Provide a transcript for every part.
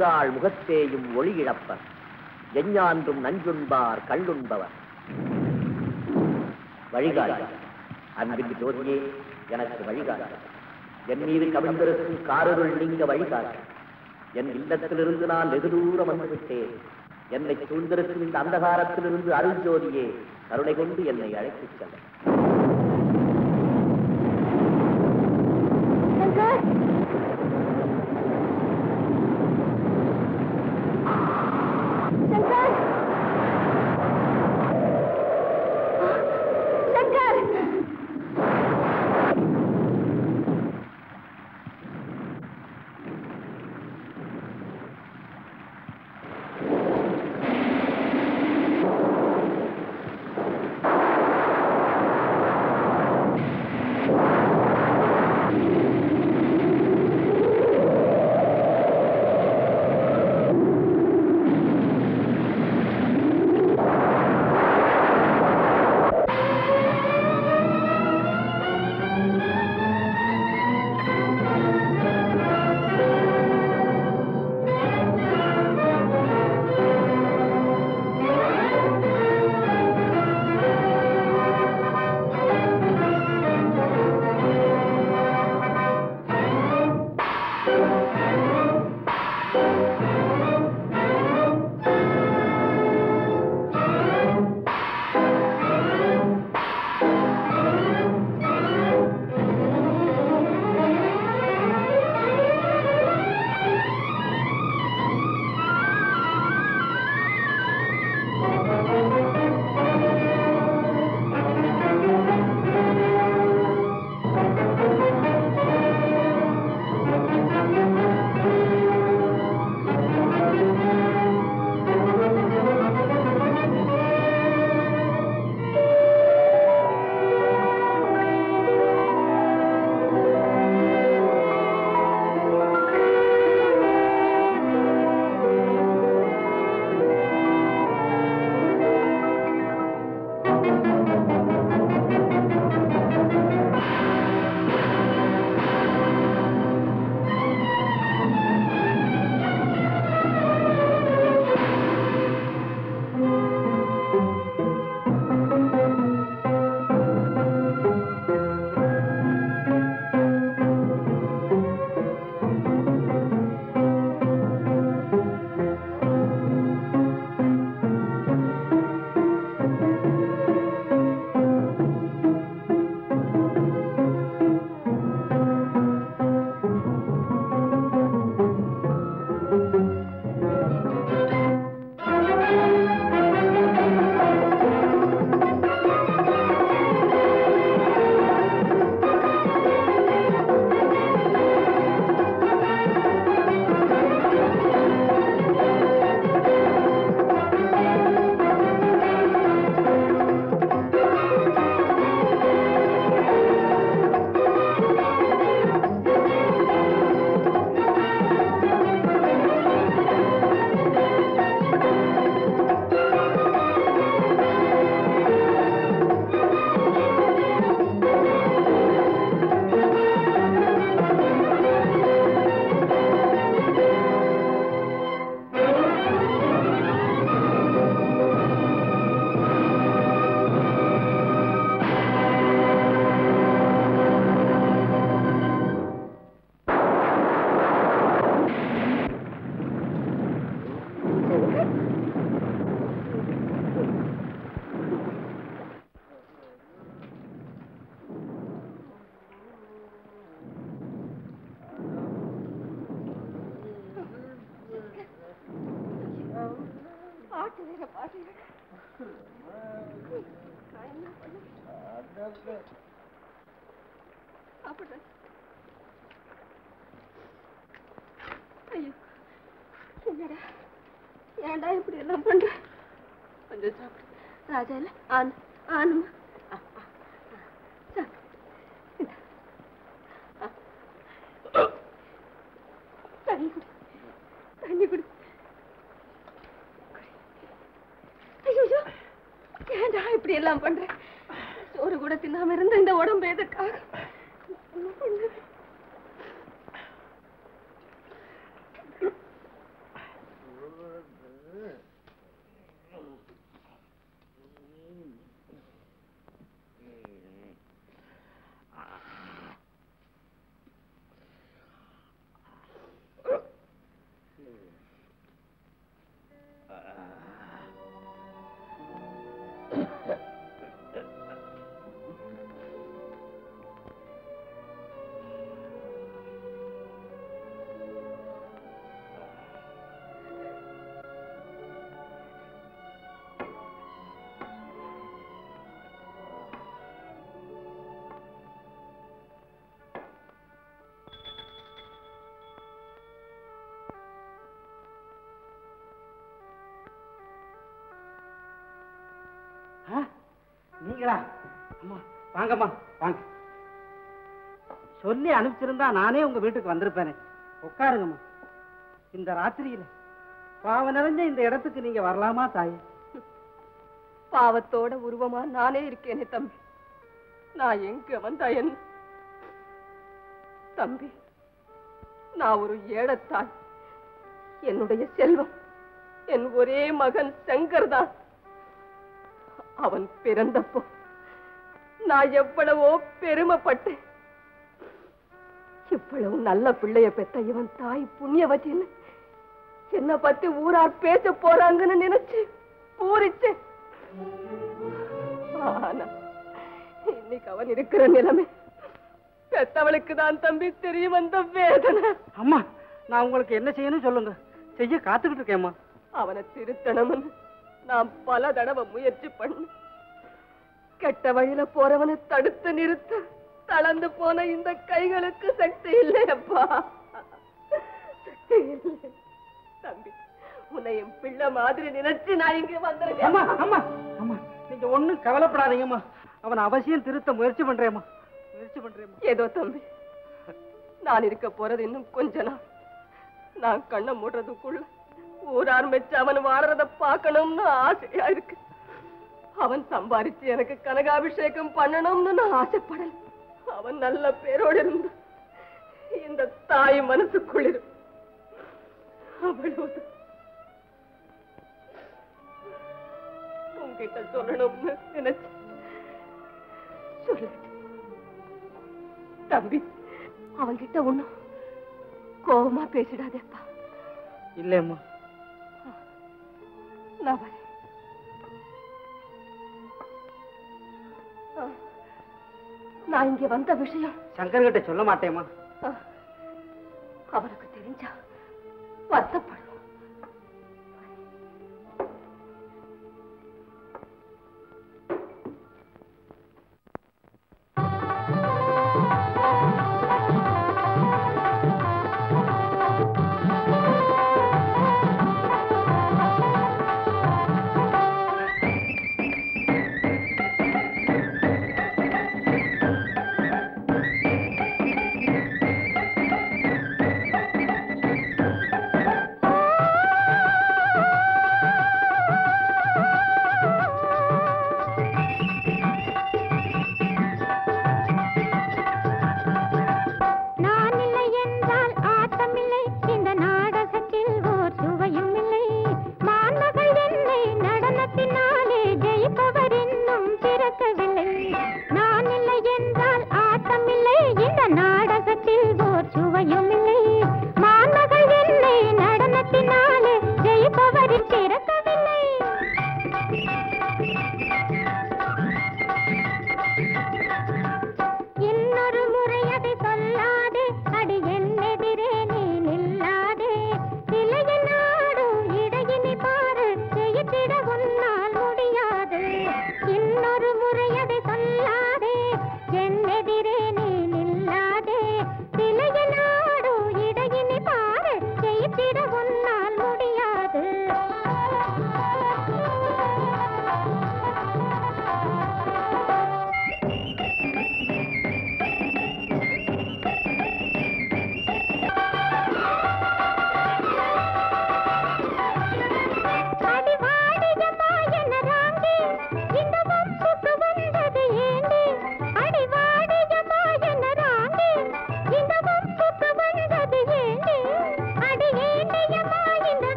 ஒளிந்தாள் முகத்தேயும் ஒளி இழப்பர் எஞ்ஞான்றும் நஞ்சுண்பார் கள்ளுண்பவர் வழிகாட்டு அன்பின் ஜோதியே எனக்கு வழிகாட்டு என் மீது கவிழ்ந்திருக்கும் காரருள் நீங்க வழிகாட்டு என் இல்லத்திலிருந்து நான் வெகு தூரம் வந்துவிட்டேன் என்னை சூழ்ந்திருக்கும் இந்த அந்தகாரத்திலிருந்து அருள் ஜோதியே கருணை கொண்டு என்னை அழைத்துச் செல்ல சங்கர் சங்கர் சங்கர் பாட்டு வேற பாட்டு வேற. நான் என்ன பண்ண? சாப்பிடுறேன். ஐயோ என்னடா ஏன்டா இப்படி எல்லாம் பண்ற கொஞ்சம் சாப்பிடு ராஜா இல்ல ஆன் ஆனுமா ஆ, ஆ, ஆ. சாப்பிடு. இந்தா. ஆ. தண்ணி குடி தண்ணி குடி ஐயோ ஏன்டா இப்படி எல்லாம் பண்ற சோறு கூட தின்னாம இருந்த இந்த உடம்பு எதுக்காக என்ன பண்ண நீங்களா அம்மா வாங்கம்மா வாங்க சொல்லி அனுப்பிச்சிருந்தா நானே உங்க வீட்டுக்கு வந்திருப்பேனே உட்காருங்கம்மா இந்த ராத்திரியில பாவம் நிறைஞ்ச இந்த இடத்துக்கு நீங்க வரலாமா தாயே பாவத்தோட உருவமா நானே இருக்கேனே தம்பி நான் எங்க வந்தா என்ன தம்பி நான் ஒரு ஏழத்தாள் என்னுடைய செல்வம் என் ஒரே மகன் சங்கர் தான் அவன் பிறந்தப்போ நான் எவ்வளவோ பெருமைப்பட்டேன் இவ்வளவு நல்ல பிள்ளைய பெத்த இவன் தாய் புண்ணியவதின்னு என்ன பத்தி ஊரார் பேச போறாங்கன்னு நினைச்சு பூரிச்சேன் ஆனா இன்னைக்கு அவன் இருக்கிற நிலைமை பெத்தவளுக்கு தான் தம்பி தெரியும் அந்த வேதனை அம்மா நான் உங்களுக்கு என்ன செய்யணும் சொல்லுங்க செய்ய காத்துக்கிட்டு இருக்கேம்மா அவனை திருத்தணும்னு நான் பல தடவை முயற்சி பண்ண கெட்ட வழியில போறவனை தடுத்து நிறுத்த தளர்ந்து போன இந்த கைகளுக்கு சக்தி இல்லையப்பா சக்தி இல்லை தம்பி உன்னை என் பிள்ளை மாதிரி நினைச்சு நான் இங்க அம்மா வந்திருக்கேன் அம்மா அம்மா நீங்க ஒண்ணும் கவலைப்படாதீங்கம்மா அவன் அவசியம் திருத்த முயற்சி பண்றேம்மா முயற்சி பண்றேம்மா ஏதோ தம்பி நான் இருக்க போறது இன்னும் கொஞ்ச நாள் நான் கண்ணை மூடுறதுக்குள்ள ஊரார் மெச்சு அவன் வாடுறத பார்க்கணும்னு ஆசையா இருக்கு அவன் சம்பாரிச்சு எனக்கு கனகாபிஷேகம் பண்ணணும்னு நான் ஆசைப்படல அவன் நல்ல பேரோடு இருந்த இந்த தாய் மனசுக்குள்ளிரும் அவ்வளவுதான் உன்கிட்ட சொல்லணும்னு நினைச்சு சொல்லிட்டு தம்பி அவன்கிட்ட ஒண்ணும் கோபமா பேசிடாதேப்பா இல்லையம்மா நான் வரேன் ஆ, நான் இங்க வந்த விஷயம் சங்கர் கிட்ட சொல்ல மாட்டேம்மா ஆ, அவருக்கு தெரிஞ்சா வருத்தப்படுவோம் ஆ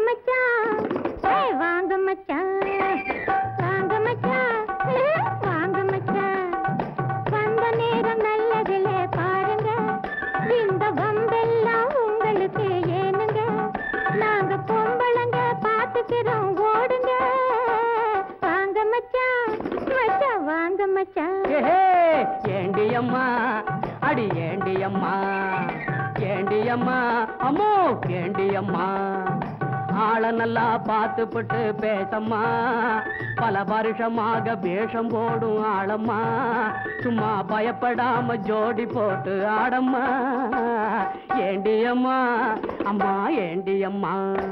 மச்சான் ஏய் வாங்க மச்சான் வாங்க மச்சான் ஏய், வாங்க மச்சான் வந்த நேரம் நல்லதிலே பாருங்க இந்த வம்பெல்லாம் உங்களுக்கு ஏனுங்க நாங்க பொம்பளைங்க பாத்துக்கிறோம் ஓடுங்க வாங்க மச்சான் மச்சான் வாங்க மச்சான் ஏஹே, ஏண்டியம்மா அடி ஏண்டியம்மா ஏண்டியம்மா அம்மோ ஏண்டியம்மா ஆள நல்லா பார்த்துப்பட்டு பேசம்மா பல வருஷமாக வேஷம் போடும் ஆளம்மா சும்மா பயப்படாம ஜோடி போட்டு ஆடம்மா ஏண்டியம்மா அம்மா ஏண்டியம்மா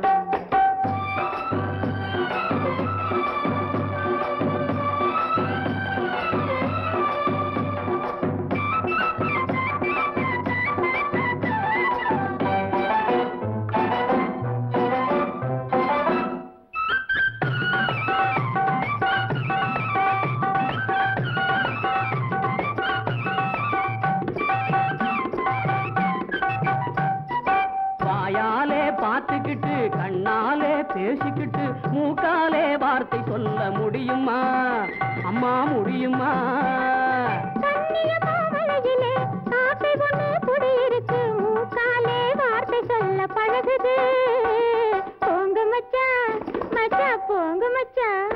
வாயாலே பார்த்துக்கிட்டு கண்ணாலே பேசிக்கிட்டு மூக்காலே வார்த்தை சொல்ல முடியுமா அம்மா முடியுமா கண்ணியமாமலையிலே காக்கை ஒண்ணு குடியிருக்கு மூக்காலே வார்த்தை சொல்ல பழகுது போங்க மச்சான் மச்சான் போங்க மச்சான்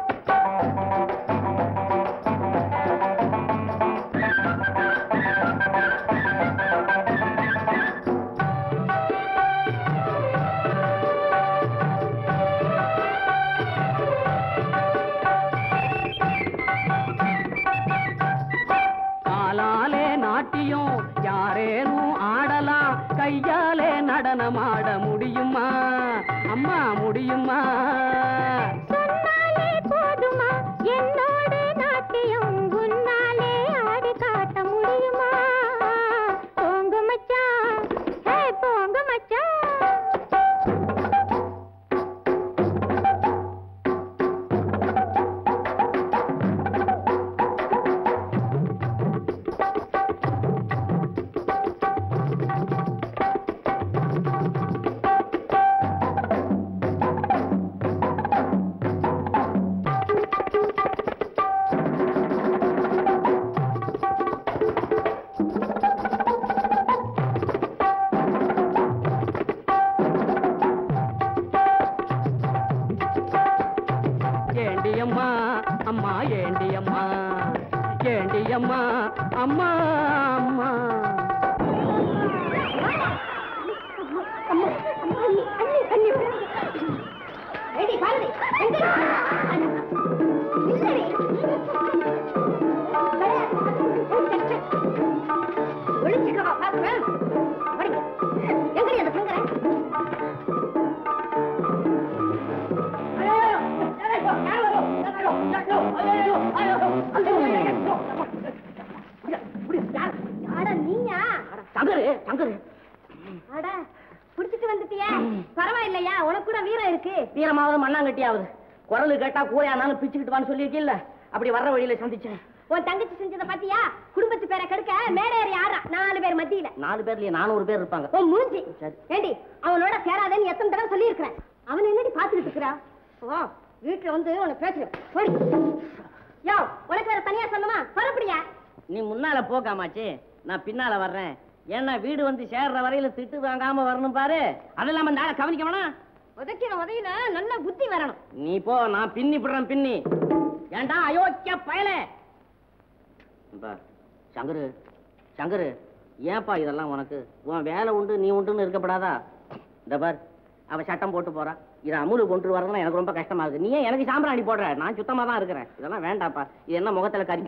காலாலே நாட்டியம் யாரேனும் ஆடலாம் கையாலே நடனமாட முடியுமா அம்மா முடியுமா சொன்னாலே போதுமா என்னோட நாட்டியம் உன்னாலே ஆடி காட்ட முடியுமா போங்க மச்சான் ஹே போங்க மச்சான் ஏண்டியம்மா அம்மா ஏண்டியம்மா ஏண்டியம்மா அம்மா அம்மா அட நீயா சங்கரு சங்கரு அட புடிச்சிட்டு வந்துட்டியா பரவாயில்லையா உனக்கு கூட வீரம் இருக்கு வீரமாவது மண்ணாங்கட்டியாவது குரலு கேட்டா கூரையானாலும் பிச்சுக்கிட்டு வான்னு சொல்லியிருக்கீல்ல அப்படி வர்ற வழியில சந்திச்சேன் உன் தங்கச்சி செஞ்சத பாத்தியா குடும்பத்து பேரை கெடுக்க மேடை ஏறி ஆடுறா நாலு பேர் மத்தியில நாலு பேர்லயே நானூறு பேர் இருப்பாங்க உன் மூஞ்சி சரி. ஏண்டி அவனோட சேராதேன்னு எத்தனை தடவை சொல்லியிருக்கிறேன் அவன் என்னடி பாத்துக்கிட்டு இருக்கிறா ஓ வீட்டுல வந்து உனக்கு பேசுறேன் போடி யோ உனக்கு வேற தனியா சொல்லணுமா பரப்படியா நீ முன்னால போ காமாச்சி நான் பின்னால வர்றேன் ஏன்னா வீடு வந்து சேர்ற வரையில திட்டு வாங்காம வரணும் பாரு அதெல்லாம் அந்த ஆளை கவனிக்க வேணாம் உதைக்கிற உதையில நல்ல புத்தி வரணும் நீ போ நான் பின்னி விடுறேன் பின்னி ஏண்டா அயோக்கிய பயலே பா சங்கரு சங்கரு ஏன்பா இதெல்லாம் உனக்கு உன் வேலை உண்டு நீ உண்டுன்னு இருக்கப்படாதா இந்த பார் அவ சட்டம் போட்டு போறா இதை அமுலு கொண்டு வரதுன்னா எனக்கு ரொம்ப கஷ்டமா இருக்கு நீ ஏன் எனக்கு சாம்பிராணி போடுற நான் சுத்தமா தான் இருக்கிறேன் இதெல்லாம் வேண்டாப்பா இது என்ன முகத்துல கறி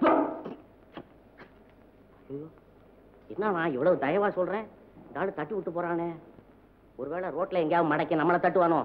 ஐயோ, என்ன நான் இவ்வளவு தயவா சொல்றேன் இந்த ஆளு தட்டி விட்டு போறானே ஒருவேளை ரோட்ல எங்கேயாவது மடக்கி நம்மளை தட்டுவானோ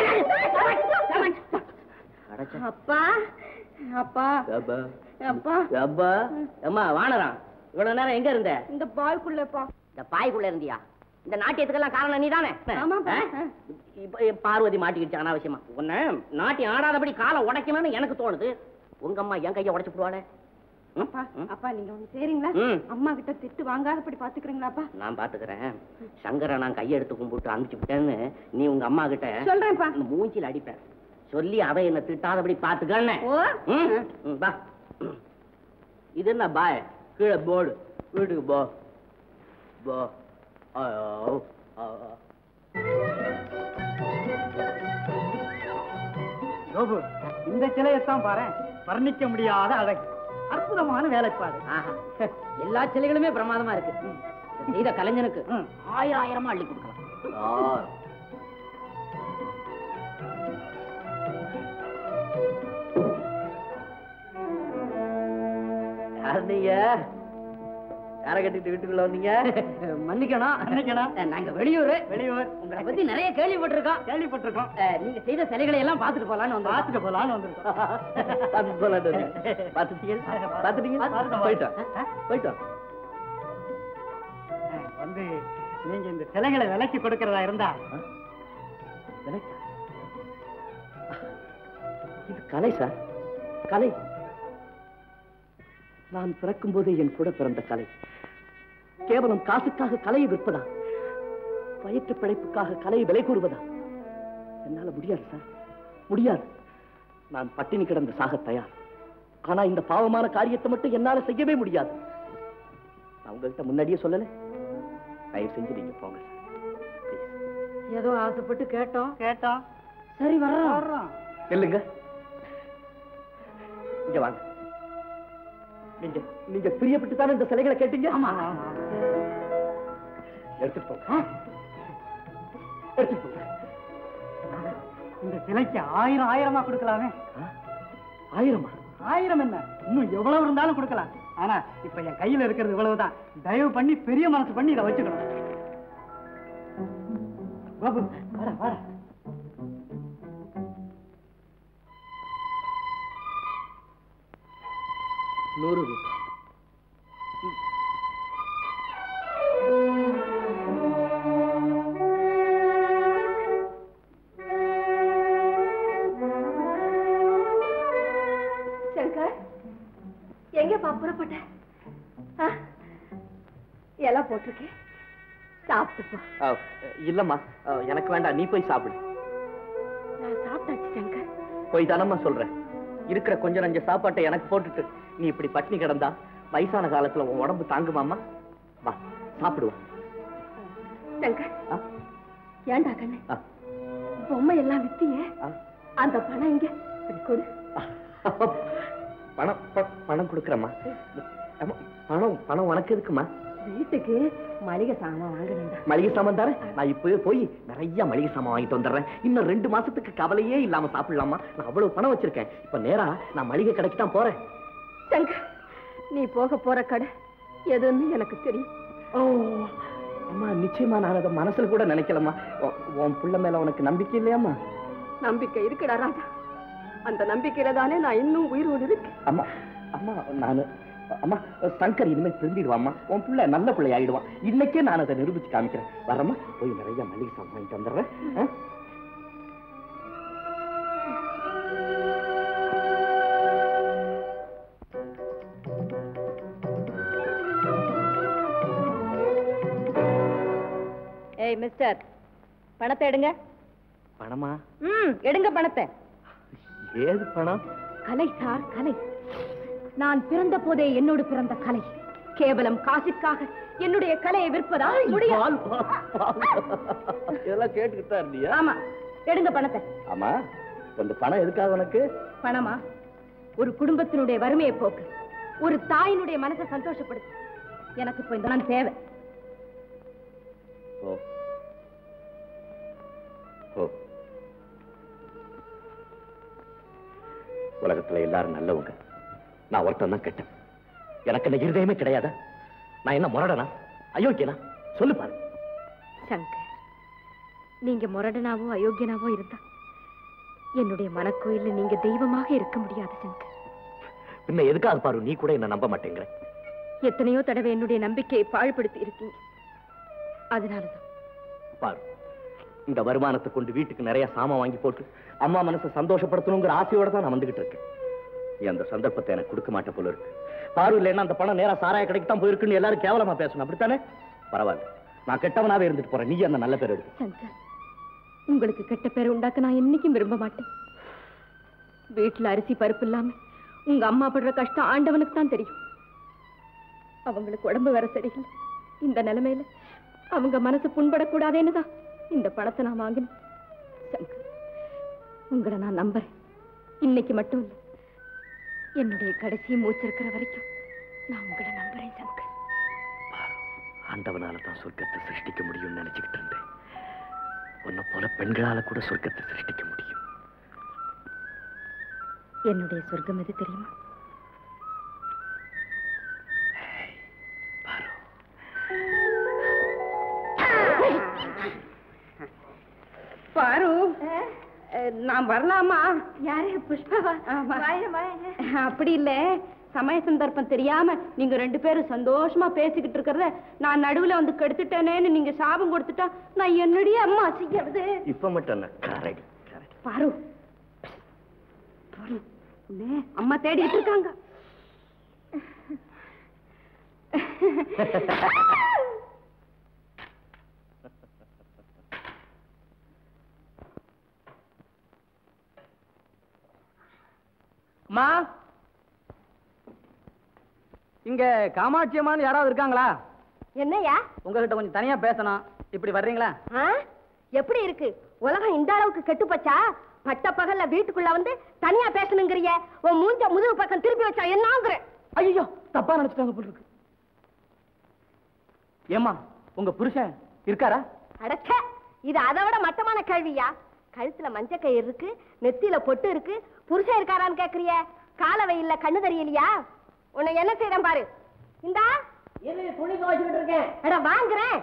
அடச்சே. அப்பா அப்பா அப்பா அப்பா அப்பா அம்மா வானரம் இவ்வளவு நேரம் எங்க இருந்த இந்த பாய்க்குள்ளப்பா இந்த பாய்க்குள்ள இருந்தியா இந்த நாட்டியத்துக்கெல்லாம் காரணம் நீதானே ஆமாப்பா. ஆ? இப்ப இப்ப பார்வதி மாட்டிக்கிட்டு அனாவசியமா உன்னை நாட்டியம் ஆடாதபடி காலை உடைக்கணும்னு எனக்கு தோணுது உங்க அம்மா என் கையை உடைச்சு போடுவாளே அப்பா அப்பா நீங்க ஒண்ணு செய்றீங்களா ம். அம்மா கிட்ட திட்டு வாங்காதபடி பாத்துக்கிறீங்களாப்பா நான் பாத்துக்கிறேன் சங்கரை நான் கையெடுத்து கும்பிட்டு அனுப்பிச்சு விட்டேன்னு நீ உங்க அம்மா கிட்ட சொல்றேன்ப்பா இந்த மூஞ்சில அடிப்பேன் சொல்லி அவ என்ன திட்டாதபடி பாத்துக்கன்னு ஓ ம், ம், வா இது என்ன பாய் கீழே போர்டு வீட்டுக்கு போ போ ஐயோ, ஆ, ஆ. கோபு இந்த சிலையத்தான் பாரு வர்ணிக்க முடியாத அழகு அற்புதமான வேலைப்பாடு ஆஹா. எல்லா சிலைகளுமே பிரமாதமா இருக்கு இதை செய்த கலைஞனுக்கு ம். ஆயிரம் ஆயிரமா அள்ளி கொடுக்கலாம் ஆ. யார் நீங்க யாரை கட்டிட்டு வீட்டுக்குள்ள வந்தீங்க மன்னிக்கணும் மன்னிக்கணும். நாங்க வெளியூர் வெளியூர் உங்களை பத்தி நிறைய கேள்விப்பட்டிருக்கோம் கேள்விப்பட்டிருக்கோம் அஹ், நீங்க செய்த சிலைகளை எல்லாம் பார்த்துட்டு போலான்னு வந்தோம் பார்த்துட்டு போலான்னு வந்திருக்கோம் பார்த்து போலான்னு வந்தீங்க. பார்த்துட்டீங்க பார்த்துட்டீங்க பார்த்துட்டோம். போயிட்டோம் போயிட்டோம் அஹ், வந்து நீங்க இந்த சிலைகளை விலைக்கு கொடுக்கறதா இருந்தா விலைக்கா? இது கலை சார் கலை நான் பிறக்கும் போதே என் கூட பிறந்த கலை கேவலம் காசுக்காக கலையை விற்பதா வயிற்று பிழைப்புக்காக கலையை விலை கூறுவதா என்னால முடியாது சார் முடியாது நான் பட்டினி கிடந்து சாக தயார் ஆனா இந்த பாவமான காரியத்தை மட்டும் என்னால செய்யவே முடியாது நான் உங்ககிட்ட முன்னாடியே சொல்லல தயவு செஞ்சு நீங்க போங்க சார் Please. ஏதோ ஆசைப்பட்டு கேட்டோம் கேட்டோம் சரி வர்றோம் வர்றோம் இல்லைங்க இங்க வாங்க நீங்க நீங்க பிரியப்பட்டு தானே இந்த சிலைகளை கேட்டீங்க ஆமா ஆமா எடுத்துட்டு போங்க எடுத்துட்டு போங்க இந்த சிலைக்கு ஆயிரம் ஆயிரமா கொடுக்கலாமே ஆ? ஆயிரமா ஆயிரம் என்ன இன்னும் எவ்வளவு இருந்தாலும் கொடுக்கலாம் ஆனா இப்ப என் கையில இருக்கிறது இவ்வளவுதான் தயவு பண்ணி பெரிய மனசு பண்ணி இதை வச்சுக்கணும் பாபு வாடா வாடா நூறு ரூபாய் சங்கர் எங்கப்பா புறப்பட்ட ஆ? இலை போட்டிருக்கேன் சாப்பிட்டுப்பா ஆ, இல்லம்மா ஆ, எனக்கு வேண்டாம் நீ போய் சாப்பிடு நான் சாப்பிட்டாச்சு சங்கர் போய் தானம்மா சொல்றேன் இருக்கிற கொஞ்சம் நஞ்ச சாப்பாட்டை எனக்கு போட்டுட்டு நீ இப்படி பட்டினி கிடந்தா வயசான காலத்துல உன் உடம்பு தாங்குமாமா வா சாப்பிடுவா சங்கர் ஆ, ஏண்டா கண்ணு ஆ, பொம்மை எல்லாம் வித்தியே ஆ. அந்த பணம் இங்க இப்படி கொடு பணம் ப- பணம் கொடுக்குறேம்மா ஆமா, பணம் பணம் உனக்கு எதுக்குமா வீட்டுக்கு மளிகை சாமான் வாங்கணும்டா மளிகை சாமான் தானே நான் இப்பவே போய் நிறைய மளிகை சாமான் வாங்கிட்டு வந்துடுறேன் இன்னும் ரெண்டு மாசத்துக்கு கவலையே இல்லாம சாப்பிடலாமா நான் அவ்வளவு பணம் வச்சிருக்கேன் இப்ப நேரா நான் மளிகை கடைக்கு தான் போறேன் சங்கர் நீ போக போற கடை எதுன்னு எனக்கு தெரியும் ஓ அம்மா நிச்சயமா நான் அதை மனசுல கூட நினைக்கலம்மா உன்- உன் புள்ள மேல உனக்கு நம்பிக்கை இல்லையாம்மா நம்பிக்கை இருக்குடா ராஜா அந்த நம்பிக்கையில தானே நான் இன்னும் உயிரோடு இருக்கேன் அம்மா அம்மா நானு அம்மா சங்கர் இனிமேல் திரும்பிடுவாம்மா உன் பிள்ளை நல்ல பிள்ளை ஆயிடுவான் இன்னைக்கே நான் அதை நிரூபிச்சு காமிக்கிறேன் வரம்மா போய் நிறைய மளிகை சாமான் வாங்கிட்டு வந்துடுறேன் ஆ? ஏய் மிஸ்டர் பணத்தை எடுங்க பணமா ம் எடுங்க பணத்தை ஏது பணம் கலை சார் கலை நான் பிறந்த போதே என்னோடு பிறந்த கலை கேவலம் காசுக்காக என்னுடைய கலையை விற்பதா முடியாது பால், பால், பால். இதெல்லாம் கேட்டுக்கிட்டு தான் இருந்தியா ஆமா எடுங்க பணத்தை ஆமா இந்த பணம் எதுக்காக உனக்கு பணமா ஒரு குடும்பத்தினுடைய வறுமையை போக்கு ஒரு தாயினுடைய மனசை சந்தோஷப்படுத்து எனக்கு இப்போ இந்த பணம் தேவை ஓ ஓ உலகத்துல எல்லாரும் நல்லவங்க நான் ஒருத்தன் தான் கெட்டேன் எனக்கு இந்த இருதயமே கிடையாதா நான் என்ன முரடனா அயோக்கியனா சொல்லு பாரு சங்கர் நீங்க முரடனாவோ அயோக்கியனாவோ இருந்தா என்னுடைய மனக்கோயில்ல நீங்க தெய்வமாக இருக்க முடியாது சங்கர் பின்ன எதுக்காக பாரு நீ கூட என்ன நம்ப மாட்டேங்கிற எத்தனையோ தடவை என்னுடைய நம்பிக்கையை பாழ்படுத்தி இருக்கீங்க அதனாலதான் பாரு இந்த வருமானத்தை கொண்டு வீட்டுக்கு நிறைய சாமான் வாங்கி போட்டு அம்மா மனசை சந்தோஷப்படுத்தணுங்கிற ஆசையோட தான் நான் வந்துகிட்டு இருக்கேன் நீ அந்த சந்தர்ப்பத்தை எனக்கு கொடுக்க மாட்ட போல இருக்கு பாரு இல்லைன்னா அந்த பணம் நேரா சாராய கடைக்கு தான் போயிருக்குன்னு எல்லாரும் கேவலமா பேசணும் அப்படித்தானே பரவாயில்ல நான் கெட்டவனாவே இருந்துட்டு போறேன் நீ அந்த நல்ல பேர் எடுத்து சங்கர் உங்களுக்கு கெட்ட பேர் உண்டாக்க நான் என்னைக்கும் விரும்ப மாட்டேன் வீட்டுல அரிசி பருப்பு இல்லாம உங்க அம்மா படுற கஷ்டம் ஆண்டவனுக்கு தான் தெரியும் அவங்களுக்கு உடம்பு வேற சரியில்லை இந்த நிலைமையில அவங்க மனசு புண்படக்கூடாதேன்னு தான் இந்த பணத்தை நான் வாங்கினேன் சங்கர் உங்களை நான் நம்புறேன் இன்னைக்கு மட்டும் இல்லை என்னுடைய கடைசி மூச்சு இருக்கிற வரைக்கும் நான் உங்களை நம்புறேன் சங்கர் ஆண்டவனால தான் சொர்க்கத்தை சிருஷ்டிக்க முடியும்னு நினைச்சுக்கிட்டு இருந்தேன் உன்னை போல பெண்களால கூட சொர்க்கத்தை சிருஷ்டிக்க முடியும் என்னுடைய சொர்க்கம் எது தெரியுமா பாரு பாரு நான் வரலாமா யாரு புஷ்பாவா ஆமா. வாயில வாயில அப்படி இல்ல சமய சந்தர்ப்பம் தெரியாம நீங்க ரெண்டு பேரும் சந்தோஷமா பேசிக்கிட்டு இருக்கிறத நான் நடுவுல வந்து கெடுத்துட்டேனேன்னு நீங்க சாபம் கொடுத்துட்டா நான் என்னுடைய அம்மா செய்யறது இப்ப மட்டும் என்ன கரெக்ட் கரெக்ட் பாரு பாரு உன்னை அம்மா தேடிட்டு இருக்காங்க அம்மா இங்க காமாட்சி அம்மான்னு யாராவது இருக்காங்களா என்னய்யா உங்ககிட்ட கொஞ்சம் தனியா பேசணும் இப்படி வர்றீங்களா ஆ? எப்படி இருக்கு உலகம் இந்த அளவுக்கு கெட்டு போச்சா பட்ட பகல்ல வீட்டுக்குள்ள வந்து தனியா பேசணுங்கிறிய உன் மூஞ்ச முதுகு பக்கம் திருப்பி வச்சா என்னங்கிற ஐயோ தப்பா நினைச்சிட்டாங்க போல இருக்கு ஏம்மா உங்க புருஷன் இருக்காரா அடக்க இது அதை விட மட்டமான கேள்வியா கழுத்துல மஞ்ச கயிறு இருக்கு நெத்தியில பொட்டு இருக்கு புருஷன் இருக்காரான்னு கேக்குறிய கால வெயில்ல கண்ணு தெரியலையா உன்னை என்ன செய்யறேன் பாரு இந்தா துணி துவைச்சுக்கிட்டு இருக்கேன் அட வாங்குறேன்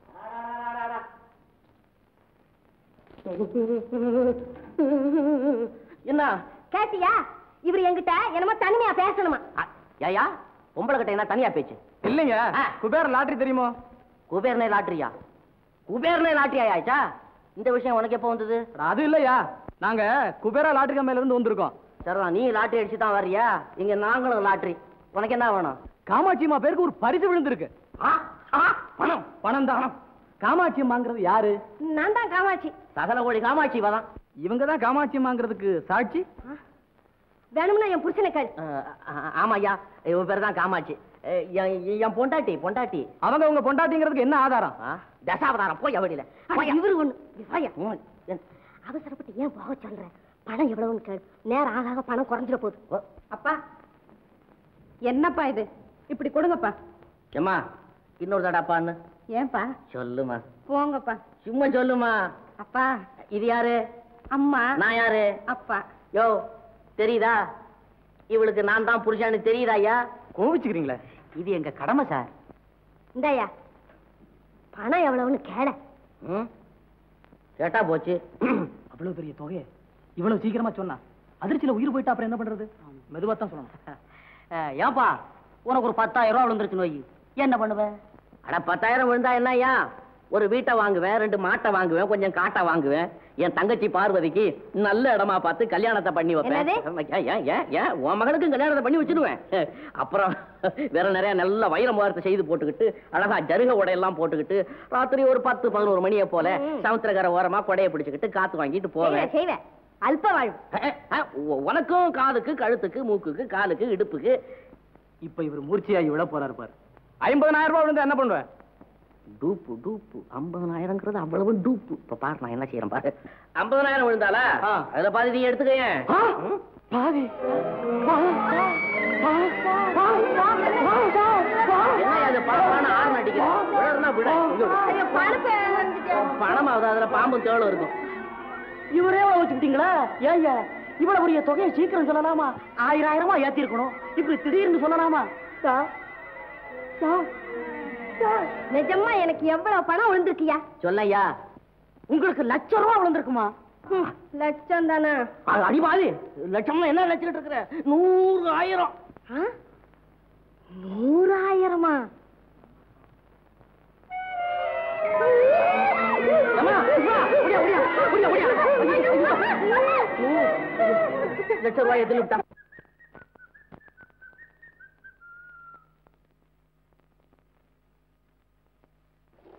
என்ன கேட்டியா இவர் என்கிட்ட என்னமோ தனிமையா பேசணுமா அ, ஏயா பொம்பளை கிட்ட என்ன தனியா பேச்சு இல்லைங்க ஆ. குபேர லாட்டரி தெரியுமோ குபேரனை லாட்டரியா குபேரனை லாட்டரி ஆயாச்சா இந்த விஷயம் உனக்கு எப்போ வந்தது அது இல்லையா நாங்க குபேரா லாட்டரி கம்பெனில இருந்து வந்திருக்கோம் சரிதான் நீ லாட்டரி அடிச்சு தான் வர்றியா இங்க நாங்களும் லாட்டரி உனக்கு என்ன வேணும் காமாட்சி அம்மா பேருக்கு ஒரு பரிசு விழுந்திருக்கு ஆ, ஆ, பணம் பணம் தானம் காமாட்சி அம்மாங்கிறது யாரு நான் தான் காமாட்சி சகல கோடி காமாட்சி வதான் இவங்க தான் காமாட்சி அம்மாங்கிறதுக்கு சாட்சி வேணும்னா என் புருஷனை கேள் ஆமா ஐயா இவன் பேர் தான் காமாட்சி அஹ், என் என் பொண்டாட்டி பொண்டாட்டி அவங்க உங்க பொண்டாட்டிங்கிறதுக்கு என்ன ஆதாரம் ஆ, தசாவதாரம் போய் அவடியில இவரு ஒண்ணு வாயா. அவசரப்பட்டு ஏன் போக சொல்ற பணம் எவ்வளவுன்னு கேள் நேரம் ஆக ஆக பணம் குறைஞ்சிட போகுது அப்பா என்னப்பா இது இப்படி கொடுங்கப்பா ஏம்மா இன்னொரு தடாப்பான்னு ஏன்பா சொல்லுமா போங்கப்பா சும்மா சொல்லுமா அப்பா இது யாரு அம்மா நான் யாரு அப்பா யோ தெரியுதா இவளுக்கு நான் தான் புருஷன்னு தெரியுதா ஐயா கோவிச்சுக்கிறீங்களே இது எங்க கடமை சார் இந்தாயா பணம் எவ்வளவுன்னு கேள ம் கேட்டா போச்சு அவ்வளவு பெரிய தொகையை இவ்வளவு சீக்கிரமா சொன்னா அதிர்ச்சியில உயிர் போயிட்டா அப்புறம் என்ன பண்றது மெதுவா தான் சொல்லணும் அஹ், ஏன்பா உனக்கு ஒரு பத்தாயிரம் ரூபா விழுந்துருச்சு நோய் என்ன பண்ணுவ அட பத்தாயிரம் விழுந்தா என்ன ஐயா ஒரு வீட்டை வாங்குவேன் ரெண்டு மாட்டை வாங்குவேன் கொஞ்சம் காட்டை வாங்குவேன் என் தங்கச்சி பார்வதிக்கு நல்ல இடமா பார்த்து கல்யாணத்தை பண்ணி வைப்பேன் ஏன், ஏன் ஏன் ஏன் உன் மகனுக்கும் கல்யாணத்தை பண்ணி வச்சிடுவேன் அப்புறம் வேற நிறைய நல்ல வைர முகூர்த்தம் செய்து போட்டுக்கிட்டு அழகா ஜருக உடையெல்லாம் போட்டுக்கிட்டு ராத்திரி ஒரு பத்து பதினோரு மணியை போல சமுத்திரக்கரை ஓரமா கொடையை பிடிச்சுக்கிட்டு காத்து வாங்கிட்டு போவேன் செய்வேன் அல்ப வாழ்வு அஹ், அஹ், உ- உனக்கும் காதுக்கு கழுத்துக்கு மூக்குக்கு காலுக்கு இடுப்புக்கு இப்ப இவர் மூர்ச்சியாகி விழ போறாரு பாரு ஐம்பதனாயிரம் ரூபாய் விழுந்தா என்ன பண்ணுவேன் டூப்பு டூப்பு ஐம்பதனாயிரங்கிறது அவ்வளவு டூப்பு இப்ப பாரு நான் என்ன செய்யறேன் பாரு ஐம்பதனாயிரம் விழுந்தாளா ஆ. அதுல பாதி நீ எடுத்துக்கயேன் ம்? பாதி என்ன அது பணமான ஆறு அடிக்கிறேன் விழறனா விட ஐயோ. பணத்தை வந்துட்டு பணமாவது அதுல பாம்பும் தேளும் இருக்கும் இவரே வச்சுக்கிட்டீங்களா ஏய்யா இவ்வளவு பெரிய தொகையை சீக்கிரம் சொல்லலாமா ஆயிரம் ஆயிரமா ஏத்தி இருக்கணும் இப்படி திடீர்னு சொல்லலாமா சார், சார், சார், நிஜமா எனக்கு எவ்வளவு பணம் விழுந்திருக்கியா சொல்லையா உங்களுக்கு லட்சம் ரூபா விழுந்திருக்குமா ஹம், லட்சம் தானே அ- அடிபாதி லட்சம்னா என்ன லட்சம் இருக்கிற நூறு ஆயிரம் ஆ? நூறாயிரமா ஏம்மா, இங்க வா, ஓடியா, ஓடியா, ஓடியா, ஓடியா. ஐயோ, ஐயோ. லட்சம் ரூபாய் எதில் விட்டான்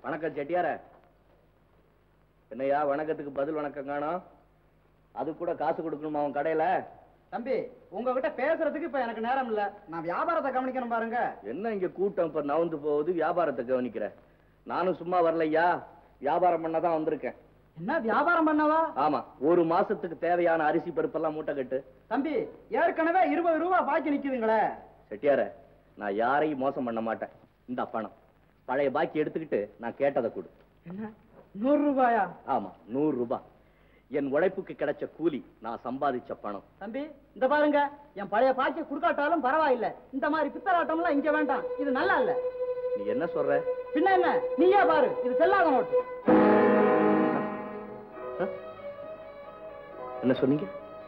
வணக்கம் செட்டியார என்னையா வணக்கத்துக்கு பதில் வணக்கம் காணோம் அது கூட காசு கொடுக்கணுமா அவன் கடையில தம்பி உங்ககிட்ட பேசுறதுக்கு இப்ப எனக்கு நேரம் இல்ல நான் வியாபாரத்தை கவனிக்கணும் பாருங்க என்ன இங்க கூட்டம் இப்ப நவுந்து போகுது வியாபாரத்தை கவனிக்கிற நானும் சும்மா வரலையா வியாபாரம் பண்ண தான் வந்திருக்கேன் என்ன வியாபாரம் பண்ணவா ஆமா ஒரு மாசத்துக்கு தேவையான அரிசி பருப்பெல்லாம் மூட்டை கட்டு தம்பி ஏற்கனவே இருபது ரூபா பாக்கி நிக்குதுங்களே செட்டியார நான் யாரையும் மோசம் பண்ண மாட்டேன் இந்த பணம் பழைய பாக்கி எடுத்துக்கிட்டு நான் கேட்டதை கொடு என்ன நூறு ரூபாயா ஆமா நூறு ரூபாய் என் உழைப்புக்கு கிடைச்ச கூலி நான் சம்பாதிச்ச பணம் தம்பி இந்த பாருங்க என் பழைய பாக்கிய குடுக்காட்டாலும் பரவாயில்ல இந்த மாதிரி பித்தலாட்டம் எல்லாம் இங்க வேண்டாம் இது நல்லா இல்ல நீ என்ன சொல்ற பின்ன என்ன நீயே பாரு இது செல்லாத நோட்டு ஆ? என்ன சொன்னீங்க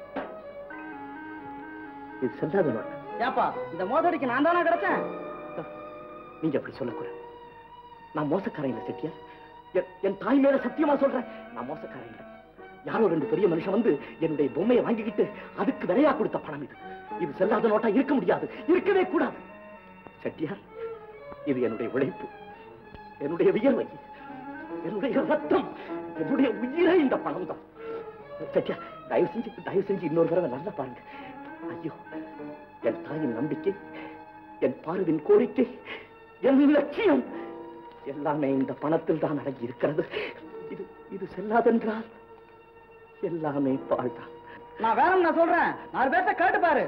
இது செல்லாத நோட்டு ஏப்பா இந்த மோசடிக்கு நான் தானே கிடைச்சேன் நீங்க அப்படி சொல்லக்கூடாது நான் மோசக்காரன் இல்ல செட்டியார் என்- என் தாய் மேல சத்தியமா சொல்றேன் நான் மோசக்காரன் இல்லை யாரோ ரெண்டு பெரிய மனுஷன் வந்து என்னுடைய பொம்மையை வாங்கிக்கிட்டு அதுக்கு விலையா கொடுத்த பணம் இது இது செல்லாத நோட்டா இருக்க முடியாது இருக்கவே கூடாது செட்டியார் இது என்னுடைய உழைப்பு என்னுடைய வியர்வை என்னுடைய ரத்தம் என்னுடைய உயிரே இந்த பணம் தான் செட்டியார் தயவு செஞ்சு தயவு செஞ்சு இன்னொரு தடவை நல்லா பாருங்க ஐயோ என் தாயின் நம்பிக்கை என் பார்வின் கோரிக்கை என் லட்சியம் எல்லாமே இந்த பணத்தில் தான் அடங்கி இருக்கிறது இது இது செல்லாதென்றால் எல்லாமே பாழ்தான் நான் வேணும் நான் சொல்றேன் நாலு பேர்த்த கேட்டு பாரு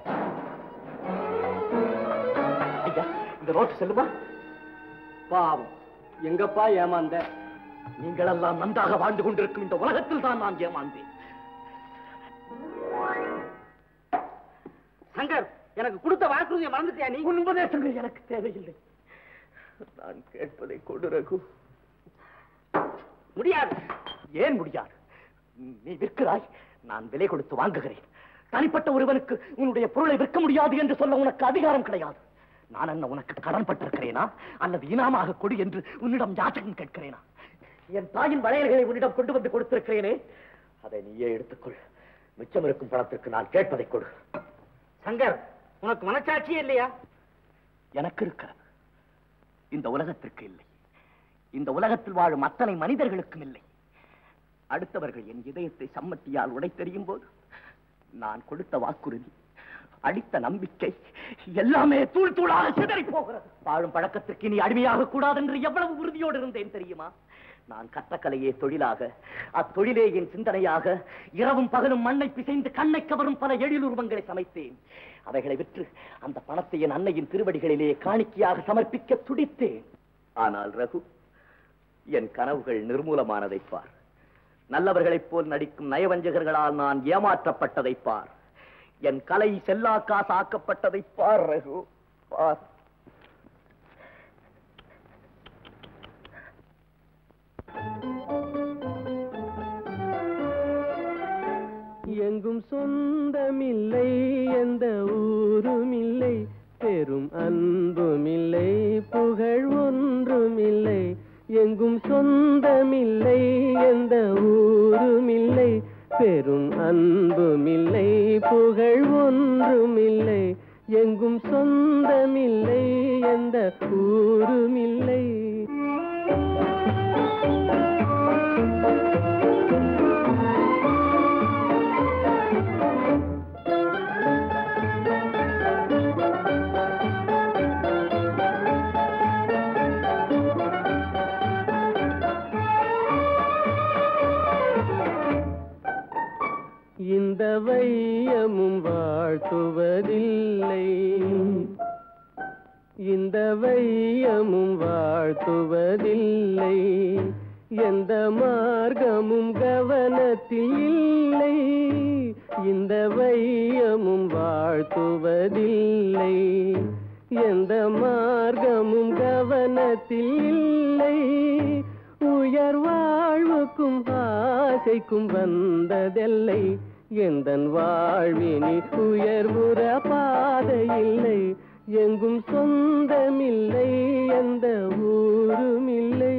ஐயா இந்த நோட்டு செல்லுமா பாவம் எங்கப்பா ஏமாந்த நீங்களெல்லாம் நன்றாக வாழ்ந்து கொண்டிருக்கும் இந்த உலகத்தில் தான் நான் ஏமாந்தேன் சங்கர் எனக்கு கொடுத்த வாக்குறுதியை மறந்துட்டியா நீ உன் உபதேசங்கள் எனக்கு தேவையில்லை நான் கேட்பதை கொடு ரகு முடியாது ஏன் முடியாது நீ விற்கிறாய் நான் விலை கொடுத்து வாங்குகிறேன் தனிப்பட்ட ஒருவனுக்கு உன்னுடைய பொருளை விற்க முடியாது என்று சொல்ல உனக்கு அதிகாரம் கிடையாது நான் என்ன உனக்கு கடன் பட்டிருக்கிறேனா அல்லது இனாமாக கொடு என்று உன்னிடம் யாச்சகம் கேட்கிறேனா என் தாயின் வளையல்களை உன்னிடம் கொண்டு வந்து கொடுத்திருக்கிறேனே அதை நீயே எடுத்துக்கொள் மிச்சம் இருக்கும் பணத்திற்கு நான் கேட்பதை கொடு சங்கர் உனக்கு மனச்சாட்சியே இல்லையா எனக்கு இருக்கிறது இந்த உலகத்திற்கு இல்லை இந்த உலகத்தில் வாழும் அத்தனை மனிதர்களுக்கும் இல்லை அடுத்தவர்கள் என் இதயத்தை சம்மட்டியால் உடைத்தெறியும் போது நான் கொடுத்த வாக்குறுதி அளித்த நம்பிக்கை எல்லாமே தூள் தூளாக சிதறி போகிறது வாழும் பழக்கத்திற்கு இனி அடிமையாக கூடாது என்று எவ்வளவு உறுதியோடு இருந்தேன் தெரியுமா நான் கட்டக்கலையே தொழிலாக அத்தொழிலே என் சிந்தனையாக இரவும் பகலும் மண்ணை பிசைந்து கண்ணை கவரும் பல எழிலுருவங்களை சமைத்தேன் அவைகளை விற்று அந்த பணத்தை என் அன்னையின் திருவடிகளிலே காணிக்கையாக சமர்ப்பிக்க துடித்தேன் ஆனால் ரகு என் கனவுகள் நிர்மூலமானதைப் பார் நல்லவர்களைப் போல் நடிக்கும் நயவஞ்சகர்களால் நான் ஏமாற்றப்பட்டதைப் பார் என் கலை செல்லா காசு ஆக்கப்பட்டதைப் பார் ரகு பார் எங்கும் சொந்தமில்லை எந்த ஊருமில்லை பெரும் அன்புமில்லை புகழ் ஒன்றுமில்லை எங்கும் சொந்தமில்லை எந்த ஊருமில்லை பெரும் அன்புமில்லை புகழ் ஒன்றுமில்லை எங்கும் சொந்தமில்லை எந்த ஊருமில்லை இந்த வையமும் வாழ்த்துவதில்லை இந்த வையமும் வாழ்த்துவதில்லை எந்த மார்க்கமும் கவனத்தில் இல்லை இந்த வையமும் வாழ்த்துவதில்லை எந்த மார்க்கமும் கவனத்தில் இல்லை உயர் வாழ்வுக்கும் ஆசைக்கும் வந்ததில்லை எந்தன் வாழ்வினி உயர்வுற பாதை இல்லை எங்கும் சொந்தமில்லை எந்த ஊருமில்லை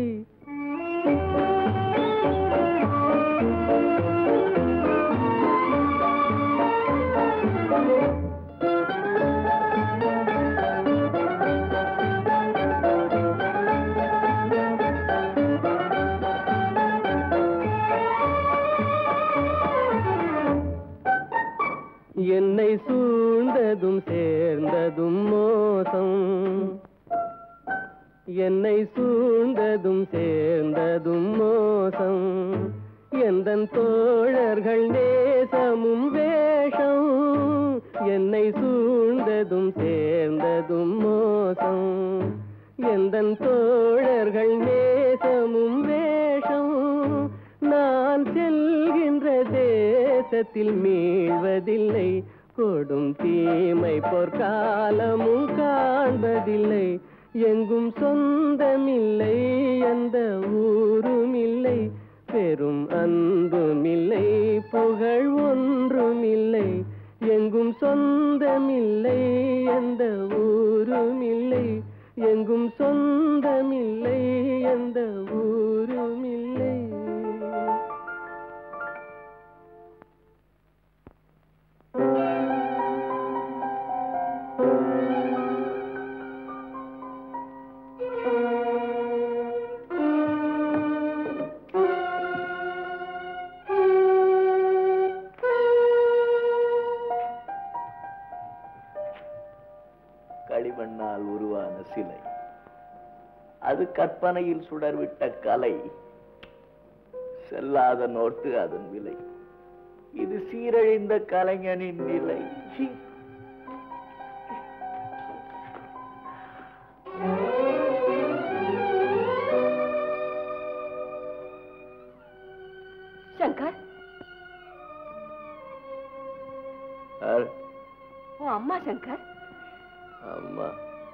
என்னை சூழ்ந்ததும் சேர்ந்ததும் மோசம் என்னை சூழ்ந்ததும் சேர்ந்ததும் மோசம் எந்தன் தோழர்கள் நேசமும் வேஷம் என்னை சூழ்ந்ததும் சேர்ந்ததும் மோசம் எந்தன் தோழர்கள் நேசமும் வேஷம் நான் செல்கின்ற தேசத்தில் மீழ்வதில்லை கொடும் தீமை பொற்காலமும் காண்பதில்லை எங்கும் சொந்தமில்லை எந்த ஊரும் இல்லை பெரும் அன்பும் இல்லை புகழ் ஒன்றும் இல்லை எங்கும் சொந்தமில்லை எந்த ஊரும் இல்லை எங்கும் சொந்தமில்லை எந்த ஊரும் இல்லை களிமண்ணால் உருவான சிலை அது கற்பனையில் சுடர்விட்ட கலை செல்லாத நோட்டு அதன் விலை இது சீரழிந்த கலைஞனின் நிலை சீ. சங்கர் யார்? உன் அம்மா சங்கர் அம்மா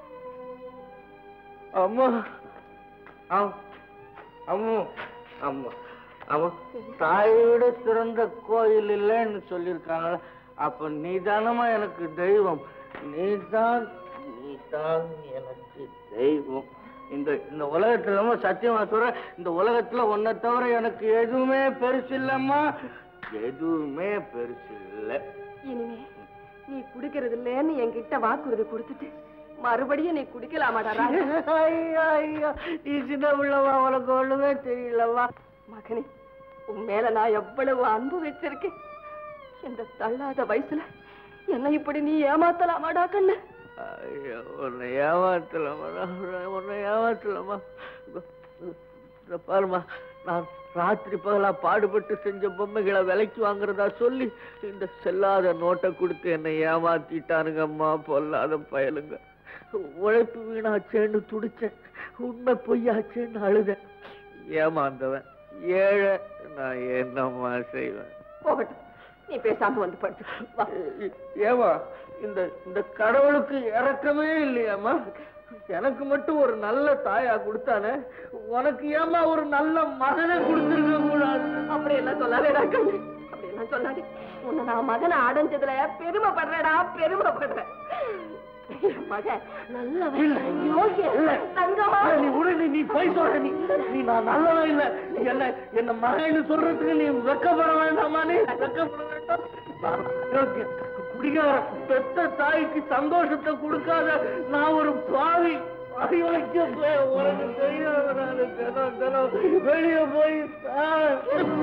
அம்மா ஆம். அம்மு அம்மா அம்மா தாயை விட சிறந்த கோயில் இல்லைன்னு சொல்லியிருக்காங்களே அப்ப நீ தானம்மா எனக்கு தெய்வம் நீதான் நீதான் எனக்கு தெய்வம் இந்த இந்த உலகத்துல சத்தியமா சொல்றேன் இந்த உலகத்துல உன்னை தவிர எனக்கு எதுவுமே பெருசு இல்லம்மா எதுவுமே பெருசு இல்லை இனிமே நீ குடிக்கிறது இல்லைன்னு என்கிட்ட வாக்குறுதி கொடுத்துட்டு மறுபடியும் நீ குடிக்கலாமாடா ராஜா? ஐயா ஐயா நீ சின்ன பிள்ளவா உனக்கு ஒண்ணுமே தெரியலவா மகனே உன் மேல நான் எவ்வளவு அன்பு வச்சிருக்கேன் இந்த தள்ளாத வயசுல என்ன இப்படி நீ ஏமாத்தலாமாடா கண்ணு ஐயா உன்னை ஏமாத்தலாமா உன்னை ஏமாத்தலாமா இந்த பாருமா நான் ராத்திரி பகலா பாடுபட்டு செஞ்ச பொம்மைகளை விலைக்கு வாங்குறதா சொல்லி இந்த செல்லாத நோட்டை கொடுத்து என்னை ஏமாத்திட்டானுங்கம்மா பொல்லாத பயலுங்க உழைப்பு வீணாச்சேன்னு துடிச்சேன் உண்மை பொய்யாச்சேன்னு அழுதேன் ஏமாந்தவன் ஏழை நான் என்னம்மா செய்வேன் போகட்டும் நீ பேசாம வந்து படுத்து வா ஏமா இந்த இந்த கடவுளுக்கு இறக்கமே இல்லையாம்மா எனக்கு மட்டும் ஒரு நல்ல தாயா கொடுத்தானே உனக்கு ஏமா ஒரு நல்ல மகனை கொடுத்துருக்க கூடாது அப்படி எல்லாம் சொல்லாதேடா கண்ணு அப்படி எல்லாம் சொல்லாதே உன்னை நான் மகனை அடைஞ்சதுல பெருமைப்படுறேடா பெருமைப்படுறேன் என் மகன் நல்லவன் யோகியன் தங்கமா நீ உடனே நீ போய் சொல்ற நீ நீ நான் நல்லவன் இல்ல என்ன என்ன மகன்னு சொல்றதுக்கு நீ வெக்கப்பட வேண்டாமா நீ வெக்கப்பட வேண்டாம் நான் யோக்கியன். குடிகார பெத்த தாய்க்கு சந்தோஷத்தை கொடுக்காத நான் ஒரு பாவி அறிவாய்க்க போய் உனக்கு தெரியாத நானு தினம் தினம் வெளியே போய் சார்.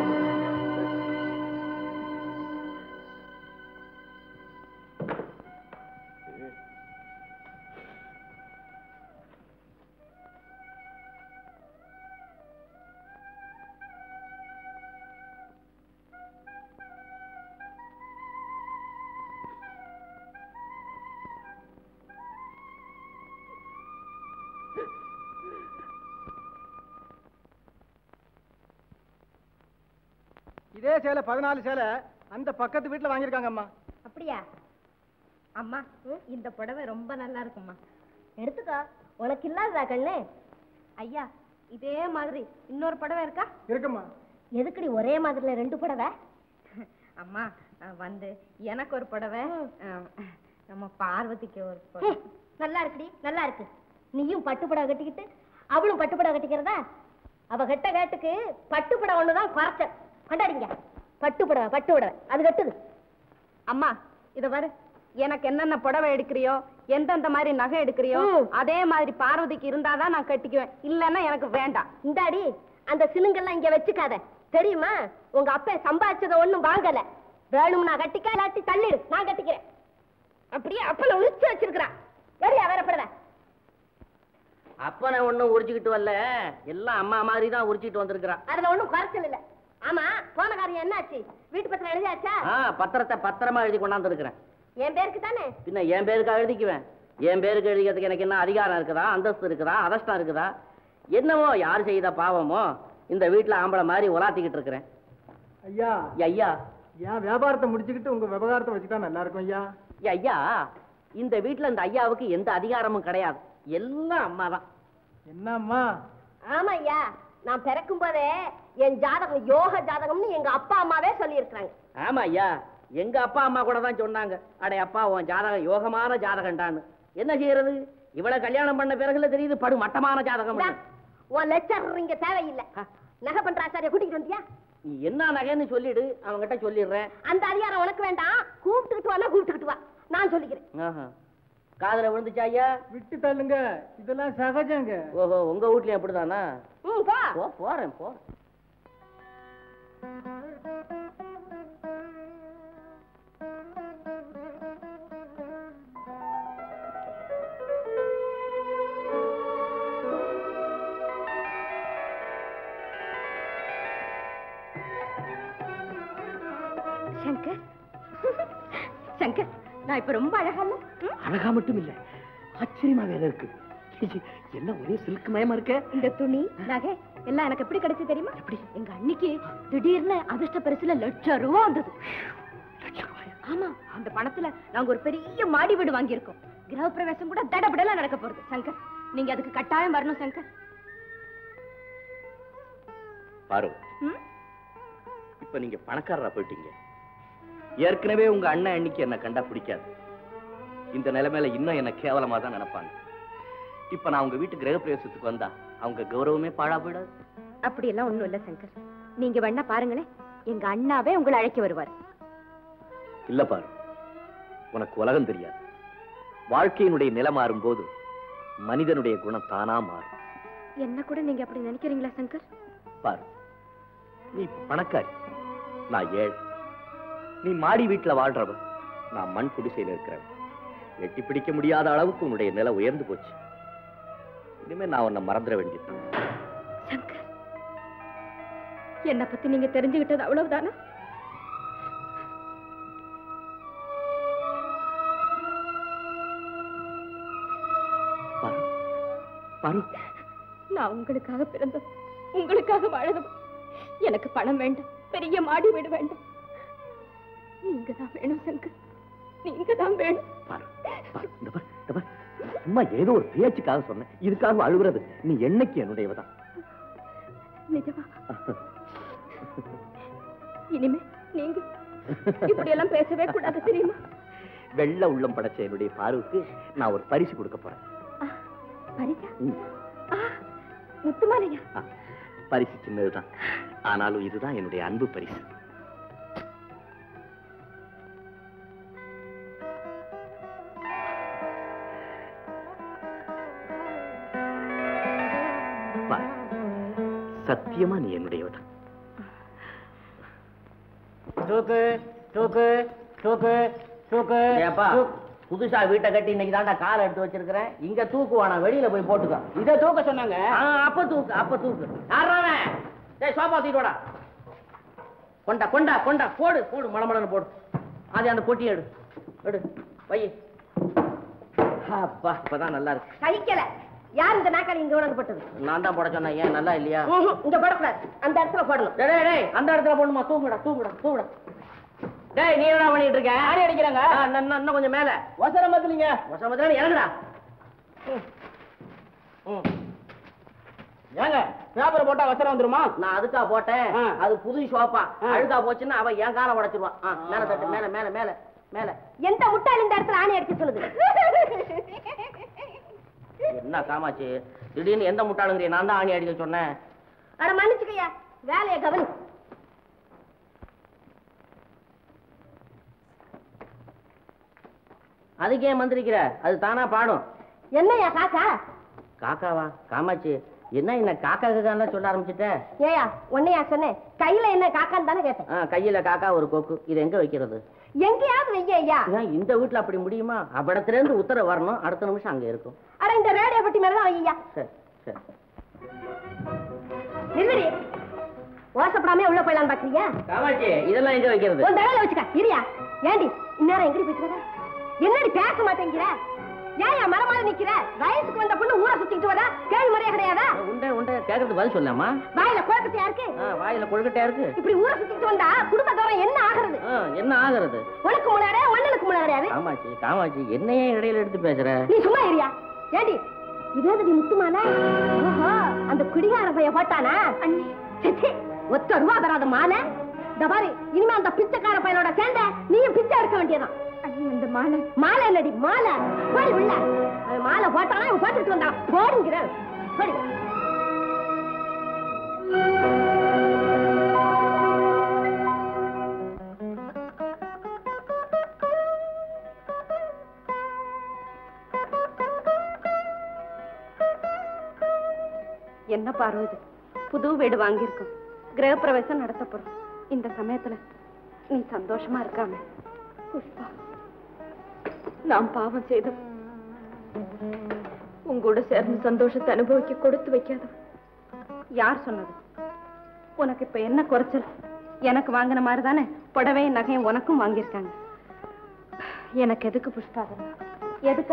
இதே சேலை பதினாலு சேலை அந்த பக்கத்து வீட்டுல வாங்கியிருக்காங்க அம்மா அப்படியா அம்மா இந்த புடவை ரொம்ப நல்லா இருக்கும்மா எடுத்துக்கோ உனக்கு இல்லாததா கண்ணு ஐயா இதே மாதிரி இன்னொரு புடவை இருக்கா இருக்குமா எதுக்குடி ஒரே மாதிரில ரெண்டு புடவை அம்மா அஹ், வந்து எனக்கு ஒரு புடவை அஹ், நம்ம பார்வதிக்கு ஒரு புடவை ஹம், நல்லா இருக்குடி நல்லா இருக்கு நீயும் பட்டு புடவை கட்டிக்கிட்டு அவளும் பட்டு புடவை கட்டிக்கிறதா அவ கட்ட கேட்டுக்கு பட்டு புடவை ஒண்ணுதான் குறைச்ச கொண்டாடிங்க பட்டு புடவை பட்டு புடவை அது கட்டுது அம்மா இத பாரு எனக்கு என்னென்ன புடவை எடுக்கிறியோ எந்தெந்த மாதிரி நகை எடுக்கிறியோ ம். அதே மாதிரி பார்வதிக்கு இருந்தாதான் நான் கட்டிக்குவேன் இல்லைன்னா எனக்கு வேண்டாம் இந்தாடி அந்த சிலுங்கெல்லாம் இங்க வச்சுக்காத தெரியுமா உங்க அப்பா சம்பாதிச்சத ஒண்ணும் வாங்கல வேணும்னா கட்டிக்க இல்லாட்டி தள்ளிடு நான் கட்டிக்கிறேன் அப்படியே அப்பல உரிச்சு வச்சிருக்கிறான் எரியா வேறப்படுத அப்பனை ஒண்ணும் உரிச்சுக்கிட்டு வரல எல்லாம் அம்மா மாதிரி தான் உரிச்சிட்டு வந்திருக்கிறான் அதுல ஒண்ணும் குறைச்சல் இல்ல ஆமா போன காரியம் என்னாச்சு வீட்டு பத்திரம் எழுதியாச்சா ஆ பத்திரத்தை பத்திரமா எழுதி கொண்டாந்து இருக்கிறேன் என் பேருக்கு தானே பின்ன என் பேருக்கா எழுதிக்குவேன் என் பேருக்கு எழுதிக்கிறதுக்கு எனக்கு என்ன அதிகாரம் இருக்குதா அந்தஸ்து இருக்குதா அதஷ்டம் இருக்குதா என்னமோ யார் செய்த பாவமோ இந்த வீட்டுல ஆம்பளை மாதிரி உலாத்திக்கிட்டு இருக்கிறேன் ஐயா ஐயா என் வியாபாரத்தை முடிச்சுக்கிட்டு உங்க விவகாரத்தை வச்சுக்கிட்டா நல்லா இருக்கும் ஐயா ஐயா இந்த வீட்டுல இந்த ஐயாவுக்கு எந்த அதிகாரமும் கிடையாது எல்லாம் அம்மா தான் என்னம்மா ஆமா ஐயா நான் பிறக்கும் போதே என் ஜாதகம் யோக ஜாதகம்னு எங்க அப்பா அம்மாவே சொல்லி இருக்கிறாங்க ஆமா ஐயா எங்க அப்பா அம்மா கூட தான் சொன்னாங்க அடே அப்பா உன் ஜாதகம் யோகமான ஜாதகம்டான்னு என்ன செய்யறது இவ்வளவு கல்யாணம் பண்ண பிறகுல தெரியுது படு மட்டமான ஜாதகம் உன் லெக்சர் இங்க தேவையில்லை நகை பண்ற ஆச்சாரிய கூட்டிட்டு வந்தியா நீ என்ன நகைன்னு சொல்லிடு அவன்கிட்ட சொல்லிடுறேன் அந்த அதிகாரம் உனக்கு வேண்டாம் கூப்பிட்டுக்கிட்டு வானா கூப்பிட்டுக்கிட்டு வா நான் சொல்லிக்கிறேன் ஆஹா. காதுல விழுந்துச்சா ஐயா விட்டு தள்ளுங்க இதெல்லாம் சகஜங்க ஓஹோ உங்க வீட்லயும் அப்படிதானா ம் போ போ போறேன் போறேன் சங்கர் சங்கர் நான் இப்ப ரொம்ப அழகா இல்ல ம்? அழகா மட்டும் இல்ல ஆச்சரியமா வேற இருக்கு ச்சீ, எல்லாம் ஒரே சில்க் மயமா இருக்க இந்த துணி நகை எல்லாம் எனக்கு எப்படி கிடைச்சு தெரியுமா எப்படி எங்க அன்னைக்கு திடீர்னு அதிர்ஷ்ட பரிசுல லட்சம் ரூபா வந்தது ஆமா அந்த பணத்துல நாங்க ஒரு பெரிய மாடி வீடு வாங்கியிருக்கோம் கிரக பிரவேசம் கூட தடபடலாம் நடக்க போறது சங்கர் நீங்க அதுக்கு கட்டாயம் வரணும் சங்கர் பாரு ம்? இப்ப நீங்க பணக்காரரா போயிட்டீங்க ஏற்கனவே உங்க அண்ணன் அன்னைக்கு என்ன கண்டா பிடிக்காது இந்த நிலைமையில இன்னும் என்ன கேவலமா தான் நினைப்பாங்க இப்ப நான் உங்க வீட்டு கிரகப்பிரவேசத்துக்கு வந்தா அவங்க கௌரவமே பாழா போயிடாது அப்படி எல்லாம் ஒண்ணும் இல்ல சங்கர் நீங்க வேணா பாருங்களேன் எங்க அண்ணாவே உங்களை அழைக்க வருவார் இல்ல பாரு உனக்கு உலகம் தெரியாது வாழ்க்கையினுடைய நிலை மாறும் போது மனிதனுடைய குணம் தானா மாறும் என்ன கூட நீங்க அப்படி நினைக்கிறீங்களா சங்கர் பாரு நீ பணக்காரி நான் ஏழை நீ மாடி வீட்டுல வாழ்றவன் நான் மண் குடிசையில இருக்கிறவன் எட்டி பிடிக்க முடியாத அளவுக்கு உன்னுடைய நிலை உயர்ந்து போச்சு இனிமே நான் உன்னை மறந்துட வேண்டியது சங்கர் என்ன பத்தி நீங்க தெரிஞ்சுக்கிட்டது அவ்வளவுதானா பாரு பாரு நான் உங்களுக்காக பிறந்தது உங்களுக்காக வாழணும் எனக்கு பணம் வேண்டாம் பெரிய மாடி வீடு வேண்டாம் நீங்க தான் வேணும் சங்கர் நீங்க தான் வேணும் பாரு பாரு இந்த பாரு இந்த பாரு சும்மா ஏதோ ஒரு பேச்சுக்காக சொன்னேன் இதுக்காக அழுகுறது நீ என்னைக்கு என்னுடையவதான் நிஜமா இனிமே நீங்க இப்படி எல்லாம் பேசவே கூடாது தெரியுமா வெள்ள உள்ளம் படைச்ச என்னுடைய பாருவுக்கு நான் ஒரு பரிசு கொடுக்க போறேன் பரிசா ம். ஆ, முத்துமாலையா ஆ, பரிசு சின்னதுதான் ஆனாலும் இதுதான் என்னுடைய அன்பு பரிசு பாரு, சத்தியமா நீ என்னுடையவதான் தூக்கு தூக்கு தூக்கு தூக்கு ஏப்பா புதுசா வீட்டை கட்டி இன்னைக்கு தாண்டா காலை எடுத்து வச்சிருக்கிறேன் இங்க தூக்குவானா வெளியில போய் போட்டுக்க இதை தூக்க சொன்னாங்க ஆ, அப்ப தூக்கு அப்ப தூக்கு யாராவன் டேய் சோபா தூக்கிட்டு வாடா கொண்டா கொண்டா கொண்டா போடு போடு மடமடன்னு போடு அது அந்த பொட்டி எடு எடு வை அப்பா இப்பதான் நல்லா இருக்கு சகிக்கல யார் இந்த நாக்காளி இங்க உனக்கு போட்டது நான் தான் போட சொன்னேன் ஏன் நல்லா இல்லையா ம்ஹும், இங்க போடக்கூடாது அந்த இடத்துல போடணும் டேய், டேய் டேய் அந்த இடத்துல போடணுமா தூங்குடா தூங்குடா தூங்குடா டேய் நீ என்ன பண்ணிட்டு இருக்க ஆடி அடிக்கிறாங்க இன்னும் கொஞ்சம் மேல அவசரம் பத்தலீங்க வசமத்துல இறங்குடா ம். ம். ஏங்க பேப்பரை போட்டா அவசரம் வந்துருமா நான் அதுக்கா போட்டேன் ஆ. அது புது ஷோப்பா ஆ. அழுக்கா போச்சுன்னா அவன் என் காலை உடைச்சிருவான் ஆ, மேல தட்டு மேல மேல மேல மேல எந்த முட்டாள் இந்த இடத்துல ஆணி அடிக்க சொல்லுது என்ன காமாச்சு திடீர்னு எந்த முட்டாளுங்கிறிய நான் தான் ஆணி அடிக்க சொன்னேன் அட மன்னிச்சுக்கையா வேலையை கவனி அதுக்கே மந்திரிக்கிற அது தானா பாடும் என்னையா காக்கா காக்காவா காமாச்சு என்ன என்ன காக்கா காக்கான்னு சொல்ல ஆரம்பிச்சிட்ட ஏயா உன்னையா சொன்னேன் கையில என்ன காக்கான்னு தானே கேட்டேன் ஆ, கையில காக்கா ஒரு கொக்கு இது எங்க வைக்கிறது எங்கேயாவது வைய ஐயா ஏன் இந்த வீட்டுல அப்படி முடியுமா அவ்விடத்துல இருந்து உத்தரவு வரணும் அடுத்த நிமிஷம் அங்க இருக்கும் அட இந்த ரேடியோ பட்டி மேலதான் வையா சரி சரி நிறுவடி ஓசப்படாம உள்ள போயிடலாம் பாக்குறியா காமாட்சி இதெல்லாம் எங்க வைக்கிறது உன் தகவல வச்சுக்க இரியா ஏண்டி இந்நேரம் எங்கடி போயிட்டு வர என்னடி பேச மாட்டேங்கிற ஏன் என் மரமால நிக்கிற வயசுக்கு வந்த பொண்ணு ஊரை சுத்திட்டு வரா கேள்வி முறையா கிடையாதா உண்டை உண்டை கேட்கறது பதில் சொல்லாமா வாயில குழக்கத்தையா இருக்கு வாயில கொழுக்கட்டையா இருக்கு இப்படி ஊரை சுத்திட்டு வந்தா குடும்ப தூரம் என்ன ஆகுறது ஆ, என்ன ஆகுறது உனக்கு முன்னாடி மண்ணனுக்கு முன்னாடி கிடையாது காமாட்சி காமாட்சி என்னையே இடையில எடுத்து பேசுற நீ சும்மா இரியா ஏண்டி இதேதடி முத்துமானா ஓஹோ அந்த குடிகார பைய போட்டானா அண்ணி சிச்சி ஒத்த ரூபா தராத மாலை இந்த பாரு இனிமே அந்த பிச்சைக்கார பையனோட சேர்ந்த நீயும் பிச்சை எடுக்க வேண்டியதான் அண்ணி அந்த மாலை மாலை இல்லடி மாலை போடி உள்ள அவன் மாலை போட்டானா இவன் போட்டுட்டு வந்தான் போடுங்கிறேன் போடி என்ன பார்வை இது புது வீடு வாங்கியிருக்கோம் கிரகப்பிரவேசம் நடத்த போறோம் இந்த சமயத்துல நீ சந்தோஷமா இருக்காம புஷ்பா நான் பாவம் செய்தோம் உங்கூட சேர்ந்து சந்தோஷத்தை அனுபவிக்க கொடுத்து வைக்காதவ யார் சொன்னது உனக்கு இப்ப என்ன குறைச்சல் எனக்கு வாங்கின மாதிரி தானே புடவையும் நகையும் உனக்கும் வாங்கியிருக்காங்க எனக்கு எதுக்கு புஷ்பா அதெல்லாம்? எதுக்கா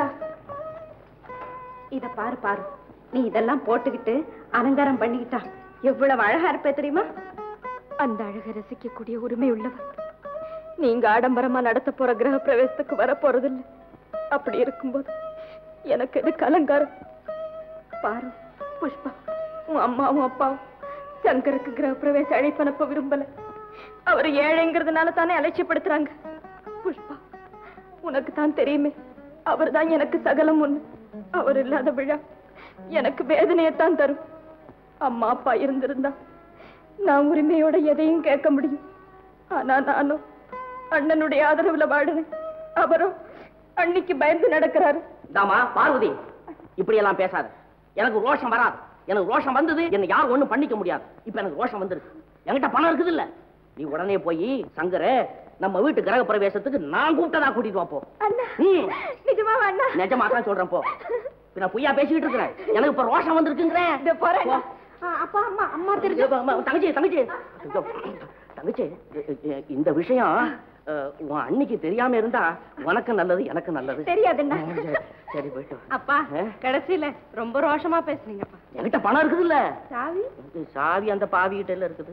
இத பாரு பாரு நீ இதெல்லாம் போட்டுக்கிட்டு அலங்காரம் பண்ணிக்கிட்டா எவ்வளவு அழகா இருப்பே தெரியுமா அந்த அழகை ரசிக்கக்கூடிய உரிமை உள்ளவன் நீங்க ஆடம்பரமா நடத்த போற கிரக பிரவேசத்துக்கு வர போறதில்ல அப்படி இருக்கும்போது எனக்கு எதுக்கு அலங்காரம் பாரு புஷ்பா உன் அம்மாவும் அப்பாவும் சங்கருக்கு கிரக பிரவேச அழைப்பு அனுப்ப விரும்பல அவர் ஏழைங்கிறதுனால தானே அலட்சியப்படுத்துறாங்க புஷ்பா உனக்கு தான் தெரியுமே அவர்தான் எனக்கு சகலம் ஒண்ணு அவர் இல்லாத விழா எனக்கு வேதனையைத்தான் தரும் அம்மா அப்பா இருந்திருந்தா நான் உரிமையோட எதையும் கேட்க முடியும் ஆனா நானும் அண்ணனுடைய ஆதரவுல வாடுறேன் அவரும் அன்னைக்கு பயந்து நடக்கிறாரு தாமா பார்வதி இப்படி எல்லாம் பேசாத எனக்கு ரோஷம் வராது எனக்கு ரோஷம் வந்தது என்ன யாரும் ஒண்ணும் பண்ணிக்க முடியாது இப்ப எனக்கு ரோஷம் வந்துருக்கு என்கிட்ட பணம் இருக்குது இல்ல நீ உடனே போய் சங்கர நம்ம வீட்டு கிரக பிரவேசத்துக்கு நான் கூப்பிட்டதா கூட்டிட்டு வாப்போ ம். நிஜமா அண்ணா நிஜமா தான் சொல்றேன் போ நான் பொய்யா பேசிக்கிட்டு இருக்கிறேன் எனக்கு இப்ப ரோஷம் வந்திருக்குங்கிறேன் போறேன் போ. அப்பா அம்மா அம்மா ஐயோ, அம்மா, தங்கச்சி தங்கச்சி ஐயோ, தங்கச்சி இ- இ- இந்த விஷயம் அஹ், உன் அன்னைக்கு தெரியாம இருந்தா உனக்கு நல்லது எனக்கு நல்லது தெரியாதுண்ணா சரி, சரி போயிட்டு வா. அப்பா ஆ? கடைசியில ரொம்ப ரோஷமா பேசுனீங்கப்பா என்கிட்ட பணம் இருக்குது இல்ல சாவி சாவி அந்த பாவி கிட்ட இருக்குது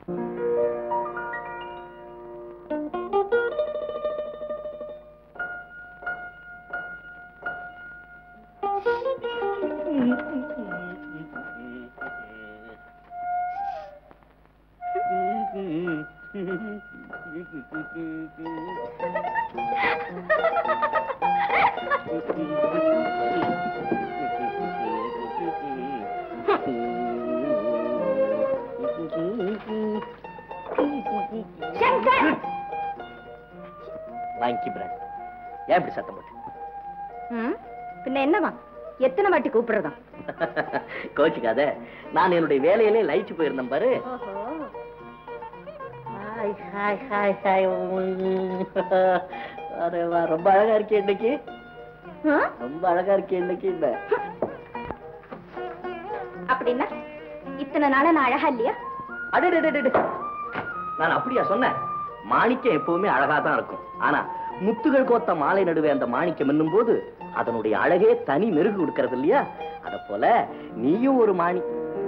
வாங்கி பிராண்ட் ஏன் இப்படி சத்தம் போட்டு ம்? பின்ன என்னவா எத்தனை வாட்டி கூப்பிடுறதா கோச்சிக்காத நான் என்னுடைய வேலையிலே லயிச்சு போயிருந்தேன் பாரு ஹாய் ஹாய் ஹாய் ஹாய் அரே வா ரொம்ப அழகா இருக்கே இன்னைக்கு ரொம்ப அழகா இருக்கே இன்னைக்கு இந்த அப்படின்னா இத்தனை நாளா நான் அழகா இல்லையா அடடடடட. நான் அப்படியா சொன்னேன் மாணிக்கம் எப்பவுமே அழகா தான் இருக்கும் ஆனா முத்துகள் கோத்த மாலை நடுவே அந்த மாணிக்கம் என்னும் போது அதனுடைய அழகே தனி மெருகு கொடுக்கறது இல்லையா அத போல நீயும் ஒரு மாணி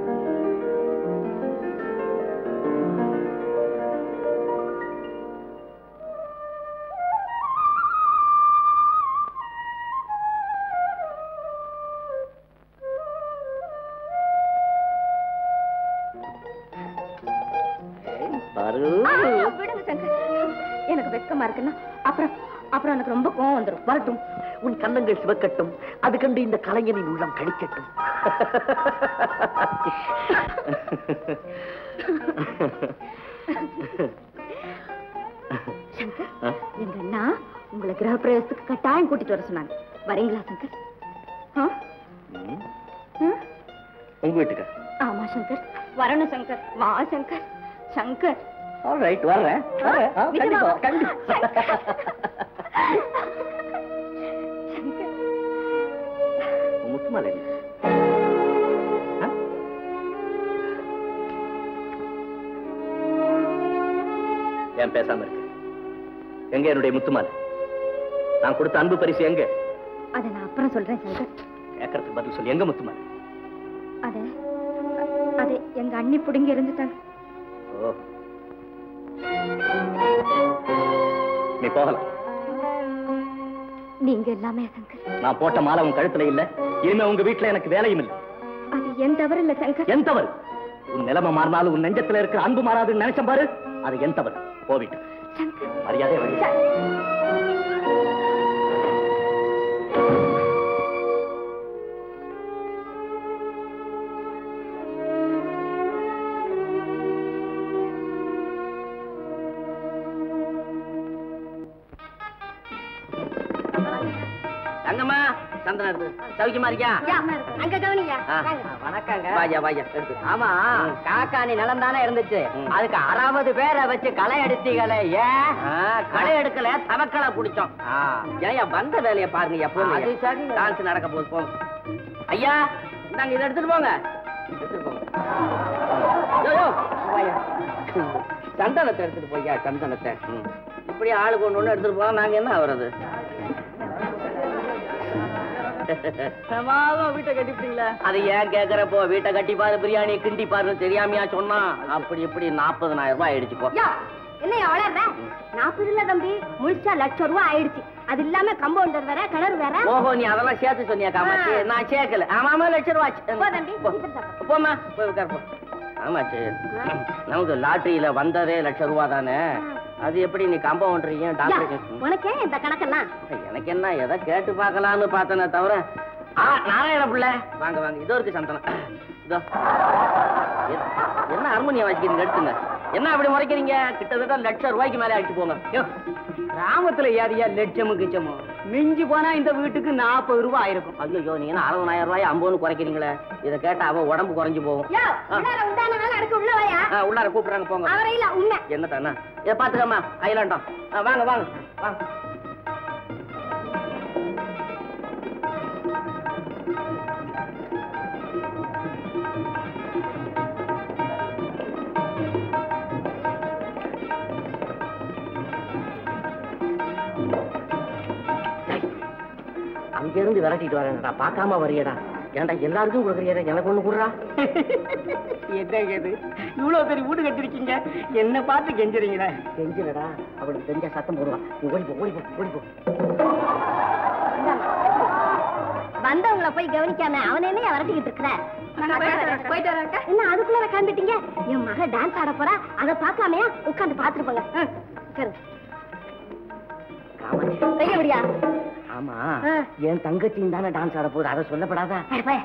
ஏய், பாரு ஆ, விடுங்க சங்கர் எனக்கு வெக்கமா இருக்குன்னா அப்புறம் அப்புறம் எனக்கு ரொம்ப கோவம் வந்துடும் வரட்டும் உன் கன்னங்கள் சிவக்கட்டும் அது கண்டு இந்த கலைஞனின் உள்ளம் கழிக்கட்டும் சங்கர் ஆ? எங்க அண்ணா உங்களை கிரக பிரவேசத்துக்கு கட்டாயம் கூட்டிட்டு வர சொன்னாங்க வரீங்களா சங்கர் ஆ? ம். ம்? உங்க வீட்டுக்கு ஆமா சங்கர் வரணும் சங்கர் வா சங்கர் சங்கர் ஆல் ரைட் வர்றேன் வர்றேன். ஆ, கண்டிப்பா கண்டிப்பா சங்கர் உன் முத்துமாலை எங்க? ஆ? ஏன் பேசாம இருக்கு எங்க என்னுடைய முத்துமாலை நான் கொடுத்த அன்பு பரிசு எங்க அதை நான் அப்புறம் சொல்றேன் சங்கர் கேட்கறதுக்கு பதில் சொல்லி எங்க முத்துமாலை அது அது எங்க அண்ணி புடுங்கி இருந்துட்டாங்க ஓ நீ போகலாம் நீங்க எல்லாமே சங்கர் நான் போட்ட மாலை உன் கழுத்துல இல்ல இனிமே உங்க வீட்டுல எனக்கு வேலையும் இல்லை அது என் தவறு இல்ல சங்கர் என் தவறு உன் நிலைமை மாறினாலும் உன் நெஞ்சத்துல இருக்கிற அன்பு மாறாதுன்னு நினைச்ச பாரு அது என் தவறு போவிட்டு சங்கர் மரியாதை வழி தங்கம்மா சந்தனம் எடுத்து சவிக்கமா இருக்கியா யா, அங்க கவனியா ஆ. வணக்கங்க வாயா வாயா எடுத்து ஆமா காக்காணி நிலம் தானே இருந்துச்சு ம். அதுக்கு அறுபது பேரை வச்சு களை எடுத்தீங்களே ஏன் ஆ, களை எடுக்கல தவக்களை குடிச்சோம் ஏயா வந்த வேலையை பாருங்க எப்போ அது சரி. டான்ஸ் நடக்க போகுது போங்க ஐயா நாங்க இதை எடுத்துட்டு போங்க எடுத்துட்டு போங்க யோ, யோ, வாயா. சந்தனத்தை எடுத்துட்டு போய்யா சந்தனத்தை ம். இப்படி ஆளுக்கு ஒண்ணு ஒண்ணு எடுத்துட்டு போனா நாங்க என்ன ஆகுறது வீட்டை கட்டிவிட்டீங்களா அது ஏன் கேக்குறப்போ வீட்டை கட்டி பாரு பிரியாணி கிண்டி பாரு தெரியாமையா சொன்னா அப்படி இப்படி நாற்பதனாயிரம் ரூபாய் ஆயிடுச்சு போ யா என்னையா வளர்ற நாற்பது இல்ல தம்பி முழிச்சா லட்சம் ரூபாய் ஆயிடுச்சு அது இல்லாம கம்பவுண்டர் வேற கிணறு வேற ஓஹோ நீ அதெல்லாம் சேர்த்து சொன்னியா காமாச்சி ஆ. நான் சேர்க்கல ஆமாமா லட்சம் ரூபாய் ஆச்சு. போ தம்பி, போ. இது சாப்பிடு. போம்மா போய் உட்கார் போ ஆமாச்சு நமக்கு லாட்டரியில வந்ததே லட்சம் ரூபா தானே அது எப்படி நீ கம்பவுண்டரையும் யா, டாக்டர் உனக்கே இந்த கணக்கெல்லாம் எனக்கு என்ன எதை கேட்டு பார்க்கலாம்னு பார்த்தனே தவிர ஆ நாராயண பிள்ளை வாங்க வாங்க இதோ இருக்கு சந்தனம் இதோ எ- என்ன ஹார்மோனியம் வாசிக்கிறீங்க எடுத்துங்க என்ன அப்படி முறைக்கிறீங்க கிட்டத்தட்ட லட்சம் ரூபாய்க்கு மேலே அடிச்சு போங்க யோ, கிராமத்துல ஏரியா லட்சமும் கிச்சமோ மிஞ்சி போனா இந்த வீட்டுக்கு நாற்பது ரூபாய் ஆயிருக்கும் ஐயோ நீங்க என்ன அறுபதாயிரம் ரூபாய் ஐம்பதுன்னு குறைக்கிறீங்களே இதை கேட்டா அவ உடம்பு குறைஞ்சு போகும் யோ உள்ளார உண்டான வேலை அடுக்கு உள்ள வாயா ஆ, உள்ளார கூப்பிடுறாங்க போங்க அவரை இல்ல உண்மை என்ன தானே இதை பாத்துக்கம்மா அயலாண்டம் ஆ, வாங்க வாங்க வாங்க அங்க இருந்து விரட்டிட்டு வரேன்டா பார்க்காம வரியடா ஏன்டா எல்லாருக்கும் கொடுக்குறியடா எனக்கு ஒண்ணு கொடுறா என்ன இது இவ்வளவு பெரிய வீடு கட்டிருக்கீங்க என்ன பார்த்து கெஞ்சுறீங்களே செஞ்சிடடா அவளுக்கு தெரிஞ்ச சத்தம் போடுவான் நீ ஓடி போ ஓடி போ ஓடி போ வந்தவங்கள போய் கவனிக்காம அவன் என்ன விரட்டிக்கிட்டு இருக்கிற போயிட்டு வரேன் என்ன அதுக்குள்ள கிளம்பிட்டீங்க என் மக டான்ஸ் ஆட போறா அதை பார்க்காமையா உட்கார்ந்து பாத்துட்டு போங்க ம், சரி காமாட்சி செய்ய முடியா ஆமா ஆ. என் தங்கச்சியும் தானே டான்ஸ் ஆட போகுது அதை சொல்லப்படாதா அட போய்.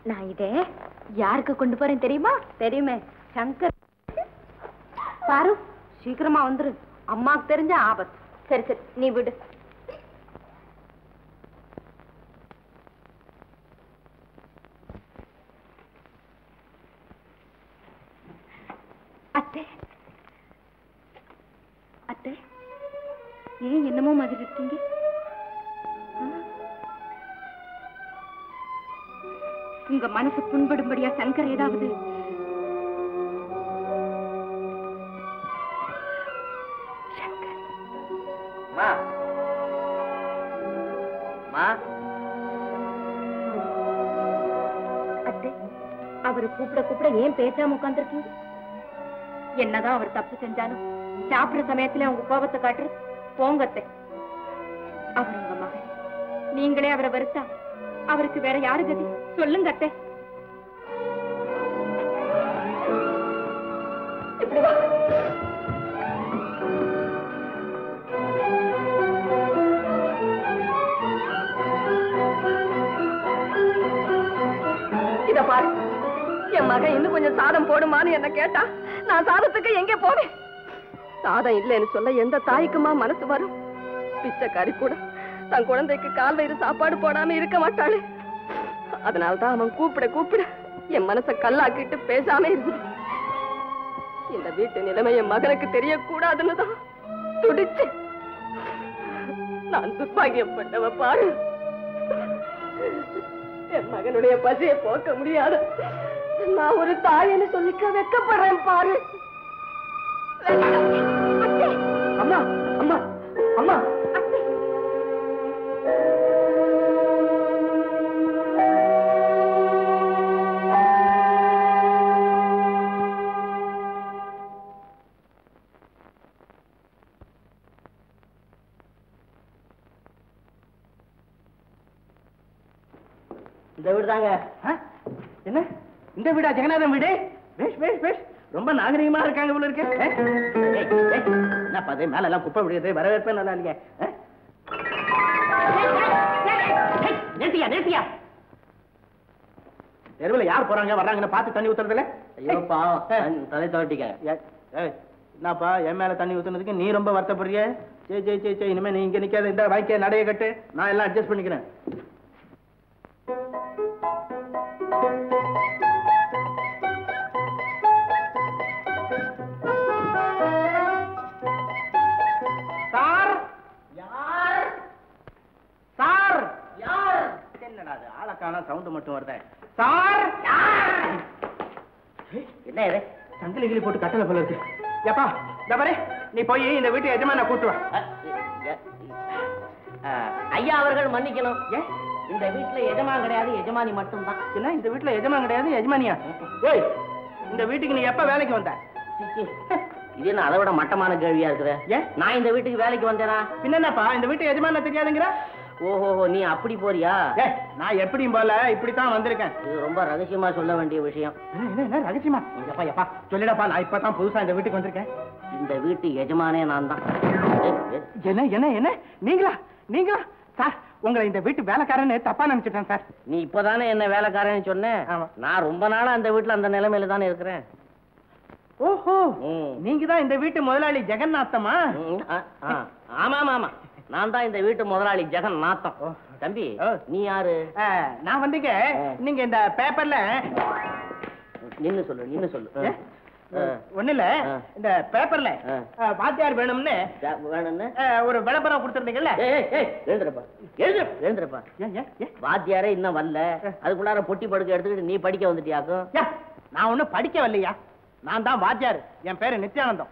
நான் இதே யாருக்கு கொண்டு போறேன் தெரியுமா தெரியுமே சங்கர் பாரு சீக்கிரமா வந்துரு அம்மாக்கு தெரிஞ்ச ஆபத்து சரி சரி நீ விடு அத்தை அத்தை ஏன் என்னமோ மாதிரி இருக்கீங்க ஆ? உங்க மனசு புண்படும்படியா சங்கர் ஏதாவது மா மா அத்தை அவரை கூப்பிட கூப்பிட ஏன் பேசாம உட்கார்ந்துருக்கீங்க என்னதான் அவர் தப்பு செஞ்சாலும் சாப்பிடுற சமயத்துல உங்க கோபத்தை காட்டுறது போங்க அத்தை அவர் உங்க மகன் நீங்களே அவரை வெறுத்தா அவருக்கு வேற யாரு கதி சொல்லுங்க அத்தை இப்படி வா இத பாரு என் மகன் இன்னும் கொஞ்சம் சாதம் போடுமான்னு என்ன கேட்டா நான் சாதத்துக்கு எங்க போவேன் சாதம் இல்லைன்னு சொல்ல எந்த தாய்க்குமா மனசு வரும் பிச்சைக்காரி கூட தன் குழந்தைக்கு கால் வயிறு சாப்பாடு போடாம இருக்க மாட்டாளே அதனால்தான் அவன் கூப்பிட கூப்பிட என் மனசை கல்லாக்கிட்டு பேசாம இருந்தேன் இந்த வீட்டு நிலைமை என் மகனுக்கு தெரியக்கூடாதுன்னு தான் துடிச்சு நான் துர்பாகியப்பட்டவ பாரு என் மகனுடைய பசியை போக்க முடியாது நான் ஒரு தாயன்னு சொல்லிக்க வெக்கப்படுறேன் பாரு அம்மா அம்மா அம்மா இந்த வீடு தாங்க ஆ? என்ன இந்த வீடா ஜெகநாதன் வீடு பேஷ் பேஷ் பேஷ் ரொம்ப நாகரிகமா இருக்காங்க போல இருக்கு ஆ? ஏய், ஏய், என்னப்பா அது மேல எல்லாம் குப்பை விடுது வரவேற்பே நல்லா இல்லைங்க ஆ? நிறுத்தியா நிறுத்தியா தெருவுல யார் போறாங்க வர்றாங்கன்னு பார்த்து தண்ணி ஊத்துறதுல ஐயோ பாவம் தன் தலை தவட்டிக்க என்னப்பா என் மேல தண்ணி ஊத்துனதுக்கு நீ ரொம்ப வருத்தப்படுறிய சே சே சே சே இனிமே நீ இங்க நிக்காத இந்த வாய்க்க நடைய கட்டு நான் எல்லாம் அட்ஜஸ்ட் பண்ணிக்கிறேன் சார் யார் சார் யார் என்னடா அது ஆளக்கான சவுண்ட் மட்டும் வருதே சார் என்ன இது சங்கிலி கிளி போட்டு கட்டளை போல இருக்கு ஏப்பா இந்த பாரு நீ போய் இந்த வீட்டு எஜமான கூட்டு வா அ, எ- அ, ஐயா அவர்கள் மன்னிக்கணும் ஏன் இந்த வீட்டுல எஜமான் கிடையாது எஜமானி மட்டும்தான் என்ன இந்த வீட்டுல எஜமான் கிடையாது எஜமானியா ஏய் இந்த வீட்டுக்கு நீ எப்ப வேலைக்கு வந்த சிச்சி, இது என்ன அதை விட மட்டமான கேள்வியா இருக்குது ஏன் நான் இந்த வீட்டுக்கு வேலைக்கு வந்தேனா பின்னப்பா இந்த வீட்டு எஜமான தெரியாதுங்கிற ஓஹோ நீ அப்படி போறியா ஏ நான் எப்படியும் போல இப்படித்தான் வந்திருக்கேன் இது ரொம்ப ரகசியமா சொல்ல வேண்டிய விஷயம் என்ன, என்ன, என்ன ரகசியமா எப்பா எப்பா சொல்லிடப்பா நான் இப்பதான் புதுசா இந்த வீட்டுக்கு வந்திருக்கேன் இந்த வீட்டு எஜமானே நான் தான் என்ன என்ன என்ன நீங்களா நீங்களா சார் உங்களை இந்த வீட்டு வேலைக்காரன்னு தப்பா நினைச்சிட்டேன் சார் நீ இப்பதானே என்ன வேலைக்காரன்னு சொன்ன ஆமா. நான் ரொம்ப நாளா அந்த வீட்டுல அந்த நிலைமையில தானே இருக்கிறேன் ஓஹோ ம். நீங்க தான் இந்த வீட்டு முதலாளி ஜெகநாத்தமா ம், ஆ, ஆ. ஆமா ஆமா ஆமா நான் தான் இந்த வீட்டு முதலாளி ஜெகன் நாத்தம் ஓ. தம்பி ஓ. நீ யாரு ஆ, நான் வந்துங்க நீங்க இந்த பேப்பர்ல நின்னு சொல்லு நின்னு சொல்லு ஏ? ஒண்ணு இல்ல ஆ. இந்த பேப்பர்ல ஆ. ஆ, வாத்தியார் வேணும்னு ஜா- வேணும்னு ஆ, ஒரு விளம்பரம் கொடுத்திருந்தீங்கல்ல ஏய், ஏய், ஏய், எழுந்துருப்பா எழுந்துரு எழுந்துருப்பா ஏன், ஏன், ஏன்? வாத்தியாரே இன்னும் வரல அதுக்குள்ளார பொட்டி படுக்க எடுத்துக்கிட்டு நீ படிக்க வந்துட்டியாக்கும் யா, நான் ஒண்ணும் படிக்க வரலையா நான் தான் வாத்தியார் என் பேரு நித்யானந்தம்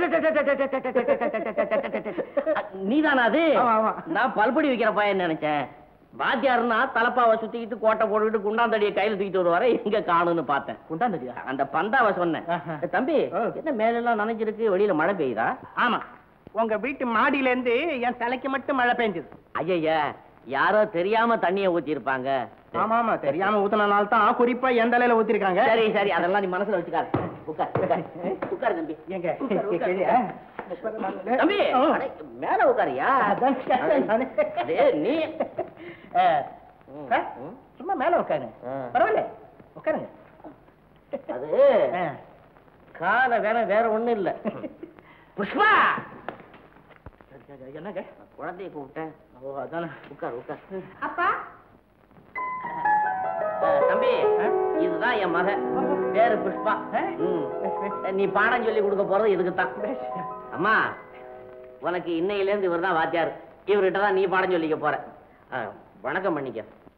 நீதானா அது ஆமா, ஆமா. நான் பல்படி வைக்கிற பையன் நினைச்சேன் வாத்தியார்னா தலப்பாவை சுத்திக்கிட்டு கோட்டை போட்டுக்கிட்டு குண்டாந்தடியை கையில தூக்கிட்டு வருவாரு எங்க காணும்னு பார்த்தேன் குண்டாந்தடியா அந்த பந்தாவை சொன்னேன் ஆஹா. ஏ, தம்பி ஓ. என்ன மேலெல்லாம் நனைஞ்சிருக்கு வெளியில மழை பெய்யுதா ஆமா உங்க வீட்டு மாடியில இருந்து என் தலைக்கு மட்டும் மழை பெஞ்சது ஐயா யாரோ தெரியாம தண்ணிய ஊத்தி இருப்பாங்க ஆமா ஆமா தெரியாம ஊத்துனனால தான் குறிப்பா எந்த தலையில ஊத்திருக்காங்க சரி சரி அதெல்லாம் நீ மனசுல வச்சுக்காரு உட்கார் உட்கார் உட்கார் தம்பி எங்க உட்கார், உட்கார், கீழே? உட்கார். தம்பி ஆ. அட, மேல உட்காரியா அதான் கேட்டேன் நானு. அதே நீ ஆ, ம், ஆ, ம். சும்மா மேல உட்காரு ஆ. பரவாயில்ல உட்காருங்க அது காலை வேற வேற ஒண்ணும் இல்ல புஷ்பா என்னங்க குழந்தைய கூப்பிட்டேன் ஓ அதானே உட்கார் உட்கார் அப்பா அஹ், தம்பி இதுதான் என் மகன் பேரு புஷ்பா ம். நீ பாடம் சொல்லி கொடுக்க போறது இதுக்கு தான் அம்மா உனக்கு இன்னையில இருந்து இவர் தான் வாத்தியார் இவர்கிட்ட தான் நீ பாடம் சொல்லிக்க போற அஹ், வணக்கம் பண்ணிக்க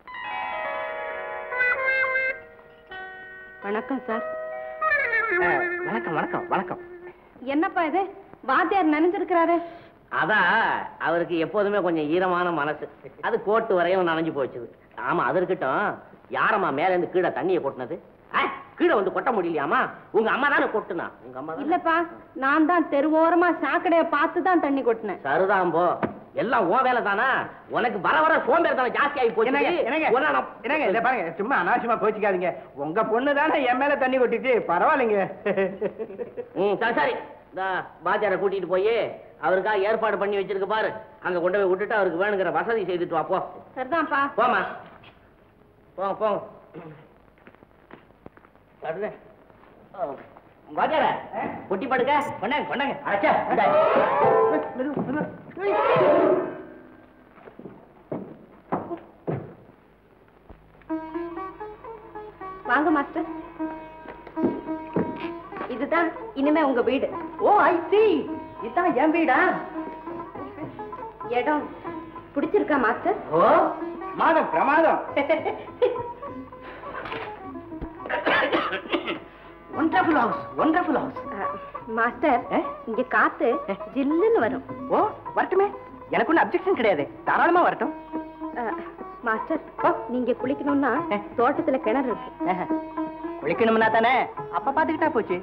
வணக்கம் சார் வணக்கம் வணக்கம் வணக்கம் என்னப்பா இது வாத்தியார் நினைஞ்சிருக்கிறாரு அதான் அவருக்கு எப்போதுமே கொஞ்சம் ஈரமான மனசு அது கோட்டு வரையும் நனைஞ்சு போச்சுது ஆமா அது இருக்கட்டும் யாரம்மா மேல இருந்து கீழே தண்ணியை கொட்டினது ஆ, கீழே வந்து கொட்ட முடியலையாமா உங்க அம்மா தானே கொட்டுனா உங்க அம்மா தானே? இல்லப்பா நான் தான் தெருவோரமா சாக்கடைய பார்த்து தான் தண்ணி கொட்டினேன் சரிதான் போ எல்லாம் உன் வேலை தானா உனக்கு வர வர சோம்பேறி தானே ஜாஸ்தி ஆகி போச்சு என்னங்க என்னங்க உன்னை நான்- என்னங்க இதை பாருங்க சும்மா அனாவசியமா கோச்சிக்காதீங்க உங்க பொண்ணு தானே என் மேல தண்ணி கொட்டிச்சு பரவாயில்லைங்க ம் சரி சரி இந்த பாத்தியாரை கூட்டிட்டு போய் அவருக்காக ஏற்பாடு பண்ணி வச்சிருக்க பாரு அங்க கொண்டு போய் விட்டுட்டு அவருக்கு வேணுங்கிற வசதி செய்துட்டு வா போ சரிதான்ப்பா போமா போங்க போங்க அடுத்து. ஓ, வாத்தியாரே, குட்டி படுக்க கொண்டாங்க கொண்டாங்க அச்சா வாங்க மாஸ்டர் இதுதான் இனிமே உங்க வீடு ஓ ஐ சி இதான் என் வீடா இடம் பிடிச்சிருக்கா மாஸ்டர் ஓ மாதம் பிரமாதம் ஒண்டர்ஃபுல் ஹவுஸ் ஒண்டர்ஃபுல் ஹவுஸ் அஹ், மாஸ்டர் இங்க காத்து ஜில்லுன்னு வரும் ஓ வரட்டுமே எனக்கு ஒன்றும் அப்செக்ஷன் கிடையாது தாராளமா வரட்டும் அஹ், மாஸ்டர் நீங்க குளிக்கணும்னா தோட்டத்துல கிணறு இருக்கு குளிக்கணும்னா தானே அப்ப பாத்துக்கிட்டா போச்சு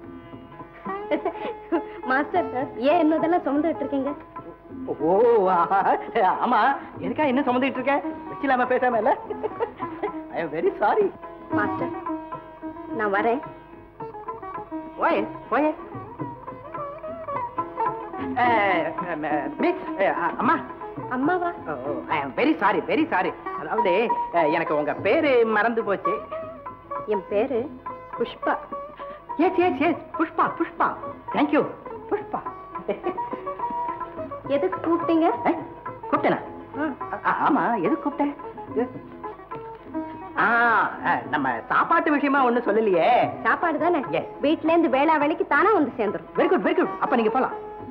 மாஸ்டர் ஏன் என்னதெல்லாம் சுமந்துட்டு இருக்கீங்க ஓ ஆ, ஆமா எதுக்கா என்ன சுமந்துட்டு இருக்க வச்சிலாம பேசாம இல்ல I am very sorry master நான் வரேன் ஓய் ஓய் மிஸ் அம்மா அம்மாவா I am very sorry very sorry அதாவது அஹ், எனக்கு உங்க பேரு மறந்து போச்சு என் பேரு Pushpa yes yes yes Pushpa Pushpa thank you Pushpa எதுக்கு கூப்பிட்டீங்க ஏய், கூப்பிட்டேனா ஆ, ஆமா எது கூப்பிட்டேன் ஆ அஹ், நம்ம சாப்பாட்டு விஷயமா ஒண்ணும் சொல்லலையே சாப்பாடு தானே Yes. வீட்ல இருந்து வேளா வேலைக்கு தானே வந்து சேர்ந்துரும் வெரி குட் வெரி குட் அப்ப நீங்க போலாம்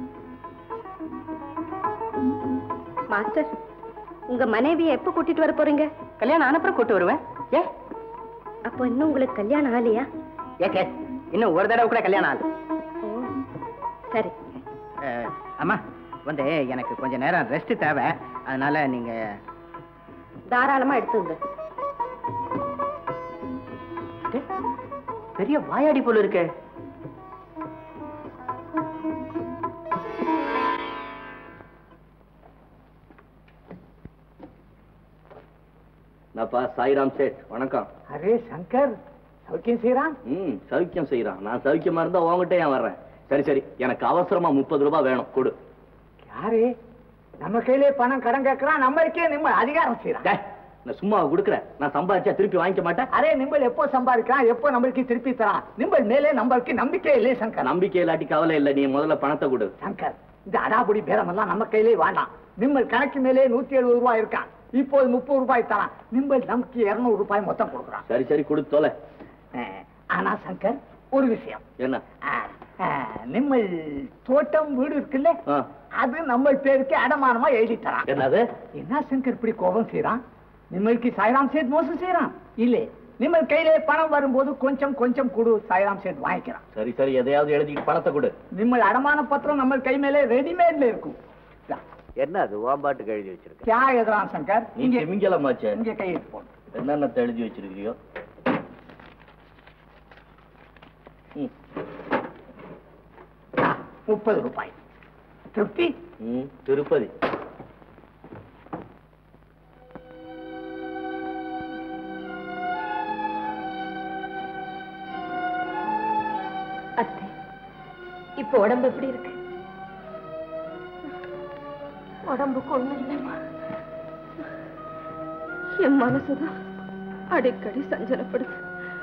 மாஸ்டர் உங்க மனைவியை எப்ப கூட்டிட்டு வர போறீங்க கல்யாணம் அனுப்புறம் கூட்டு வருவேன் ஏ அப்போ இன்னும் உங்களுக்கு கல்யாணம் ஆகலையா எஸ் எஸ் இன்னும் ஒரு தடவை கூட கல்யாணம் ஆகுது ஓ சரி அஹ், அம்மா வந்து எனக்கு கொஞ்ச நேரம் ரெஸ்ட் தேவை அதனால நீங்க தாராளமா எடுத்துங்க டே, பெரிய வாயாடி போல இருக்கு நான்ப்பா சாய்ராம் சேட் வணக்கம் அரே சங்கர் சௌக்கியம் செய்யறான் ம் சௌக்கியம் செய்யறான் நான் சௌக்கியமா இருந்தா உங்ககிட்ட ஏன் வர்றேன் சரி சரி எனக்கு அவசரமா முப்பது ரூபாய் வேணும் கொடு யாரு நம்ம கையிலே பணம் கடன் கேட்கறான் நம்மளுக்கே நிம்ம அதிகாரம் செய்யறான் டேய், நான் சும்மா கொடுக்குறேன் நான் சம்பாதிச்சா திருப்பி வாங்கிக்க மாட்டேன் அரே நிம்பல் எப்போ சம்பாதிக்கிறான் எப்போ நம்மளுக்கு திருப்பி தரான் நிம்பல் மேலே நம்மளுக்கு நம்பிக்கை இல்லையே சங்கர் நம்பிக்கை இல்லாட்டி கவலை இல்லை நீ முதல்ல பணத்தை கொடு சங்கர் இந்த அடாபுடி பேரம் எல்லாம் நம்ம கையிலே வேண்டாம் நிம்பல் கணக்கு மேலே நூத்தி எழுபது ரூபாய் இருக்கான் இப்போது முப்பது ரூபாய் தரான் நிம்பல் நமக்கு இருநூறு ரூபாய் மொத்தம் கொடுக்குறான் சரி சரி கொடு தொலை அஹ், ஆனா சங்கர் ஒரு விஷயம் என்ன அஹ், அஹ், நிம்மல் தோட்டம் வீடு இருக்குல்ல ஆ, அது நம்ம பேருக்கு அடமானமா எழுதி தரான் என்னது என்ன சங்கர் இப்படி கோபம் செய்யறான் நிம்மளுக்கு சாய்ராம் சேத் மோசம் செய்யறான் இல்ல நிம்மல் கையிலே பணம் வரும்போது கொஞ்சம் கொஞ்சம் கொடு சாய்ராம் சேத் வாங்கிக்கிறான் சரி சரி எதையாவது எழுதிட்டு பணத்தை கொடு நிம்மல் அடமான பத்திரம் நம்ம கை மேலே ரெடிமேட்ல இருக்கும் இதா, என்ன அது ஓம்பாட்டுக்கு எழுதி வச்சிருக்க கியா எதிரான் சங்கர் நீ இங்க திமிங்கலமாச்சே இங்க கையெழுத்து போடு என்னென்ன எழுதி வச்சிருக்கியோ ம், ஆ, முப்பது ரூபாய் திருப்தி ம், திருப்பதி அத்தை இப்போ உடம்பு எப்படி இருக்கு உடம்புக்கு ஒண்ணும் இல்லைம்மா என் மனசுதான் அடிக்கடி சஞ்சலப்படுது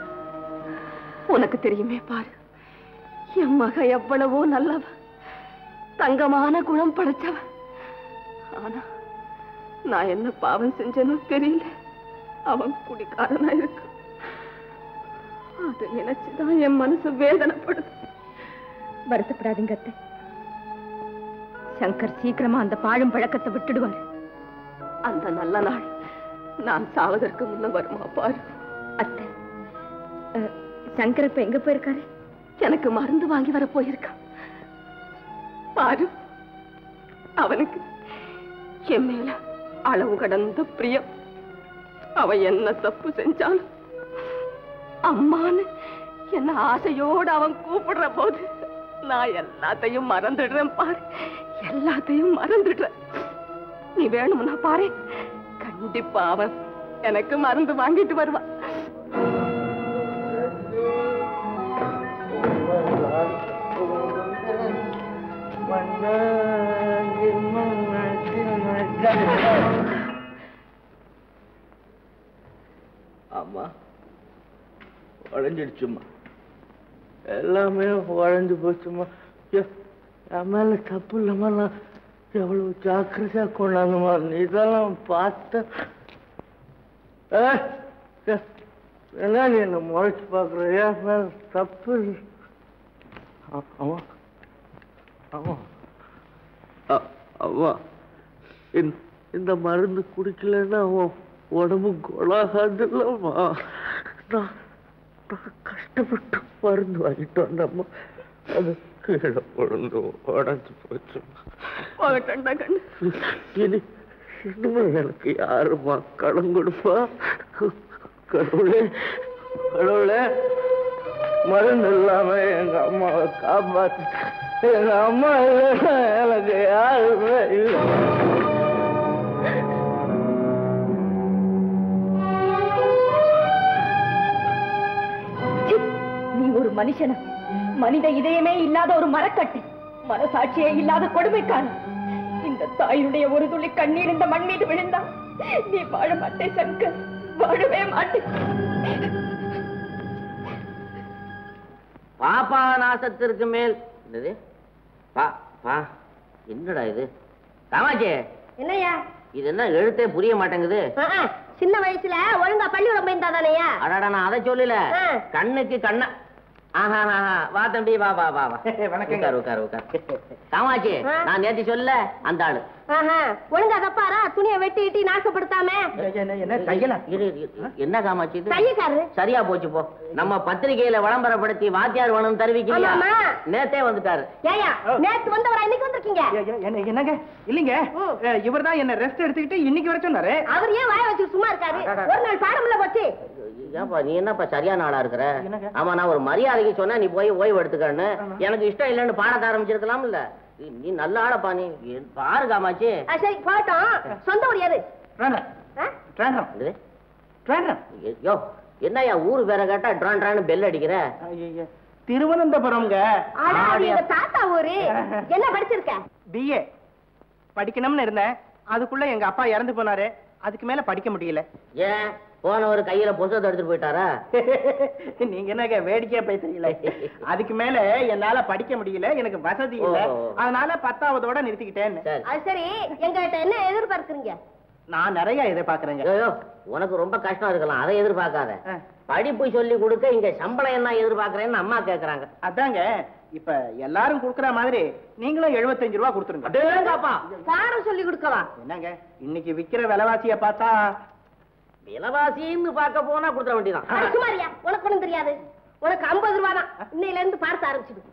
உனக்கு தெரியுமே பாரு என் மக எவ்வளவோ நல்லவ தங்கமான குணம் படைச்சவ ஆனா நான் என்ன பாவம் செஞ்சேனோ தெரியல அவன் குடிக்காரனா இருக்கு அதை நினைச்சுதான் என் மனசு வேதனைப்படுது வருத்தப்படாதீங்க அத்தை சங்கர் சீக்கிரமா அந்த பாழும் பழக்கத்தை விட்டுடுவார் அந்த நல்ல நாள் நான் சாவதற்கு முன்ன வருமா பாரு அத்தை அஹ், சங்கர் இப்ப எங்க போயிருக்காரு எனக்கு மருந்து வாங்கி வர போயிருக்கான் பாரு அவனுக்கு என் மேல அளவு கடந்த பிரியம் அவ என்ன தப்பு செஞ்சாலும் அம்மான்னு என்ன ஆசையோடு அவன் கூப்பிடுற போது நான் எல்லாத்தையும் மறந்துடுறேன் பாரு எல்லாத்தையும் மறந்துடுறேன் நீ வேணும்னா பாரு கண்டிப்பா அவன் எனக்கு மருந்து வாங்கிட்டு வருவான் ஆமா உடஞ்சிடுச்சுமா எல்லாமே உடஞ்சு போச்சுமா ஐயோ, என் மேல தப்பு இல்லம்மா நான் எவ்வளவு ஜாக்கிரதையா கொண்டாங்கம்மா நீ இதெல்லாம் பார்த்த ஏய், ஏய், என்ன நீ என்ன முறைச்சு பார்க்குற என் மேல தப்பு இல்லை. ஆ- ஆமா ஆமா அ- அம்மா இந்த- இந்த மருந்து குடிக்கலன்னா உன் உடம்பு குணாகாதுல்லம்மா நான் நான் கஷ்டப்பட்டு மருந்து வாங்கிட்டு வந்தம்மா அது கீழே விழுந்து உடஞ்சு போச்சுமா போகட்டா கண்ணு இனி இனிமே எனக்கு யாருமா கடன் கொடுப்பா கடவுளே கடவுளே மருந்து இல்லாம எங்க அம்மாவை காப்பாத்து எங்க அம்மா இல்லைன்னா எனக்கு யாருமே இல்லை சி, நீ ஒரு மனுஷனா மனித இதயமே இல்லாத ஒரு மரக்கட்டு மனசாட்சியே இல்லாத கொடுமைக்கான இந்த தாயினுடைய ஒரு துளி கண்ணீர் இந்த மண் மீது விழுந்தா நீ வாழ மாட்டே சங்கர் வாழவே மாட்டே பாப்பா நாசத்திற்கு மேல் என்னது பா பா என்னடா இது காமாட்சி என்னய்யா இது என்ன எழுத்தே புரிய மாட்டேங்குது ஆ, ஆ, சின்ன வயசுல ஒழுங்கா பள்ளிக்கூடம் போயிருந்தா தானேயா அடாடா நான் அதை சொல்லல ஆ. கண்ணுக்கு கண்ணா ஆஹா ஆஹா வா தம்பி வா வா வா வா வணக்கங்க. உட்காரு உட்காரு உட்காரு காமாட்சி ஆ. நான் நேத்து சொல்ல அந்த ஆளு ஆஹா, ஒழுங்கா தப்பாரா துணியை வெட்டி இட்டி நாசப்படுத்தாம என்ன என்ன தையலா இரு, இரு, என்ன காமாட்சி இது தையக்காரரு சரியா போச்சு போ நம்ம பத்திரிகையில விளம்பரப்படுத்தி வாத்தியார் வேணும்னு தெரிவிக்கலையா ஆமாமா. நேத்தே வந்துட்டாரு ஏயா நேத்து வந்தவரா இன்னைக்கு வந்திருக்கீங்க ஏ, ஏ, என்ன என்னங்க இல்லைங்க ம். இவர் தான் என்ன ரெஸ்ட் எடுத்துக்கிட்டு இன்னைக்கு வர சொன்னாரு அவர் ஏன் வாய வச்சு சும்மா இருக்காரு ஒரு நாள் பாடம்ல போச்சு ஏன்பா நீ என்னப்பா சரியான ஆளா இருக்கிற என்னங்க? ஆமா நான் ஒரு மரியாதைக்கு சொன்னா நீ போய் ஓய்வு எடுத்துக்கன்னு எனக்கு இஷ்டம் இல்லைன்னு பாடத்தை ஆரம்பிச்சிருக்கலாம் இல்ல நீ நல்ல ஆளப்பா நீ என் பாரு காமாச்சி ஆ, சரி போட்டோம் சொந்த ஊர் எது ட்ராண்ட்ரம் ஆ? ட்ராண்ட்ரம் என்னது? ட்ராண்ட்ரம் யோ என்னய்யா ஊரு பேரை கேட்டா ட்ரான் ட்ரான்னு பெல் அடிக்கிற ஐயையே. திருவனந்தபுரம்ங்க அட, அது எங்க தாத்தா ஊரு என்ன படிச்சிருக்க பிஏ படிக்கணும்னு இருந்தேன் அதுக்குள்ள எங்க அப்பா இறந்து போனாரு அதுக்கு மேல படிக்க முடியல ஏன் போனவர் கையில புத்தகத்தை எடுத்துட்டு போயிட்டாரா நீங்க என்னங்க வேடிக்கையா பேசுறீங்களே அதுக்கு மேல என்னால படிக்க முடியல எனக்கு வசதி இல்ல ஓ. அதனால பத்தாவதோட நிறுத்திக்கிட்டேன்னு சரி அது சரி எங்ககிட்ட என்ன எதிர்பார்க்கறீங்க நான் நிறைய எதிர்பார்க்கறேங்க யோ, யோ, உனக்கு ரொம்ப கஷ்டம் இருக்கலாம் அதை எதிர்பார்க்காத ஆ. படிப்பு சொல்லி கொடுக்க இங்க சம்பளம் என்ன எதிர்பார்க்கறேன்னு அம்மா கேக்குறாங்க அதாங்க இப்ப எல்லாரும் குடுக்கற மாதிரி நீங்களும் 75 ரூபா கொடுத்துருங்க அடேங்கப்பா பாடம் சொல்லி கொடுக்கவா என்னங்க இன்னைக்கு விக்கிற விலைவாசிய பார்த்தா விலவாசின்னு பார்க்க போனா கொடுத்துட வேண்டியதான் அட, சுமாரியா உனக்கு ஒண்ணும் தெரியாது உனக்கு ஐம்பது ரூபா தான் இன்னையில இருந்து பார்த்து ஆரம்பிச்சிடு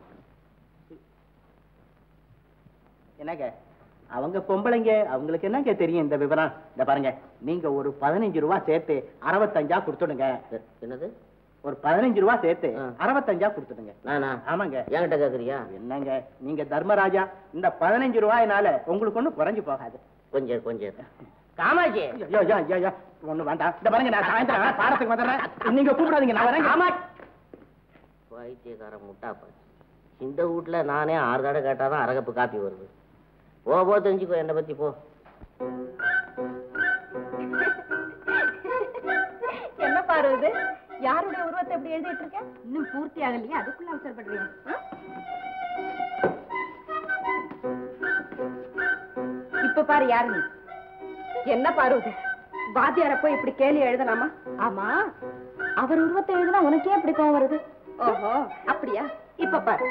என்னங்க அவங்க பொம்பளைங்க அவங்களுக்கு என்னங்க தெரியும் இந்த விவரம் இந்த பாருங்க நீங்க ஒரு பதினஞ்சு ரூபா சேர்த்து அறுபத்தஞ்சா கொடுத்துடுங்க என்னது ஒரு பதினஞ்சு ரூபா சேர்த்து ஆ. அறுபத்தஞ்சா கொடுத்துடுங்க நானா ஆமாங்க என்கிட்ட கேக்குறியா என்னங்க நீங்க தர்மராஜா இந்த பதினஞ்சு ரூபாயினால உங்களுக்கு ஒண்ணும் குறைஞ்சு போகாது கொஞ்சம் கொஞ்சம் காமாட்சி ஐயோ, ஐயோ, ஐயோ, ஐயோ, ஒண்ணும் வேண்டாம் இந்த பாருங்க நான் சாயந்தரம் பாடத்துக்கு வந்துடுறேன் நீங்க கூப்பிடாதீங்க நான் வரேன் ஆமா பைத்தியக்கார முட்டா பாச்சு இந்த வீட்ல நானே ஆறு தடவை கேட்டாதான் அரகப்பு காப்பி வருது போ போ தெரிஞ்சுக்கோ என்னை பத்தி போ என்ன பாரு இது யாருடைய உருவத்தை எப்படி எழுதிட்டு இருக்க இன்னும் பூர்த்தி ஆகலையே அதுக்குள்ள அவசரப்படுறியா ஆ? இப்ப பாரு யாரு நீ என்ன பாரு இது வாத்தியார போய் இப்படி கேலி எழுதலாமா ஆமா அவர் உருவத்தை எழுதினா உனக்கே எப்படி கோவம் வருது ஓஹோ அப்படியா இப்ப பாரு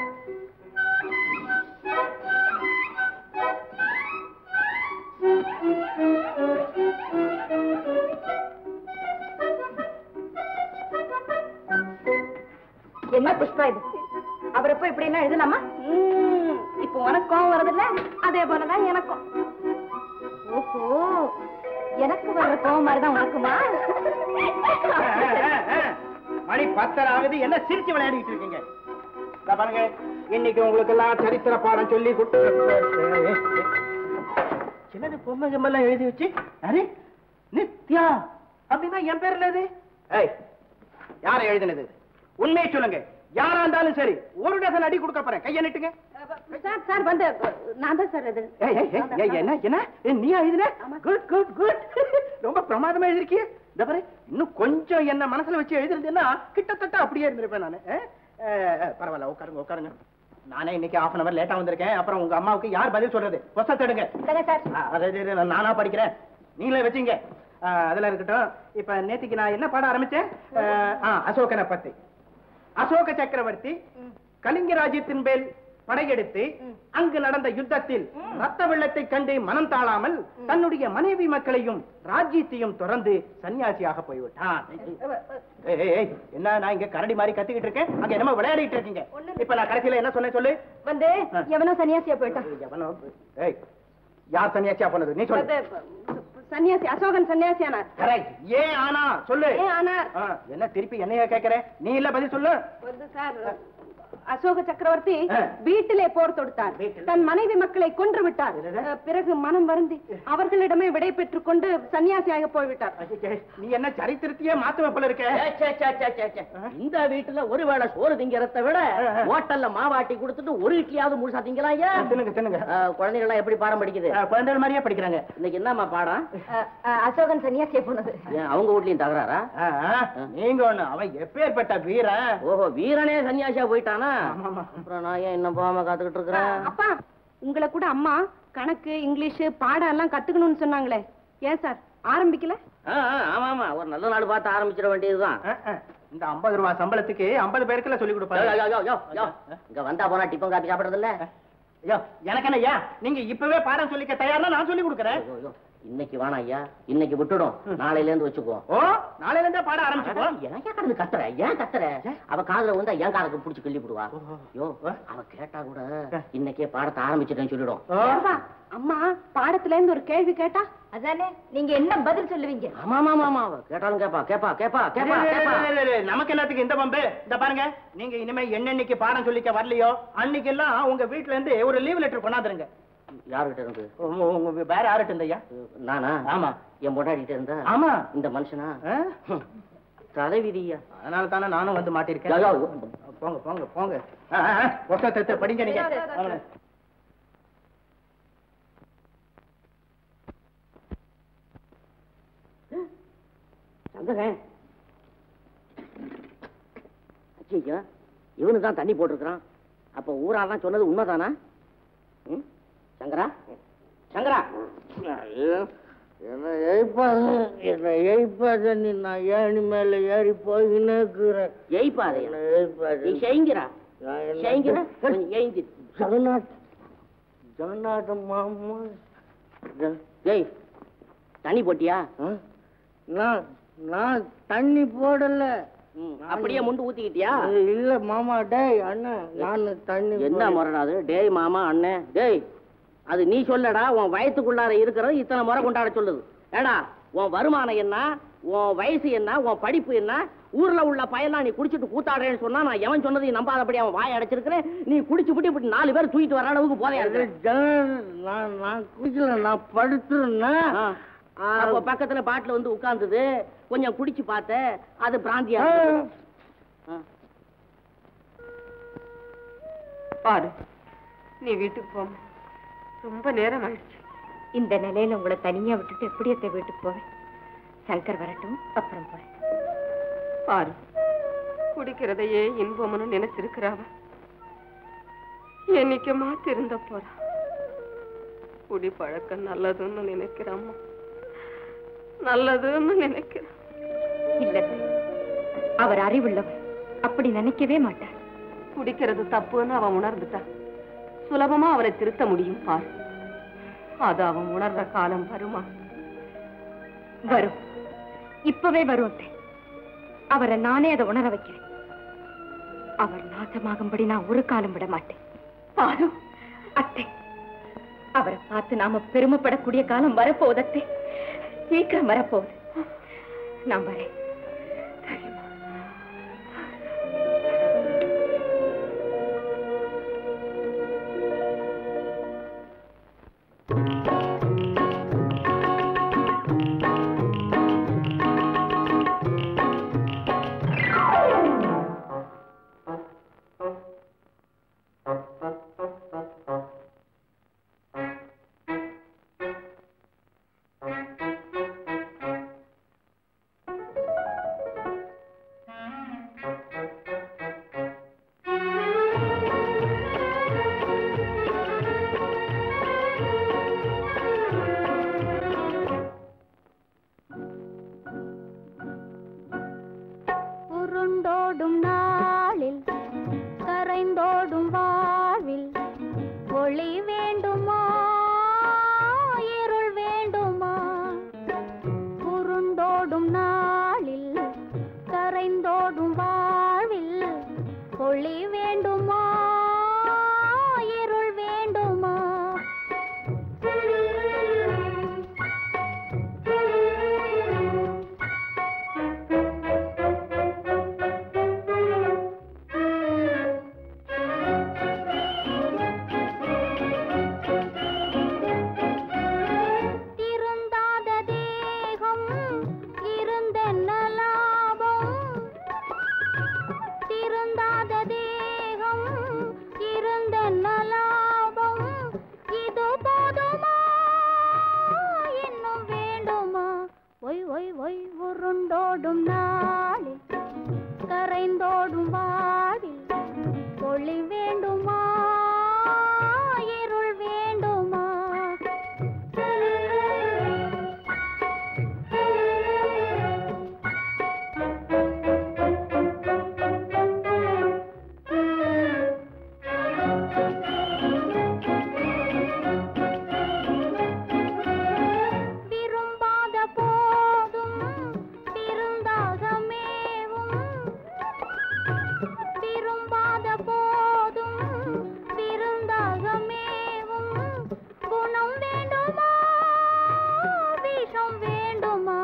என்ன புஷ்பா இது அவரை போய் இப்படி என்ன எழுதலாமா ம், இப்போ உனக்கு கோவம் வருதுல்ல அதே போலதான் எனக்கும் ஓஹோ எனக்கு வர்ற கோவம் மாதிரிதான் உனக்குமா மணி பத்தரை ஆகுது என்ன சிரிச்சு விளையாடிட்டு இருக்கீங்க இதோ பாருங்க இன்னைக்கு உங்களுக்கு எல்லாம் சரித்திர பாடம் சொல்லி கொடுத்து சின்னது பொம்மை கிம்மெல்லாம் எழுதி வச்சு அரே நித்யா அப்படின்னா என் பேர் என்னது ஏய் யாரை எழுதினது உண்மையை சொல்லுங்க யாரா இருந்தாலும் சரி ஒரு டசன் அடி கொடுக்க போறேன் கையை நீட்டுங்க சார் சார் வந்து நான் தான் சார் இது ஏய், ஏய், ஏய், ஏய், என்ன என்ன ஏய், நீ எழுதின குட் குட் குட் ரொம்ப பிரமாதமா எழுதிருக்கிய இந்த பாரு இன்னும் கொஞ்சம் என்ன மனசுல வச்சு எழுதிருந்தேன்னா கிட்டத்தட்ட அப்படியே இருந்திருப்பேன் நானு அஹ், அஹ், பரவாயில்ல உட்காருங்க உட்காருங்க நானே இன்னைக்கு half அன் அவர் லேட்டா வந்திருக்கேன் அப்புறம் உங்க அம்மாவுக்கு யார் பதில் சொல்றது புஸ்தகத்தை எடுங்க சார் ஆ, அது இது, இது, நானா படிக்கிறேன் நீங்களே வச்சுங்க ஆ, அதெல்லாம் இருக்கட்டும் இப்ப நேத்திக்கு நான் என்ன பாட ஆரம்பிச்சேன் ஆ, அசோகனை பத்தி அசோக சக்கரவர்த்தி கலிங்க ராஜ்யத்தின் மேல் படையெடுத்து அங்கு நடந்த யுத்தத்தில் ரத்த வெள்ளத்தை கண்டு மனம் தாழாமல் தன்னுடைய மனைவி மக்களையும் ராஜ்யத்தையும் துறந்து சன்னியாசியாக போய்விட்டான் ஏய், ஏய், ஏய், என்ன நான் இங்க கரடி மாதிரி கத்திக்கிட்டு இருக்கேன் அங்க என்னமோ விளையாடிட்டு இருக்கீங்க இப்ப நான் கடைசியில என்ன சொன்னேன் சொல்லு வந்து எவனோ சன்னியாசியா போயிட்டான் எவனோ ஏய் யார் சன்னியாசியா போனது நீ சொல்லு சன்னியாசி அசோகன் சன்னியாசியானார் கரெக்ட் ஏன் ஆனா சொல்லு ஏன் ஆனார் ஆ, என்ன திருப்பி என்னைய கேக்குற நீ இல்ல பதில் சொல்லு வந்து சார் அசோக சக்கரவர்த்தி ஆ. வீட்டிலே போர் தொடுத்தார் வீட்டில்? தன் மனைவி மக்களை கொன்று விட்டார் என்னது? அஹ், பிறகு மனம் வருந்தி அவர்களிடமே விடை பெற்றுக் கொண்டு சன்னியாசியாக போய்விட்டார் ஐயே, நீ என்ன சரித்திரத்தையே மாத்துவ போல இருக்க சே, சே, சே, சே, சே, சே. இந்த வீட்டுல ஒரு வேளை சோறு திங்கிறத விட ஹோட்டல்ல மாவாட்டி கொடுத்துட்டு ஒரு இட்லியாவது முழுசா திங்கலாம் ஐயா தின்னுங்க தின்னுங்க குழந்தைகள் எல்லாம் எப்படி பாடம் படிக்குது ஆ, குழந்தைகள் மாதிரியே படிக்கிறாங்க இன்னைக்கு என்னம்மா பாடம் அஹ், அஹ், அசோகன் சன்னியாசியா போனது ஏன் அவங்க வீட்லயும் தகராறா ஆ, ஆ, நீங்க ஒண்ணு அவன் எப்பேற்பட்ட வீரன் ஓஹோ வீரனே சன்னியாசியா போயிட்டானா ஆமாமா. அப்புறம் நான் ஏன் இன்னும் போகாம காத்துக்கிட்டு இருக்கிறேன் அப்பா உங்களை கூட அம்மா கணக்கு இங்கிலீஷ் பாடம் எல்லாம் கத்துக்கணும்னு சொன்னாங்களே ஏன் சார் ஆரம்பிக்கல ஆ, ஆ, ஆமா ஆமா ஒரு நல்ல நாள் பார்த்து ஆரம்பிச்சிட வேண்டியதுதான் ஆ, ஆ, இந்த 50 ரூபாய் சம்பளத்துக்கு 50 பேருக்குல சொல்லி யோ, யோ, கொடுப்பாங்க யோ, யோ, யோ. இங்க வந்தா போனா டிஃபன் காப்பி சாப்பிடுறது இல்ல ஐயோ எனக்கு என்ன ஐயா நீங்க இப்பவே பாடம் சொல்லிக்க தயார்னா நான் சொல்லி கொடுக்குறேன் யோ, யோ. இன்னைக்கு வேணாம் ஐயா இன்னைக்கு விட்டுடும் நாளையில இருந்து வச்சுக்குவோம் ஓ நாளையில இருந்தே பாடம் ஆரம்பிச்சுக்கோ ஏன் கடந்து கத்துற ஏன் கத்துற அவ காதுல வந்து என் காதுக்கு புடிச்சு கிள்ளி போடுவா யோ அவ கேட்டா கூட இன்னைக்கே பாடத்தை ஆரம்பிச்சிட்டேன்னு சொல்லிடும் ஓ ஏன்பா, அம்மா பாடத்துல இருந்து ஒரு கேள்வி கேட்டா அதானே நீங்க என்ன பதில் சொல்லுவீங்க ஆமா ஆமா ஆமா ஆமா அவ கேட்டாலும் கேப்பா கேப்பா கேப்பா கேப்பா இல்ல, இல்ல, கேப்பா இல்ல, இல்ல, இல்ல, நமக்கு என்னத்துக்கு இந்த பம்பு இந்த பாருங்க நீங்க இனிமே என்னன்னைக்கு பாடம் சொல்லிக்க வரலையோ அன்னைக்கு எல்லாம் உங்க வீட்ல இருந்து ஒரு லீவ் லெட்டர் கொண்டாந்துருங்க யாருகிட்ட இருந்து உங்க- உங்க வேற யாருட்டு இருந்தையா நானா ஆமா. என் பொண்டாடிட்டு இருந்தா ஆமா இந்த மனுஷனா ஆ? ஹம். தலைவிதியா அதனால தானே நானும் வந்து மாட்டிருக்கேன் யோ, யோ. போங்க போங்க போங்க ஆ, ஆ, ஆ, புத்தகத்தை எடுத்து படிங்க நீங்க வாங்க. சங்கரன் ஐயா இவனு தான் தண்ணி போட்டிருக்கிறான் அப்ப ஊராலாம் சொன்னது உண்மைதானா ம்? சங்கரா சங்கரா என்ன எழுப்பாத என்ன எழுப்பாத நீ நான் ஏணி மேல ஏறி போயின்னு இருக்கிறேன் எய்ப்பாதையா என்ன எழுப்பாத நீ செய்கிறா நான் என்ன- செய்கிற கொஞ்சம் ஏங்கி ஜெகநாத் ஜெகநாத மாமா ஜ- ஏய் தண்ணி போட்டியா ஆ? நான் நான் தண்ணி போடல ம், அப்படியே முண்டு ஊத்திக்கிட்டியா இல்ல மாமா டேய் அண்ணன் நான் தண்ணி என்ன போடல. முறைடா அது டேய் மாமா அண்ணன் டேய் அது நீ சொல்லடா உன் வயத்துக்குள்ளார இருக்கிறது இத்தனை முறை கொண்டாட சொல்லுது ஏடா உன் வருமானம் என்ன உன் வயசு என்ன உன் படிப்பு என்ன ஊர்ல உள்ள பையனா நீ குடிச்சிட்டு கூத்தாடுறேன்னு சொன்னா நான் எவன் சொன்னதையும் நம்பாதபடி அவன் வாய் அடைச்சிருக்கிறேன் நீ குடிச்சு விட்டு இப்படி நாலு பேர் தூக்கிட்டு வர அளவுக்கு போதையா அது இருக்கு ஜெகநாத், நான் நான் குடிக்கல நான் படுத்துருந்தேன் ஆ. அப்ப பக்கத்துல பாட்டில் வந்து உட்கார்ந்தது கொஞ்சம் குடிச்சு பார்த்த அது பிராந்தியா ஆ. இருந்தது. ஆ. பாரு நீ வீட்டுக்கு போமா ரொம்ப நேரம் ஆயிடுச்சு இந்த நிலையில உங்களை தனியா விட்டுட்டு எப்படி அத்தை வீட்டுக்கு போவேன் சங்கர் வரட்டும் அப்புறம் போறேன் பாரு குடிக்கிறதையே இன்பம்னு நினைச்சிருக்கிறாவ என்னைக்குமா திருந்த போறா குடி பழக்கம் நல்லதுன்னு நினைக்கிறாம்மா நல்லதுன்னு நினைக்கிறேன் இல்ல அவர் அறிவுள்ளவர் அப்படி நினைக்கவே மாட்டார் குடிக்கிறது தப்புன்னு அவன் உணர்ந்துட்டான் சுலபமா அவனை திருத்த முடியும் பாரு அது அவன் உணர்ற காலம் வருமா வரும் இப்பவே வரும் அத்தை அவரை நானே அதை உணர வைக்கிறேன் அவர் நாசமாகும்படி நான் ஒரு காலம் விட மாட்டேன் பாரு அத்தை அவரை பார்த்து நாம பெருமைப்படக்கூடிய காலம் வரப்போகுது அத்தை சீக்கிரம் வரப்போகுது நான் வரேன் உருண்டோடும் நாளில் கரைந்தோடும் வாழ்வில் ஒளி வேண்டுமா இருள் வேண்டுமா உருண்டோடும் நாளில் கரைந்தோடும் வாழ்வில் ஒளி வேண்டுமா இருள் வேண்டுமா திருந்தாத தேகம் இருந்தென்ன லாபம் திருந்தாத தேகம் இருந்தென்ன லாபம் இது போதுமா இன்னும் வேண்டுமா ஒய் ஒய் ஒய் உருண்டோடும் நாளில் கரைந்தோடும் வாடில் ஒளி வேண்டுமா இருள் வேண்டுமா விரும்பாத போதும் விருந்தாக மேவும் விரும்பாத போதும் விருந்தாக மேவும் குணம் வேண்டுமா விஷம் வேண்டுமா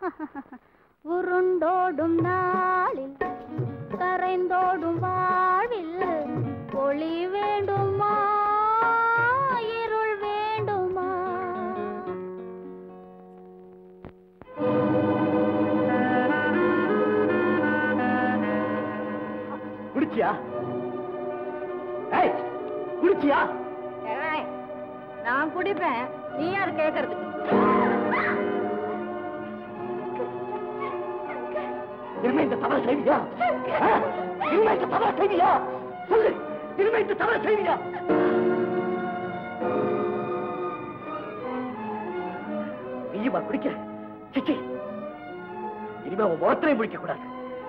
உருண்டோடும் நாளில் கரைந்தோடும் வாழ்வில் ஒளி வேண்டுமா இருள் வேண்டுமா குடிச்சியா ஏய் குடிச்சியா நான் குடிப்பேன் நீ யார் கேட்கறதுக்கு இனிமே இந்த தவறு செய்வியா ஆ? இனிமே இந்த தவறு செய்வியா சொல்லு இனிமே இந்த தவறு செய்வியா நீயுமா குடிக்க சிச்சி இனிமே உன் முகத்திலையும் குடிக்க கூடாது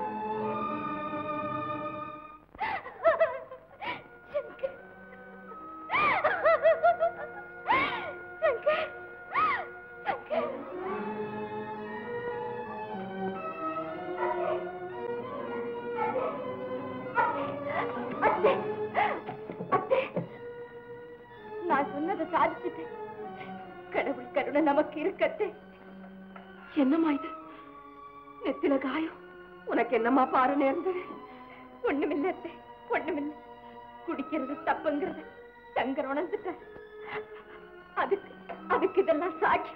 அத்தை, அத்தை, நான் சொன்னதை சாதிச்சுட்டேன் கடவுள் கருணை நமக்கு இருக்கத்தே என்னம்மா இது நெத்தில காயம் உனக்கு என்னம்மா பாரு நேர்ந்தது ஒண்ணுமில்ல அத்தை ஒண்ணுமில்ல குடிக்கிறது தப்புங்கிறது சங்கர் உணர்ந்துட்ட அதுக்கு அதுக்கு இதெல்லாம் சாட்சி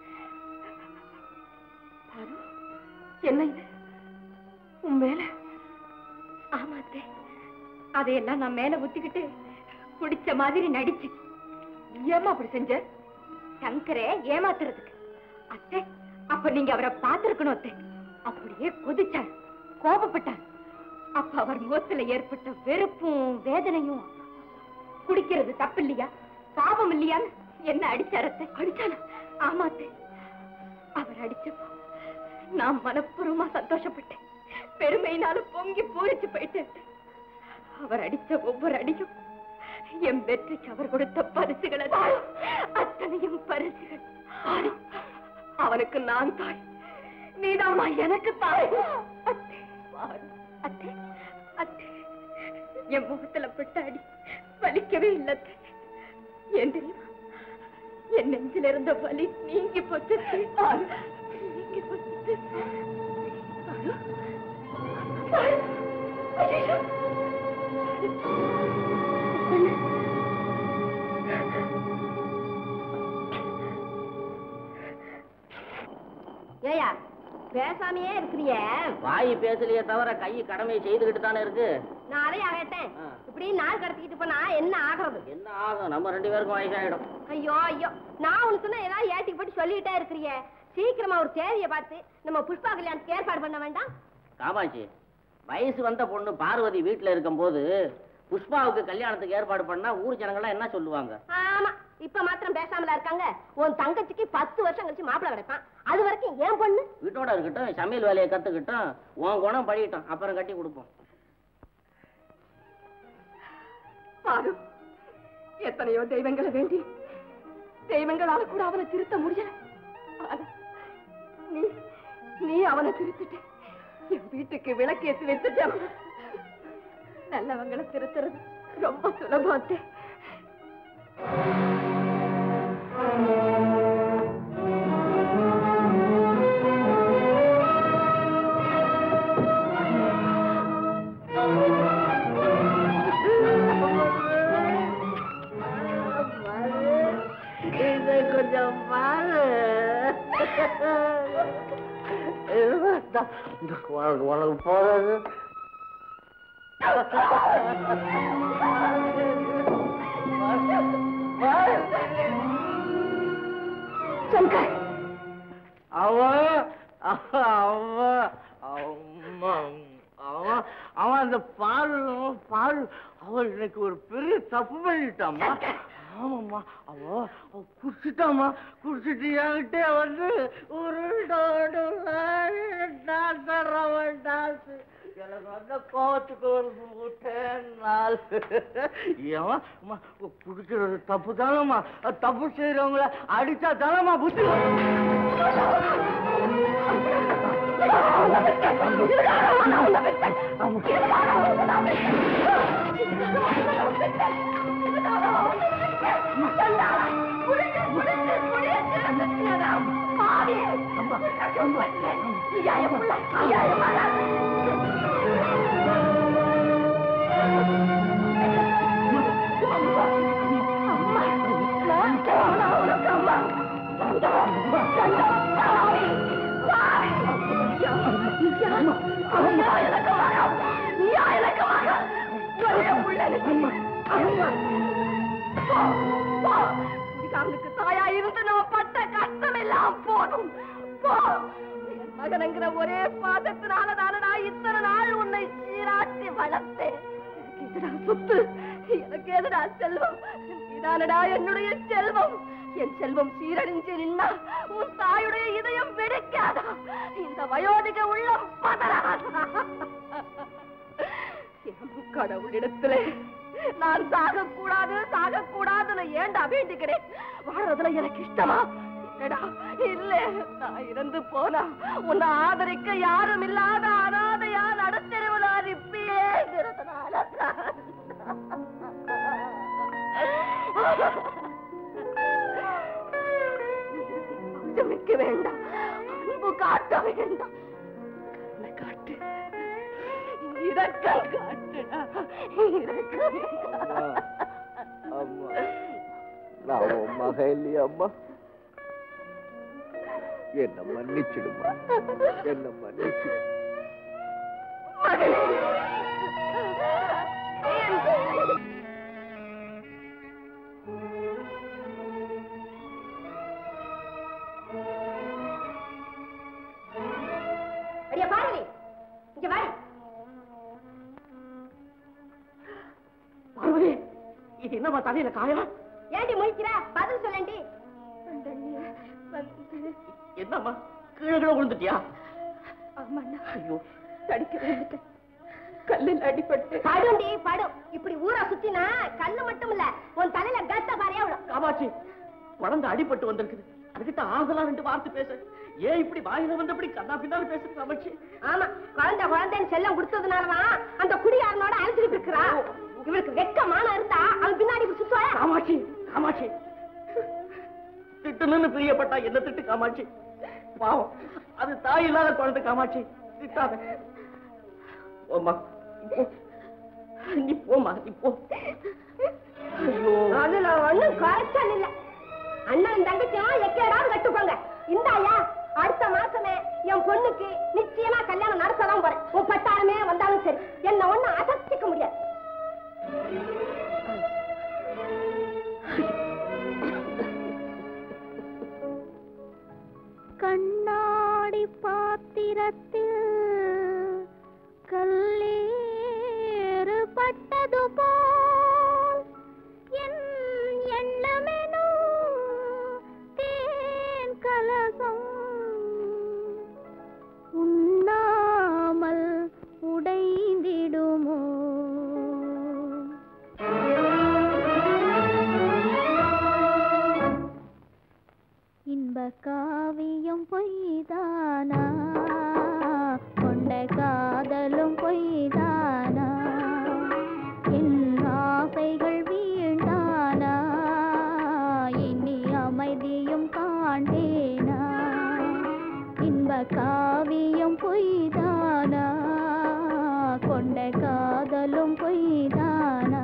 பாரு என்ன இது உன் மேல ஆமா அத்தை அதையெல்லாம் நான் மேல ஊத்திக்கிட்டு குடிச்ச மாதிரி நடிச்சு ஏம்மா அப்படி செஞ்ச சங்கரே ஏமாத்துறதுக்கு அத்தை அப்ப நீங்க அவரை பார்த்திருக்கணும் அத்தை அப்படியே கொதிச்சார் கோபப்பட்டார் அப்ப அவர் முகத்துல ஏற்பட்ட வெறுப்பும் வேதனையும் குடிக்கிறது தப்பு இல்லையா பாவம் இல்லையான்னு என்ன அடிச்சாரத்தை அடிச்சானா ஆமாத்தே அவர் அடிச்சப்போ நான் மனப்பூர்வமா சந்தோஷப்பட்டேன் பெருமையினால பொங்கி பூரிச்சு போயிட்டேன் அவர் அடிச்ச ஒவ்வொரு அடியும் என் வெற்றிக்கு அவர் கொடுத்த பரிசுகள் அது. அத்தனையும் பரிசுகள் ஆனா, அவனுக்கு நான் தாய் நீதாம்மா எனக்கு தாய் அத்தே, பாரு, அத்தே, அத்தே, என் முகத்துல பட்ட அடி வலிக்கவே இல்லை அத்தே. ஏன் தெரியுமா என் நெஞ்சில இருந்த வலி நீங்கி போச்சு அத்தே. பாரு, நீங்கி போச்சு அத்தே. பாரு, பாரு, ஐயையோ. ஏயா பேசாமையே இருக்கிறிய வாய் பேசலையே தவிர கை கடமையை செய்துகிட்டு தானே இருக்கு நான் அதையா கேட்டேன் ஆ. இப்படி நாள் கடத்திக்கிட்டு போனா என்ன ஆகுறது என்ன ஆகும் நம்ம ரெண்டு பேருக்கும் வயசாயிடும் ஐயோ ஐயோ நான் உனக்கு சொன்னா ஏதாவது ஏட்டிக்கு போட்டு சொல்லிட்டே இருக்கிறிய சீக்கிரமா ஒரு தேதியை பார்த்து நம்ம புஷ்பா கல்யாணத்துக்கு ஏற்பாடு பண்ண வேண்டாம் காமாட்சி வயசு வந்த பொண்ணு பார்வதி வீட்டுல இருக்கும்போது புஷ்பாவுக்கு கல்யாணத்துக்கு ஏற்பாடு பண்ணா ஊர் ஜனங்கள்லாம் என்ன சொல்லுவாங்க ஆமா இப்ப மாத்திரம் பேசாமலா இருக்காங்க உன் தங்கச்சிக்கு பத்து வருஷம் கழிச்சு மாப்பிள்ளை கிடைப்பான் அது வரைக்கும் ஏன் பொண்ணு வீட்டோட இருக்கட்டும் சமையல் வேலையை கத்துக்கிட்டோம் உன் குணம் படிக்கட்டும் அப்புறம் கட்டி கொடுப்போம் பாரு எத்தனையோ தெய்வங்களை வேண்டி தெய்வங்களால கூட அவனை திருத்த முடியல ஆனா, நீ நீ அவனை திருத்திட்ட என் வீட்டுக்கு விளக்கேத்தி வச்சுட்ட நல்லவங்களை திருத்துறது ரொம்ப சுலபம் அத்தே. இதை கொஞ்சம் பாரு இதுதான் உனக்கு உனக்கு போறது சங்கர் அவன் அவன் அவன் அவன் அவன் அந்த பாரு பாரு அவன் இன்னைக்கு ஒரு பெரிய தப்பு பண்ணிட்டாமா ஆமாம்மா அவ அவ குடிச்சிட்டாமா குடிச்சிட்டு என்கிட்ட வந்து ஒரு டான்ஸ் அவன் டான்ஸ் எனக்கு வந்த கோவத்துக்கு ஒரு முட்டன் நாள் ஏமா குடிக்கிறது தப்பு தானம்மா தப்பு செய்யறவங்கள அடிச்சா தானம்மா புத்தி வரும். அவனுக்கு தாயா இருந்து நான் பட்ட கஷ்டம் எல்லாம் போதும் போ என் மகனுங்கிற ஒரே பாதத்தினால தானடா இத்தனை நாள் உன்னை சீராட்டி வளர்த்தேன் எனக்கு எதுடா சொத்து எனக்கு எதுடா செல்வம் நீதானடா என்னுடைய செல்வம் என் செல்வம் சீரழிஞ்சு நின்னா உன் தாயுடைய இதயம் வெடிக்காதா இந்த வயோதிக உள்ளம் பதறாதா என் கடவுளிடத்திலே நான் சாகக்கூடாது சாகக்கூடாதுன்னு ஏண்டா வேண்டுகிறேன் வாழறதுல எனக்கு இஷ்டமா இல்லடா இல்ல நான் இறந்து போனா உன்னை ஆதரிக்க யாரும் இல்லாத அனாதையா நடுத்தெருவில் அனுப்பிக்க வேண்டாம் அன்பு காட்ட வேண்டாம் கண்ணை காட்டு இரக்கம் காட்டுடா இரக்கம் அம்மா நான் உன் மகன் இல்லையா அம்மா என்ன மன்னிச்சிடுமா என்ன மன்னிச்சு மகனே அடியா பாருங்க இங்க வாடி என்னம்மா தலையில காயம் ஏண்டி முழிக்கிற பதில் சொல்லண்டி என்னம்மா கீழே கீழே விழுந்துட்டியா ஆமாண்ணா ஐயோ தடிக்க விழுந்துட்டேன் கல்லில் அடிபட்டு படுண்டி படும் இப்படி ஊரா சுத்தினா கல்லு மட்டும் இல்ல உன் தலையில கத்த பாரியா விடும் காமாட்சி குழந்தை அடிபட்டு வந்திருக்குது அதுகிட்ட ஆசலா ரெண்டு வார்த்தை பேச ஏன் இப்படி வாயில வந்தபடி கண்ணா பின்னால பேசுற காமாட்சி ஆமா குழந்தை குழந்தைன்னு செல்லம் கொடுத்ததுனாலதான் அந்த குடியாரனோட அழைச்சிட்டு இருக்கிறா இவருக்கு வெக்கமான இருந்தா அவன் பின்னாடி இப்படி சுத்துவா காமாட்சி காமாட்சி திட்டுன்னு பிரியப்பட்டா என்ன திட்டு காமாட்சி பாவம் அது தாய் இல்லாத குழந்தை காமாட்சி திட்டாத போம்மா நீ போ. நீ போமா நீ போ ஐயோ அதுல ஒண்ணும் குறைச்சல் இல்ல அண்ணன் தங்கச்சியும் எக்கேடாவது கட்டுக்கோங்க இந்தாயா அடுத்த மாசமே என் பொண்ணுக்கு நிச்சயமா கல்யாணம் நடத்ததான் போறேன் உன் பட்டாளமே வந்தாலும் சரி என்ன ஒண்ணு அசத்திக்க முடியாது கண்ணாடி பாத்திரத்தில் கல்லேறு பட்டது போல் என் எண்ணமெனும் தேன் கலசம் உண்ணாமல் உடைந்திடுமோ இன்ப காவியம் பொய்தானா கொண்ட காதலும் பொய்தானா என் ஆசைகள் வீழ்ந்தானா இனி அமைதியும் காண்டேனா இன்ப காவியம் பொய்தானா கொண்ட காதலும் பொய்தானா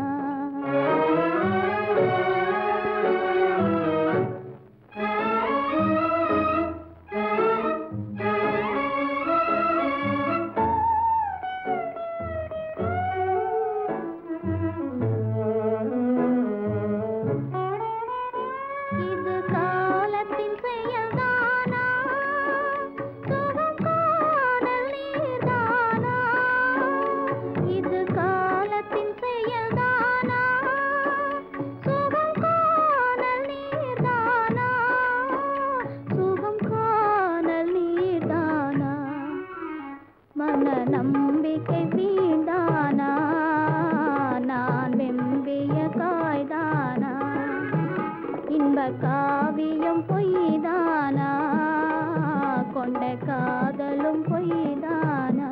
இது காலத்தின் செயல்தானா சுகம் காணல் நீர்தானா இது காலத்தின் செயல்தானா சுகம் காணல் நீர்தானா சுகம் காணல் நீர்தானா மன நம்பிக்கை வீண்டானா நான் வெம்பிய காய்தானா இன்ப காவியம் பொய்தானா கொண்ட காதலும் பொய்தானா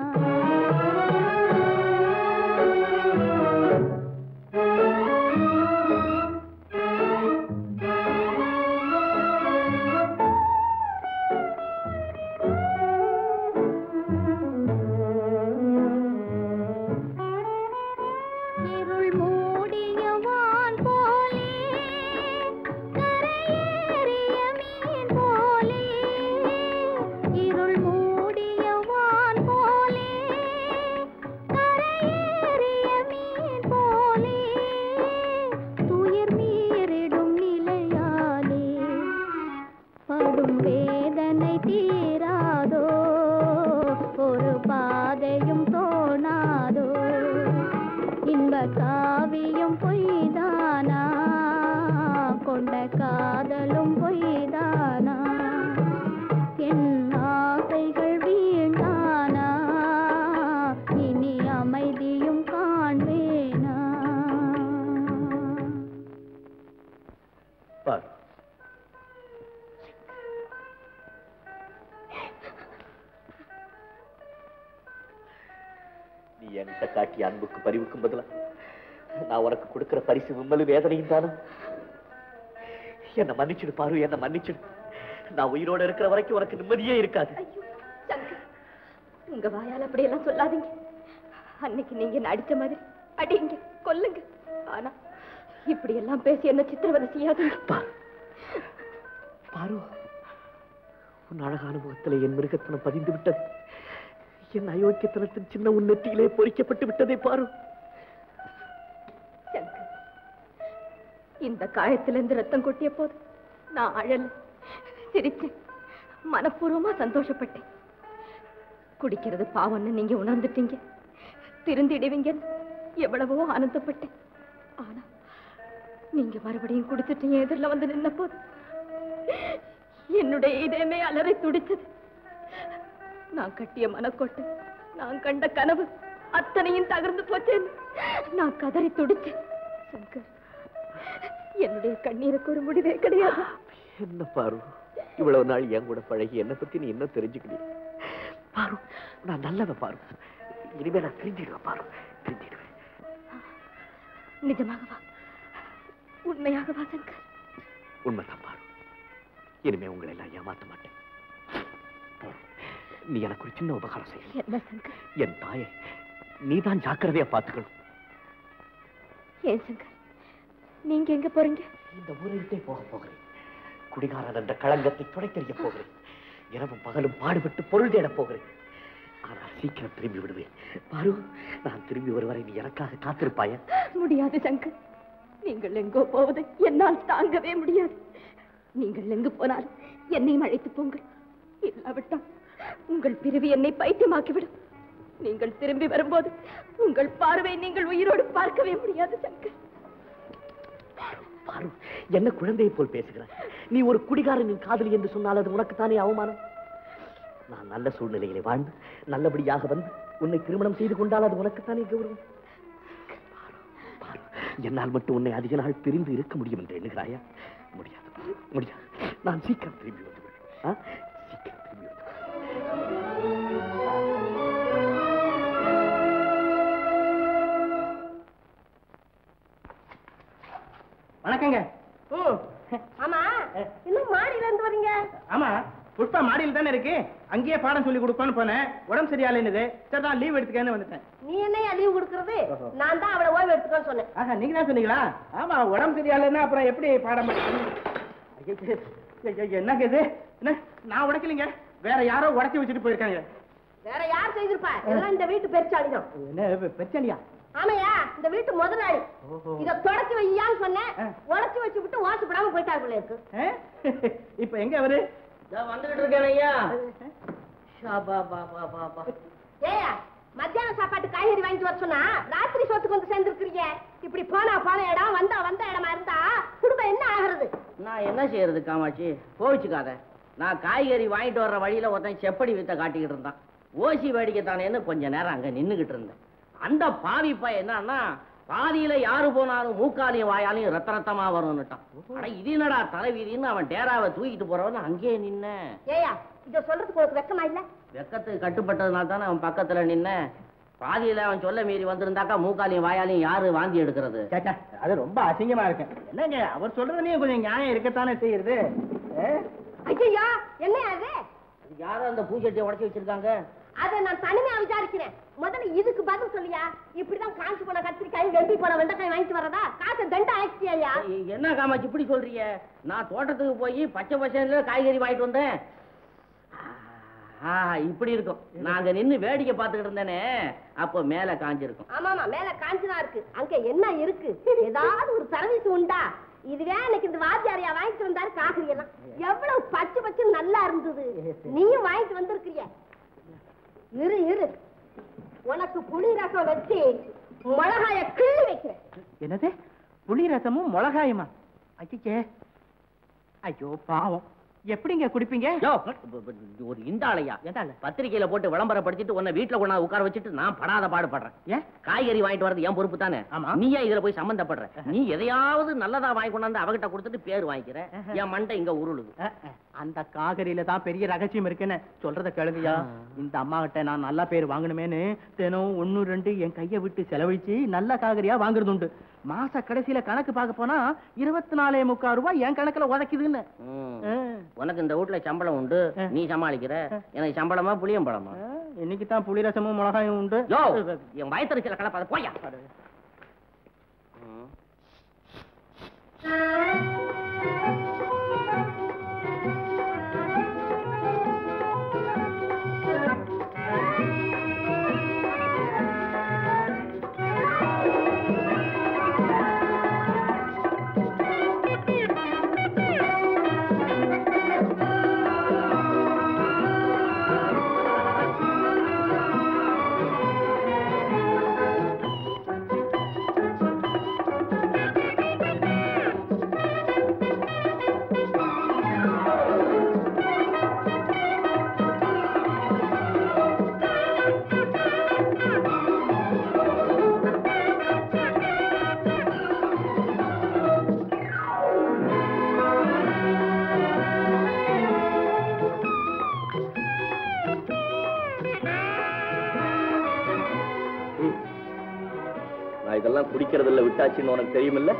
இருள் மூடிய வான் போலே கரையேறிய மீன் போலே இருள் மூடிய வான் போலே கரையேறிய மீன் போலே துயிர் மீறிடும் நிலையாலே படும் வேதனை தீராதோ ஒரு பாதையும் தோணாதோ இன்ப காவியம் பொய்தானா கொண்ட காதலும் பொய்தானா என் ஆசைகள் வீண்டானா இனி அமைதியும் காண்பேனா பார் நீ என்கிட்ட காட்டிய அன்புக்கு பரிவுக்கும் பதிலா நான் உனக்கு கொடுக்கிற பரிசு விம்மலும் வேதனையும் தானும் என்ன மன்னிச்சிடு பாரு என்ன மன்னிச்சிடு நான் உயிரோட இருக்கிற வரைக்கும் உனக்கு நிம்மதியே இருக்காது ஐயோ சங்கர் உங்க வாயால அப்படியெல்லாம் சொல்லாதீங்க அன்னைக்கு நீங்க என்ன அடிச்ச மாதிரி அடிங்க கொல்லுங்க ஆனா இப்படி எல்லாம் பேசி என்ன சித்திரவதை செய்யாதீங்க பார் பாரு உன் அழகான முகத்திலே என் மிருகத்தனம் பதிந்து விட்டது என் அயோக்கியத்தனத்தின் சின்ன உன் நெற்றியிலே பொறிக்கப்பட்டு விட்டதை பாரு சங்கர் இந்த காயத்திலிருந்து ரத்தம் கொட்டிய போது நான் அழல சிரிச்சேன் மனப்பூர்வமா சந்தோஷப்பட்டேன் குடிக்கிறது பாவம்னு நீங்க உணர்ந்துட்டீங்க திருந்திடுவீங்கன்னு எவ்வளவோ ஆனந்தப்பட்டேன் ஆனா நீங்க மறுபடியும் குடிச்சிட்டு என் எதிரில் வந்து நின்ன போது என்னுடைய இதயமே அலறை துடிச்சது நான் கட்டிய மனக்கோட்டை நான் கண்ட கனவு அத்தனையும் தகர்ந்து போச்சேன் நான் கதறி துடிச்சேன் சங்கர் என்னுடைய கண்ணீருக்கு ஒரு முடிவே கிடையாது என்ன பாரு இவ்வளவு நாள் என் கூட பழகி என்னை பத்தி நீ என்ன தெரிஞ்சுக்கிட்டீங்க பாரு நான் நல்லவன் பாரு இனிமே நான் திருந்திடுவேன் பாரு திருந்திடுவேன் நிஜமாகவா உண்மையாகவா சங்கர் உண்மைதான் பாரு இனிமே உங்களை எல்லாம் ஏமாத்த மாட்டேன் நீ எனக்கு ஒரு சின்ன உபகாரம் செய்ய என்ன சங்கர் என் தாயை நீதான் ஜாக்கிரதையா பார்த்துக்கணும் ஏன் சங்கர் நீங்க எங்க போறீங்க இந்த ஊரை விட்டே போக போகிறேன் குடிகாரன் என்ற களங்கத்தை துடை தெரிய போகிறேன் இரவும் பகலும் பாடுபட்டு பொருள் தேடப் போகிறேன் ஆனால் சீக்கிரம் திரும்பி விடுவேன் பாரு நான் திரும்பி வருவரை நீ எனக்காக காத்திருப்பாயா முடியாது சங்கர் நீங்கள் எங்கோ போவதை என்னால் தாங்கவே முடியாது நீங்கள் எங்கு போனால் என்னையும் அழைத்து போங்கள் இல்லாவிட்டால் உங்கள் பிரிவு என்னை பைத்தியமாக்கிவிடும் நீங்கள் திரும்பி வரும்போது உங்கள் பார்வை நீங்கள் உயிரோடு பார்க்கவே முடியாது சங்கர் பாரு என்ன குழந்தையை போல் பேசுகிறாய் நீ ஒரு குடிகாரனின் காதலி என்று சொன்னால் அது உனக்குத்தானே அவமானம் நான் நல்ல சூழ்நிலையிலே வாழ்ந்து நல்லபடியாக வந்து உன்னை திருமணம் செய்து கொண்டால் அது உனக்குத்தானே கௌரவம் பாரு, பாரு, என்னால் மட்டும் உன்னை அதிக நாள் பிரிந்து இருக்க முடியும் என்று எண்ணுகிறாயா முடியாது பாரு, முடியாது நான் சீக்கிரம் திரும்பி வந்து விடுவேன். ஆ? சீக்கிரம் திரும்பி வந்து விடுவேன். வணக்கங்க ஆமா இன்னும் மாடியில இருந்து வரீங்க ஆமா புஷ்பா மாடியில் தானே இருக்கு அங்கேயே பாடம் சொல்லி கொடுப்பான்னு போனேன் உடம்பு சரியாலைன்னுது சரி நான் லீவ் எடுத்துக்கன்னு வந்துட்டேன் நீ என்னையா லீவு கொடுக்கறது நான் தான் அவளை ஓய்வு எடுத்துக்கன்னு சொன்னேன் ஆஹா நீங்க தான் சொன்னீங்களா ஆமா உடம்பு சரியாலைன்னா அப்புறம் எப்படி பாடம் படிக்கணும் ஐயோ, ஐயோ, ஐயோ, என்னங்க இது என்ன நான் உடைக்கலைங்க வேற யாரோ உடைச்சி வச்சுட்டு போயிருக்காங்க வேற யார் செய்திருப்பா எல்லாம் இந்த வீட்டு பெருச்சாளிதான் என்ன பிரச்சனையா ஆமையா இந்த வீட்டு முதலாளி ஓஹோ. இத தொடச்சு வையான்னு சொன்னேன் ஆ. உடச்சு வச்சு விட்டு ஓசப்படாம போயிட்டாருக்குள்ள இருக்கு ஆ? இப்ப எங்க அவரு வந்துகிட்டு இருக்கேன் ஐயா ஷாபா பாபா பாபா ஏயா மத்தியான சாப்பாட்டு காய்கறி வாங்கிட்டு வர சொன்னா ராத்திரி சோத்துக்கு வந்து சேர்ந்துருக்கிறீங்க இப்படி போனா போன இடம் வந்தா வந்த இடமா இருந்தா குடும்பம் என்ன ஆகுறது நான் என்ன செய்யறது காமாட்சி கோவிச்சுக்காத நான் காய்கறி வாங்கிட்டு வர்ற வழியில ஒருத்தன் செப்படி வித்த காட்டிக்கிட்டு இருந்தான் ஓசி வேடிக்கைத்தானேன்னு கொஞ்ச நேரம் அங்க நின்னுகிட்டு இருந்தேன் அந்த பாவி பையன் என்னன்னா பாதியில யாரு போனாலும் மூக்காலையும் வாயாலையும் ரத்த ரத்தமா வரும்னுட்டான் ஆனா இது என்னடா தலைவீதின்னு அவன் டேராவை தூக்கிட்டு போறவன் அங்கேயே நின்னேன் ஏயா இத சொல்றதுக்கு உனக்கு வெக்கமா இல்ல வெக்கத்துக்கு கட்டுப்பட்டதுனால தானே அவன் பக்கத்துல நின்னேன் பாதியில அவன் சொல்ல மீறி வந்திருந்தாக்கா மூக்காலையும் வாயாலையும் யாரு வாந்தி எடுக்கிறது சேச்சா, அது ரொம்ப அசிங்கமா இருக்கு என்னங்க அவர் சொல்றதுலயும் கொஞ்சம் நியாயம் இருக்கத்தானே செய்யுது ஆ? ஐயா என்ன அது அது யாரும் அந்த பூச்சட்டியை உடச்சி வச்சிருக்காங்க அதை நான் தனிமையா விசாரிக்கிறேன் முதல்ல இதுக்கு பதில் சொல்லியா இப்படிதான் காஞ்சு போன கத்திரிக்காய் வெட்டி போன வெண்டைக்காய் வாங்கிட்டு வரதா காசை தண்டா ஆயிடுச்சியா ஏய், என்ன காமாச்சி இப்படி சொல்றீங்க நான் தோட்டத்துக்கு போய் பச்சை பசேல காய்கறி வாங்கிட்டு வந்தேன் ஆ, இப்படி இருக்கும் நாங்க நின்னு வேடிக்கை பார்த்துக்கிட்டு இருந்தேனே அப்போ மேல காஞ்சிருக்கும் ஆமாமா மேல காஞ்சுதான் இருக்கு அங்க என்ன இருக்கு ஏதாவது ஒரு சர்வீஸ் உண்டா இதுவே எனக்கு இந்த வாத்தியாரியா வாங்கிட்டு வந்தாரு காய்கறி எல்லாம் எவ்வளவு பச்சை பச்சை நல்லா இருந்தது நீயும் வாங்கிட்டு வந்திருக்கிறிய இரு இரு உனக்கு புளி ரசம் வச்சு மிளகாய கிள்ளி வைக்கிறேன் என்னது புளி ரசமும் மிளகாயுமா அச்சிச்சே ஐயோ பாவம் எப்படிங்க குடிப்பீங்க யோ, ப- ப- ஒரு இந்த ஆளையா பத்திரிக்கையில போட்டு விளம்பரப்படுத்திட்டு உன்னை வீட்டுல கொண்டாந்து உட்கார வச்சுட்டு நான் படாத பாடுபடுறேன் ஏன் காய்கறி வாங்கிட்டு வரது என் பொறுப்பு தானே ஆமா. நீ ஏன் இதுல போய் சம்பந்தப்படுற நீ எதையாவது நல்லதா வாங்கி கொண்டாந்து அவகிட்ட கொடுத்துட்டு பேர் வாங்கிக்கிற என் மண்டை இங்க உருளுது அஹ், அஹ். அந்த காகரியில தான் பெரிய ரகசியம் இருக்குன்னு சொல்றத கேளுங்கய்யா இந்த அம்மா கிட்ட நான் நல்ல பேர் வாங்கணுமேன்னு தினம் ஒண்ணு ரெண்டு என் கையை விட்டு செலவழிச்சு நல்ல காகரியா வாங்குறது உண்டு மாச கடைசியில கணக்கு பார்க்க போனா இருபத்தி நாலே முக்கால் ரூபாய் என் கணக்குல உதைக்குதுன்னு ம். அஹ், உனக்கு இந்த வீட்டுல சம்பளம் உண்டு நீ சமாளிக்கிற எனக்கு சம்பளமா புளியம்பழமா அஹ், இன்னைக்கு தான் புளி ரசமும் மிளகாயும் உண்டு யோ என் வயத்தறிச்சல கலப்பாத போயா ம். ஆ நான் இதெல்லாம் குடிக்கிறதில்ல விட்டாச்சுன்னு உனக்கு தெரியுமில்ல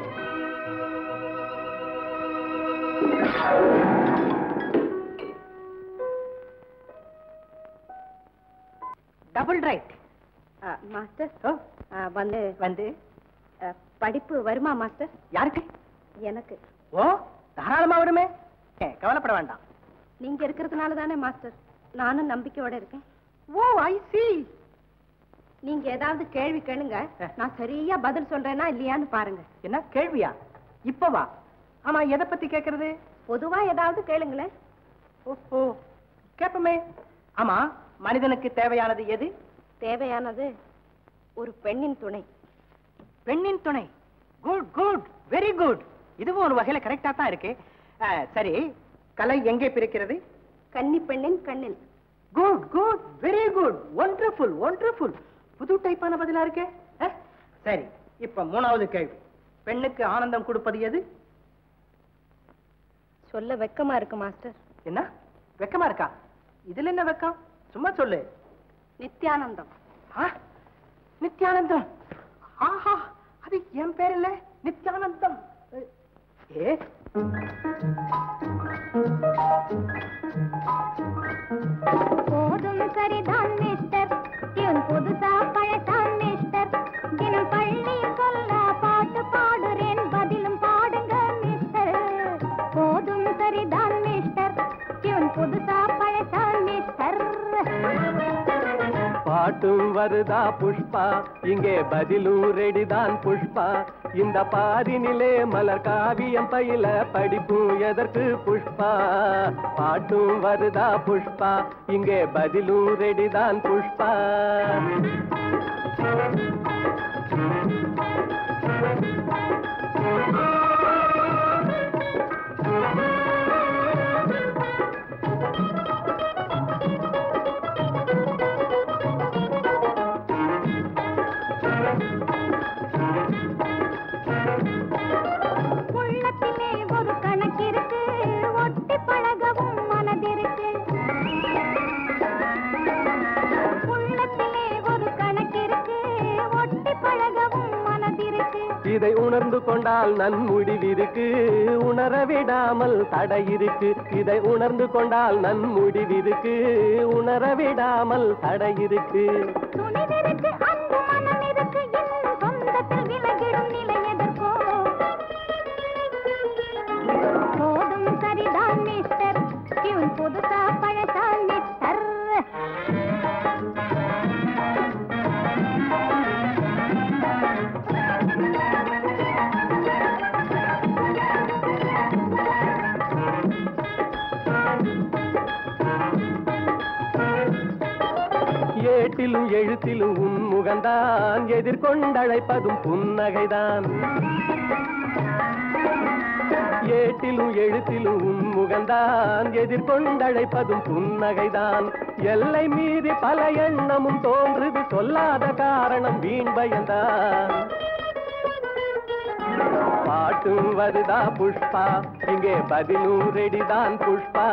டபுள் ரைட் மாஸ்டர் ஓ ஆ, வந்து வந்து ஆ, படிப்பு வருமா மாஸ்டர் யாருக்கு எனக்கு ஓ தாராளமா வருமே ஏ, கவலைப்பட வேண்டாம் நீங்க இருக்கிறதுனால தானே மாஸ்டர் நானும் நம்பிக்கையோட இருக்கேன் ஓ ஐ சி நீங்க ஏதாவது கேள்வி கேளுங்க நான் சரியா பதில் சொல்றேனா இல்லையான்னு பாருங்க என்ன கேள்வியா இப்பவா ஆமா எதை பத்தி கேக்குறது பொதுவா ஏதாவது கேளுங்களேன் ஓ கேப்பமே ஆமா மனிதனுக்கு தேவையானது எது தேவையானது ஒரு பெண்ணின் துணை பெண்ணின் துணை குட் குட் வெரி குட் இதுவும் ஒரு வகையில கரெக்டா தான் இருக்கு ஆ, சரி கலை எங்கே பிறக்கிறது கன்னி பெண்ணின் கண்ணில் good good very good wonderful wonderful புது டைப்பான பதிலா இருக்கே ஆ, சரி இப்ப மூணாவது கேள்வி பெண்ணுக்கு ஆனந்தம் கொடுப்பது எது சொல்ல வெக்கமா இருக்கு மாஸ்டர் என்ன வெக்கமா இருக்கா இதுல என்ன வெக்கம் சும்மா சொல்லு நித்யானந்தம் ஆ, நித்யானந்தம் ஆஹா அது என் பேர் இல்ல நித்யானந்தம் ஏ போதும் சரிதான் மிஸ்டர் டியூன் புதுசா பழத்தான் மிஸ்டர் தினம் பள்ளியில் சொல்ல பாட்டு பாடுறேன் பதிலும் பாடுங்க மிஸ்டர் போதும் சரிதான் மிஸ்டர் டியூன் புதுசா பழத்தான் மிஸ்டர் பாட்டும் வருதா புஷ்பா இங்கே பதிலும் ரெடிதான் புஷ்பா இந்த பாரினிலே மலர் காவியம் பயில படிப்பும் எதற்கு புஷ்பா பாட்டும் வருதா புஷ்பா இங்கே பதிலும் ரெடிதான் புஷ்பா உள்ளத்திலே ஒரு கணக்கிருக்கு ஒட்டி பழகவும் மனதிருக்கு உள்ளத்திலே ஒரு கணக்கிருக்கு ஒட்டி பழகவும் மனதிருக்கு இதை உணர்ந்து கொண்டால் நன்முடிவிருக்கு உணர விடாமல் தடை இருக்கு இதை உணர்ந்து கொண்டால் நன்முடிவிருக்கு உணர விடாமல் தடை இருக்கு துணிவிருக்கு அன்பு மனம் இருக்கு இன்னும் சொந்தத்தில் விலகிடும் நிலை எதற்கோ போதும் சரிதான் மிஸ்டர் டியூன் புதுசா பழசால் மிஸ்டர் ஏட்டிலும் எழுத்திலும் உன் முகந்தான் எதிர்கொண்டழைப்பதும் புன்னகைதான் ஏட்டிலும் எழுத்திலும் உன் முகந்தான் எதிர்கொண்டழைப்பதும் புன்னகைதான் எல்லை மீறி பல எண்ணமும் தோன்றுது சொல்லாத காரணம் வீண் பயந்தான் பாட்டும் வருதா புஷ்பா இங்கே பதிலும் ரெடிதான் புஷ்பா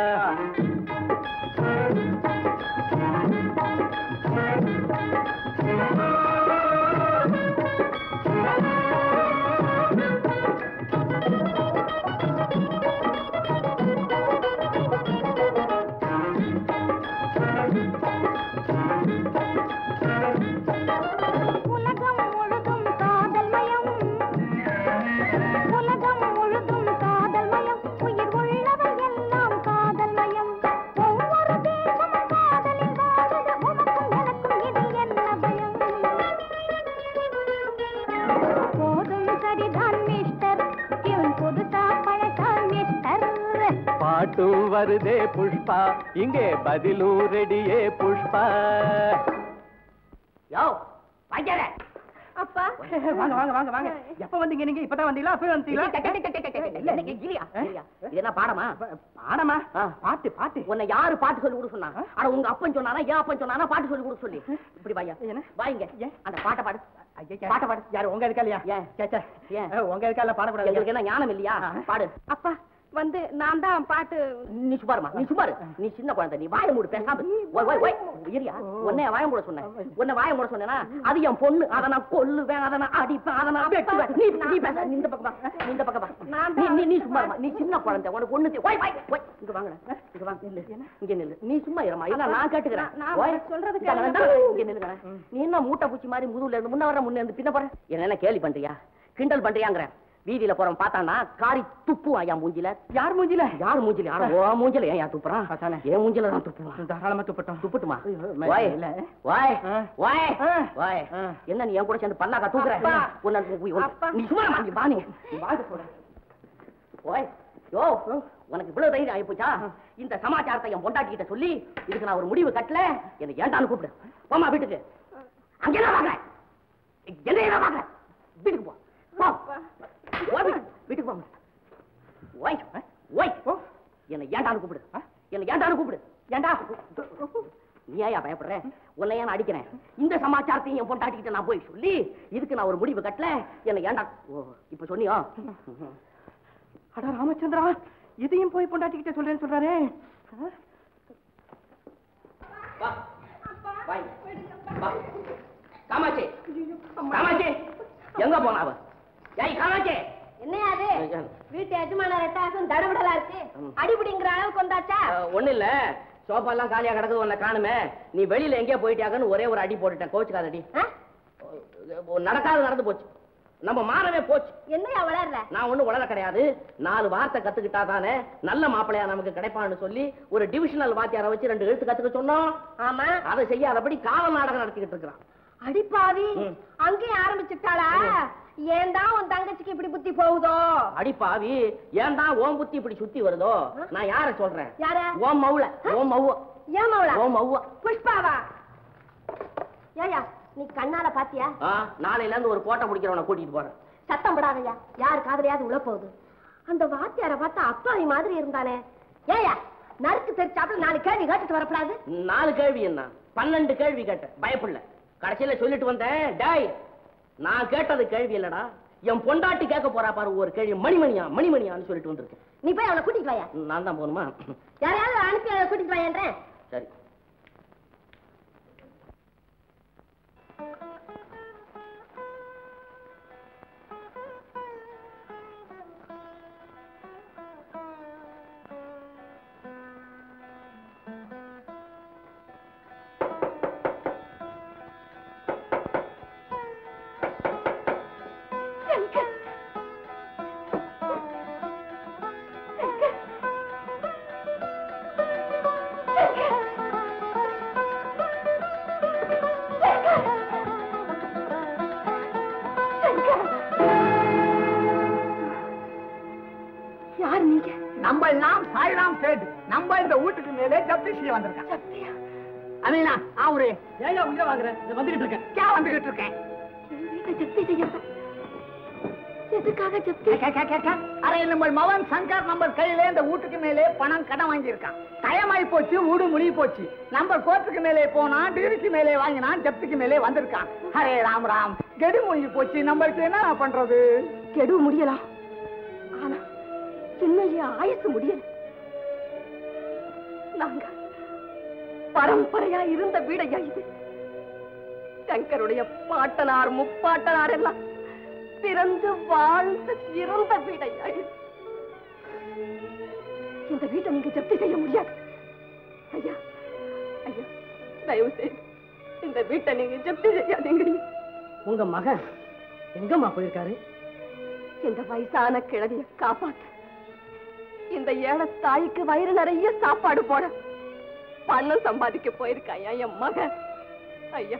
உலகம் முழுதும் காதல் மயம் உலகம் முழுதும் காதல் மயம் உயிர் உள்ளவை எல்லாம் காதல் மயம் ஒவ்வொரு தேசமும் காதலில் வாழுது உனக்கும் எனக்கும் இதில் என்ன பயம் போதும் சரிதான் மிஸ்டர் டியூன் புதுசா பழசால் மிஸ்டர் பாட்டும் வருதே புஷ்பா இங்கே பதிலும் ரெடியே புஷ்பா யோ வாங்கிற அப்பா வாங்க வாங்க வாங்க வாங்க எப்ப வந்தீங்க நீங்க இப்பதான் வந்தீங்களா அப்பவே வந்தீங்களா இது என்ன பாடமா பாடமா ஆ. பாட்டு பாட்டு உன்னை யாரு பாட்டு சொல்லி கொடுக்க சொன்னா அட உங்க அப்பன் சொன்னானா ஏன் அப்பன் சொன்னானா பாட்டு சொல்லி கொடுக்க சொல்லி இப்படி வாயா என்ன? வாங்க ஏன்? அந்த பாட்டை பாடு ஐயா, பாட்டை பாடு யாரு உங்க இருக்கா இல்லையா ஏன்? சே, சே. ஏன்? அஹ், உங்க இருக்கா இல்ல பாடக்கூடாது எங்களுக்கு என்ன ஞானம் இல்லையா பாடு அப்பா வந்து நான் தான் பாட்டு நீ சும்மாருமா நீ சும்மாரு நீ சின்ன குழந்தை நீ வாய மூடு பேசாம ஓய் ஓய் ஓய் இரியா உன்னை வாய மூட சொன்னேன் உன்னை வாய மூட சொன்னேனா அது என் பொண்ணு அதை நான் கொல்லுவேன் அதை நான் அடிப்பேன் அதை நான் வெட்டுவேன் நீ நீ பேச நீ இந்த பக்கம் வா நீ இந்த பக்கம் வா நீ நீ நீ சும்மாருமா நீ சின்ன குழந்தை உனக்கு ஒண்ணு தெ- ஓய் ஓய் ஓய் இங்க வாங்க இங்க வாங்க நில்லு இங்க நில்லு நீ சும்மா இருமா இல்ல நான் கேட்டுக்கிறேன் நான் ஓய் சொல்றது இங்க வேண்டாம். இங்க நில்லுங்க நீ என்ன மூட்டை பூச்சி மாதிரி முதுகுல இருந்து முன்ன வர முன்ன இருந்து பின்ன போற என்ன என்ன கேலி பண்றியா கிண்டல் பண்றியாங்கிற வீதியில போறவன் பார்த்தானா காரி துப்புவான் என் மூஞ்சில யார் மூஞ்சில யார் மூஞ்சில யார் ஓ மூஞ்சில ஏன் யார் துப்புறான் அதானே. என் மூஞ்சில தான் துப்புவான் தாராளமா துப்பட்டோம் துப்புட்டுமா ஐயோ, வாய் இல்ல. வாய் ஆ. வாய் ஆ. வாய் ஆ. என்ன நீ என் கூட சேர்ந்து பல்லாக்கா தூக்குற அப்பா. உன்னை உய், உன்- அப்பா. நீ சும்மா நீ வா நீ நீ வாழ்க்கை சொல்ற ஓய் யோ உனக்கு இவ்வளவு தைரியம் ஆயிப்போச்சா இந்த சமாச்சாரத்தை என் பொண்டாட்டி கிட்ட சொல்லி இதுக்கு நான் ஒரு முடிவு கட்டல என்னை ஏன்டான்னு கூப்பிடு போமா வீட்டுக்கு அங்க என்ன வாங்க என்ன என்ன வாங்க வீட்டுக்கு போ போ போ வீட்டுக்கு. வீட்டுக்கு போங்க ஓய் ஓய் என்னை ஏன்டான்னு கூப்பிடு என்னை ஏன்டான்னு கூப்பிடு ஏன்டா நீ ஏயா பயப்படுற உன்னை ஏன் நான் அடிக்கிறேன் இந்த சமாச்சாரத்தையும் என் பொண்டாட்டிக்கிட்ட நான் போய் சொல்லி இதுக்கு நான் ஒரு முடிவு கட்டல என்னை ஏன்டா ஓ இப்ப சொன்னியோ அடா ராமச்சந்திரா இதையும் போய் பொண்டாட்டிக்கிட்ட சொல்றேன்னு சொல்றாரே ஆ? வா வாய் வா காமாட்சி காமாட்சி எங்க போனா அவ ஏய் காமாட்சி என்னையா அது வீட்டு எஜமானர் எட்டாசும் தடபடலா இருக்கு அடிபிடிங்கிற அளவுக்கு வந்தாச்சா ஒண்ணு இல்ல சோஃபா எல்லாம் காலியா கிடக்குது உன்னை காணுமே நீ வெளியில எங்கேயோ போயிட்டியாங்கன்னு ஒரே ஒரு அடி போட்டுட்டேன் கோச்சுக்காதடி ஆ? நடக்காது நடந்து போச்சு நம்ம மாறவே போச்சு என்னையா வளர்ற நான் ஒண்ணும் உலக கிடையாது நாலு வார்த்தை கத்துக்கிட்டா தானே நல்ல மாப்பிள்ளையா நமக்கு கிடைப்பான்னு சொல்லி ஒரு டிவிஷனல் வாத்தியாரை வச்சு ரெண்டு எழுத்து கத்துக்க சொன்னோம் ஆமா அதை செய்யாதபடி காவல் நாடகம் நடத்திக்கிட்டு இருக்கிறான் அடிப்பாவி ம். அங்கேயும் ஆரம்பிச்சுட்டாளா ஏன்டா உன் தங்கச்சிக்கு இப்படி புத்தி போகுதோ அடி பாவி ஏன்டா ஓம் புத்தி இப்படி சுத்தி வருதோ நான் யார சொல்றேன் யார ஓம் மவுல ஓம் மவுவ ஏன் மவளா ஓம் மவுவ புஷ்பாவா ஏயா நீ கண்ணால பாத்தியா ஆ, நாளையில இருந்து ஒரு கோட்டை முடிக்கிறவனை கூட்டிட்டு போறேன் சத்தம் படாதயா யார் காதலையாவது உள்ள போகுது அந்த வாத்தியார பார்த்தா அப்பாவி மாதிரி இருந்தானே ஏயா நறுக்கு தெரிச்சாப்புல நாலு கேள்வி கேட்டுட்டு வரப்படாது நாலு கேள்வி என்ன பன்னெண்டு கேள்வி கேட்டேன் பயப்படல கடைசியில சொல்லிட்டு வந்தேன் டேய் நான் கேட்டது கேள்வி இல்லடா என் பொண்டாட்டி கேட்க போறா பாரு ஒரு கேள்வி மணிமணியா மணிமணியான்னு சொல்லிட்டு வந்திருக்கேன் நீ போய் அவளை கூட்டிட்டு வாயா நான் தான் போகணுமா யாரையாவது அனுப்பி அவளை கூட்டிட்டு வாயன்றேன் சரி யார் நீங்க நம்ம எல்லாம் சாய்ராம் சேட் நம்ம இந்த வீட்டுக்கு மேலே ஜப்தி செய்ய வந்திருக்கேன் அமீனா ஆவுரே ஏங்க உள்ள வாங்குறேன் வந்துகிட்டு இருக்கேன் கே வந்துகிட்டு இருக்கேன் வீட்டை ஜப்தி செய்ய எதுக்காக ஜப்தி அரே நம்ம மவன் சங்கர் நம்ம கையில இந்த வீட்டுக்கு மேலே பணம் கடன் வாங்கியிருக்கான் டயமாயி போச்சு வீடு முழுகி போச்சு நம்ம கோர்ட்டுக்கு மேலே போனா டிகிரிக்கு மேலே வாங்கினான் ஜப்திக்கு மேலே வந்திருக்கான் ஹரே ராம் ராம் கெடு முழுகி போச்சு நம்மளுக்கு என்ன பண்றது கெடு முடியலாம் ஆனா சின்னைய ஆயுசு முடியல நாங்க பரம்பரையா இருந்த வீடையா இது சங்கருடைய பாட்டனார் முப்பாட்டனார் எல்லாம் பிறந்து வாழ்ந்து இறந்த வீடையா இது இந்த வீட்டை நீங்க ஜப்தி செய்ய முடியாது ஐயா ஐயா தயவு செய்து இந்த வீட்டை நீங்க ஜப்தி செய்யாதீங்க உங்க மகன் எங்கம்மா போயிருக்காரு இந்த வயசான கிழவிய காப்பாத்த இந்த ஏழை தாய்க்கு வயிறு நிறைய சாப்பாடு போட பணம் சம்பாதிக்க போயிருக்காயா என் மகன் ஐயா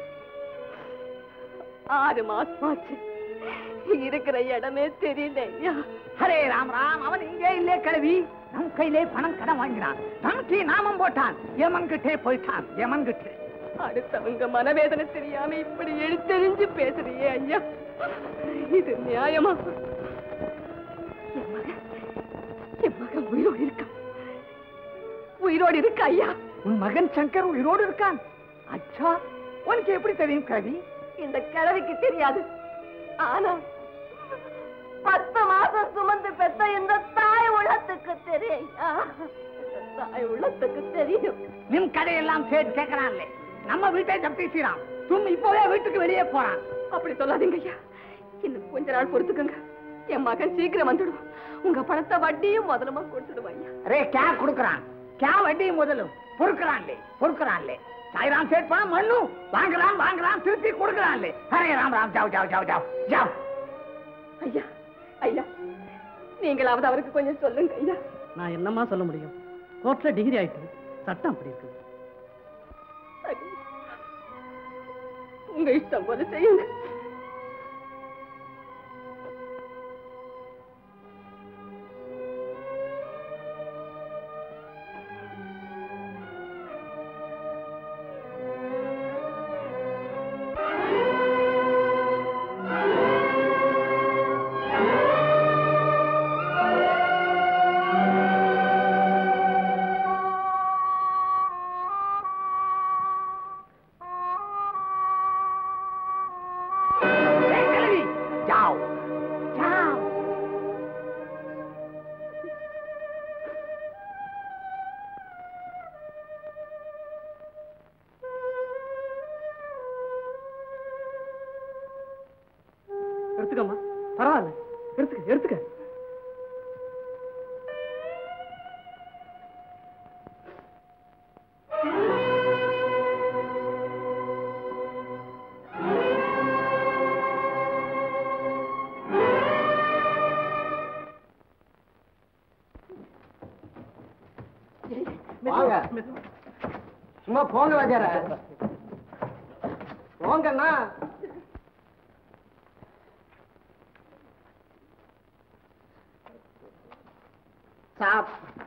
ஆறு மாசம் ஆச்சு இருக்கிற இடமே தெரியல ஐயா ஹரே ராம் ராம் அவன் இங்கே இல்லே கிழவி நம் கையிலே பணம் கடன் வாங்கினான் நமக்கு நாமம் போட்டான் எமன் கிட்டே போயிட்டான் எமன் கிட்டே அடுத்தவங்க மனவேதனை தெரியாம இப்படி எழுத்தெறிஞ்சு பேசுறியே ஐயா இது நியாயமா என் மகன் என் மகன் உயிரோடு இருக்கான் உயிரோடு இருக்க ஐயா உன் மகன் சங்கர் உயிரோடு இருக்கான் அச்சா உனக்கு எப்படி தெரியும் கிழவி இந்த கிழவிக்கு தெரியாது ஆனா பத்து மாசம் சுமந்து பெத்த இந்த தாய் உள்ளத்துக்கு தெரியும் தாய் உள்ளத்துக்கு தெரியும் நிம் கதையெல்லாம் கேட்டு கேட்கறான்ல நம்ம வீட்டை ஜப்தி செய்யறான் தும் இப்போவே வீட்டுக்கு வெளியே போறான் அப்படி சொல்லாதீங்க ஐயா இன்னும் கொஞ்ச நாள் பொறுத்துக்கங்க என் மகன் சீக்கிரம் வந்துடுவான் உங்க பணத்தை வட்டியும் முதலமா கொடுத்துடுவான் ஐயா அரே கே கொடுக்கறான் கே வட்டி முதலும் பொறுக்கிறான்லே பொறுக்கிறான்லே சாய்ராம் சேட் பணம் மண்ணு வாங்குறான் வாங்குறான் திருப்பி கொடுக்கறான்லே ஹரே ராம் ராம் ஜாவ் ஜாவ் ஜாவ் ஜாவ் ஜாவ் ஐயா ஐயா நீங்களாவது அவருக்கு கொஞ்சம் சொல்லுங்க ஐயா நான் என்னம்மா சொல்ல முடியும் கோர்ட்ல டிகிரி ஆயிட்டு சட்டம் அப்படி இருக்குது சரி. உங்க இஷ்டம் போல செய்யுங்க ஏய், கிழவி, ஜாவ் ஜாவ் எடுத்துக்கம்மா பரவாயில்ல எடுத்துக்க எடுத்துக்க வாங்க. சும்மா போங்க வாஜார போங்கண்ணா சார்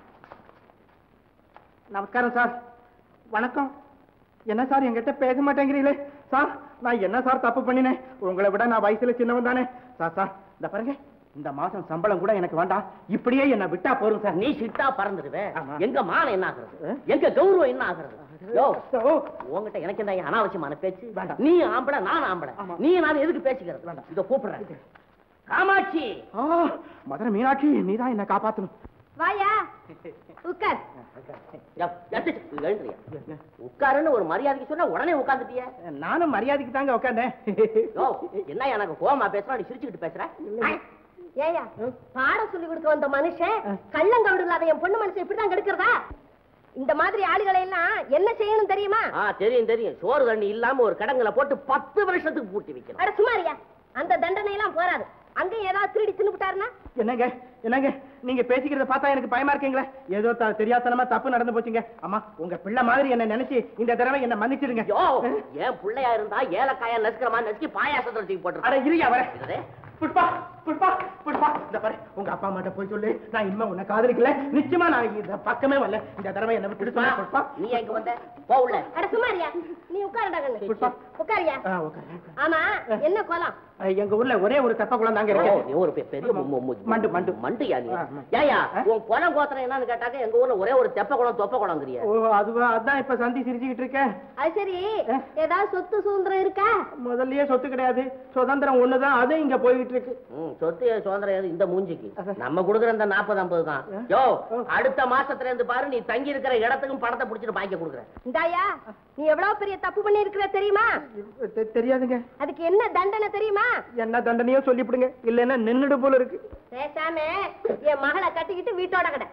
நமஸ்காரம் சார் வணக்கம் என்ன சார் என்கிட்ட பேச மாட்டேங்கிறீங்களே சார் நான் என்ன சார் தப்பு பண்ணினேன் உங்களை விட நான் வயசுல சின்னவன் தானே சார் சார் இந்த பாருங்க இந்த மாசம் சம்பளம் கூட எனக்கு வேண்டாம் இப்படியே என்ன விட்டா போதும் சார் நீ சிட்டா பறந்துடுவே ஆமா. எங்க மானம் என்ன ஆகுறது ஆ? எங்க கௌரவம் என்ன ஆகுறது யோ, ஓ, உன்கிட்ட எனக்கு என்ன அனாவசியமான பேச்சு வேண்டாம். நீ ஆம்பளை நான் ஆம்பளை ஆமா. நீ நான் எதுக்கு பேசிக்கிறது வேண்டாம். இதோ கூப்பிடுறேன் காமாட்சி ஆ, மதுரை மீனாட்சி நீதான் என்ன காப்பாத்தணும் வாயா உட்கார் யா, எட்டு, எழுந்திரியா. உட்காருன்னு ஒரு மரியாதைக்கு சொன்னா உடனே உட்காந்துட்டிய நானும் மரியாதைக்கு தாங்க உட்காந்தேன் யோ என்ன எனக்கு கோவமா பேசுறா நீ சிரிச்சுக்கிட்டு பேசுற ஏயா பாடம் சொல்லி கொடுக்க வந்த மனுஷன் கள்ளங்கவுடு இல்லாத என் பொண்ணு மனுஷன் இப்படிதான் கெடுக்கிறதா இந்த மாதிரி ஆளுகளை எல்லாம் என்ன செய்யணும் தெரியுமா ஆ தெரியும் தெரியும் சோறு தண்ணி இல்லாம ஒரு கடங்களை போட்டு பத்து வருஷத்துக்கு பூட்டி வைக்கணும் அட சுமாரியா அந்த தண்டனை எல்லாம் போராது அங்கேயும் ஏதாவது திருடி தின்னுட்டாருன்னா என்னங்க என்னங்க நீங்க பேசிக்கிறத பார்த்தா எனக்கு பயமா இருக்கீங்களே ஏதோ த- தெரியாத்தனமா தப்பு நடந்து போச்சுங்க அம்மா உங்க பிள்ளை மாதிரி என்ன நினைச்சு இந்த தடவை என்ன மன்னிச்சிடுங்க யோ என் பிள்ளையா இருந்தா ஏலக்காயா நசுக்கிற மாதிரி நசுக்கி பாயாசத்துல தூக்கி அட போட்டு இருயா வரேன் புஷ்பா புஷ்பா புஷ்பா இந்த பாரு உங்க அப்பா அம்மாட்ட போய் சொல்லு நான் இனிமே உன்னை காதலிக்கல நிச்சயமா நான் இந்த பக்கமே வரல இந்த தடவை என்ன விட்டு சொல்லு, புஷ்பா நீ எங்க வந்த போ உள்ள அட சுமாரியா நீ உட்காருடா கண்ணு புஷ்பா. உட்காரியா ஆ, உட்காரு. ஆமா என்ன கோலம் அஹ், எங்க ஊர்ல ஒரே ஒரு தெப்ப குளம் தாங்க ஓ, இருக்கு நீ ஒரு பெ- பெரிய மு- மு- மண்டு, மண்டு. மண்டுயா நீ ஆ, ஆமா. ஏயா ஆ? உன் குளம் கோத்திரம் என்னன்னு கேட்டாக்க எங்க ஊர்ல ஒரே ஒரு தெப்ப குளம் தொப்ப குளங்கிறிய ஓ அதுவா அதான் இப்ப சந்தி சிரிச்சுக்கிட்டு இருக்கேன் அது சரி ஆ? ஏதாவது சொத்து சுதந்திரம் இருக்கா முதல்லயே சொத்து கிடையாது சுதந்திரம் ஒண்ணுதான் அது இங்க போய்கிட்டு இருக்கு ம், சொத்து ஏன் சுதந்திரம் ஏது இந்த மூஞ்சிக்கு அதான். நம்ம கொடுக்குற இந்த நாற்பது ஐம்பது தான் ஆ? யோ ஓ. அடுத்த மாசத்துல இருந்து பாரு நீ தங்கி இருக்கிற இடத்துக்கும் பணத்தை புடிச்சிட்டு பாய்க்க கொடுக்குறேன் இந்தாயா நீ எவ்வளவு பெரிய தப்பு பண்ணி இருக்கிற தெரியுமா தெ- தெரியாதுங்க அதுக்கு என்ன தண்டனை தெரியுமா என்ன தண்டனையோ சொல்லிவிடுங்க இல்லைன்னா நின்னுடு போல இருக்கு பேசாம என் மகளை கட்டிக்கிட்டு வீட்டோட கடை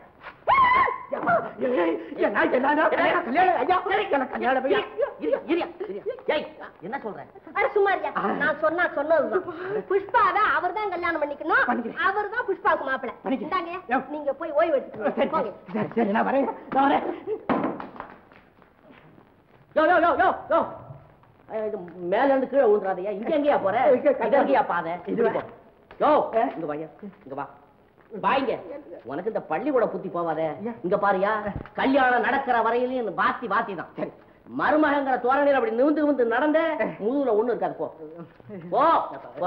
என்ன, என்ன, கல்யாணம், ஐயா, எனக்கு கல்யாணம் ஐயா. இரியா, இரியா, இரியா. ஏய், என்ன சொல்ற அட சும்மாரியா நான் சொன்னா சொன்னதுதான் புஷ்பாவை அவர் தான் கல்யாணம் பண்ணிக்கணும் பண்ணிக்கிறேன். அவர் தான் புஷ்பாவுக்கு மாப்பிளை பண்ணிக்கிறேன். இந்தாங்க யோ. நீங்க போய் ஓய்வு சரி, எடுத்துக்கோங்க போங்க சரி, சரி, நான் வரேன் நான் வரேன் யோ யோ யோ யோ யோ அஹ், இது மேல இருந்து கீழே விழுந்துறாதயா இங்க எங்கயா போற இங்க இங்க எங்கயா பாதை இது இது வா. யோ இங்க வாயா இங்க வா வாங்க உனக்கு இந்த பள்ளிக்கூட புத்தி போவாதே இங்க பாரியா கல்யாணம் நடக்கிற வரையிலும் இந்த வாத்தி வாத்தி தான் சரி மருமகங்கிற தோரணையில அப்படி நிமிந்து நிமிந்து நடந்த முதுகுல ஒண்ணு இருக்காது போ போ போ.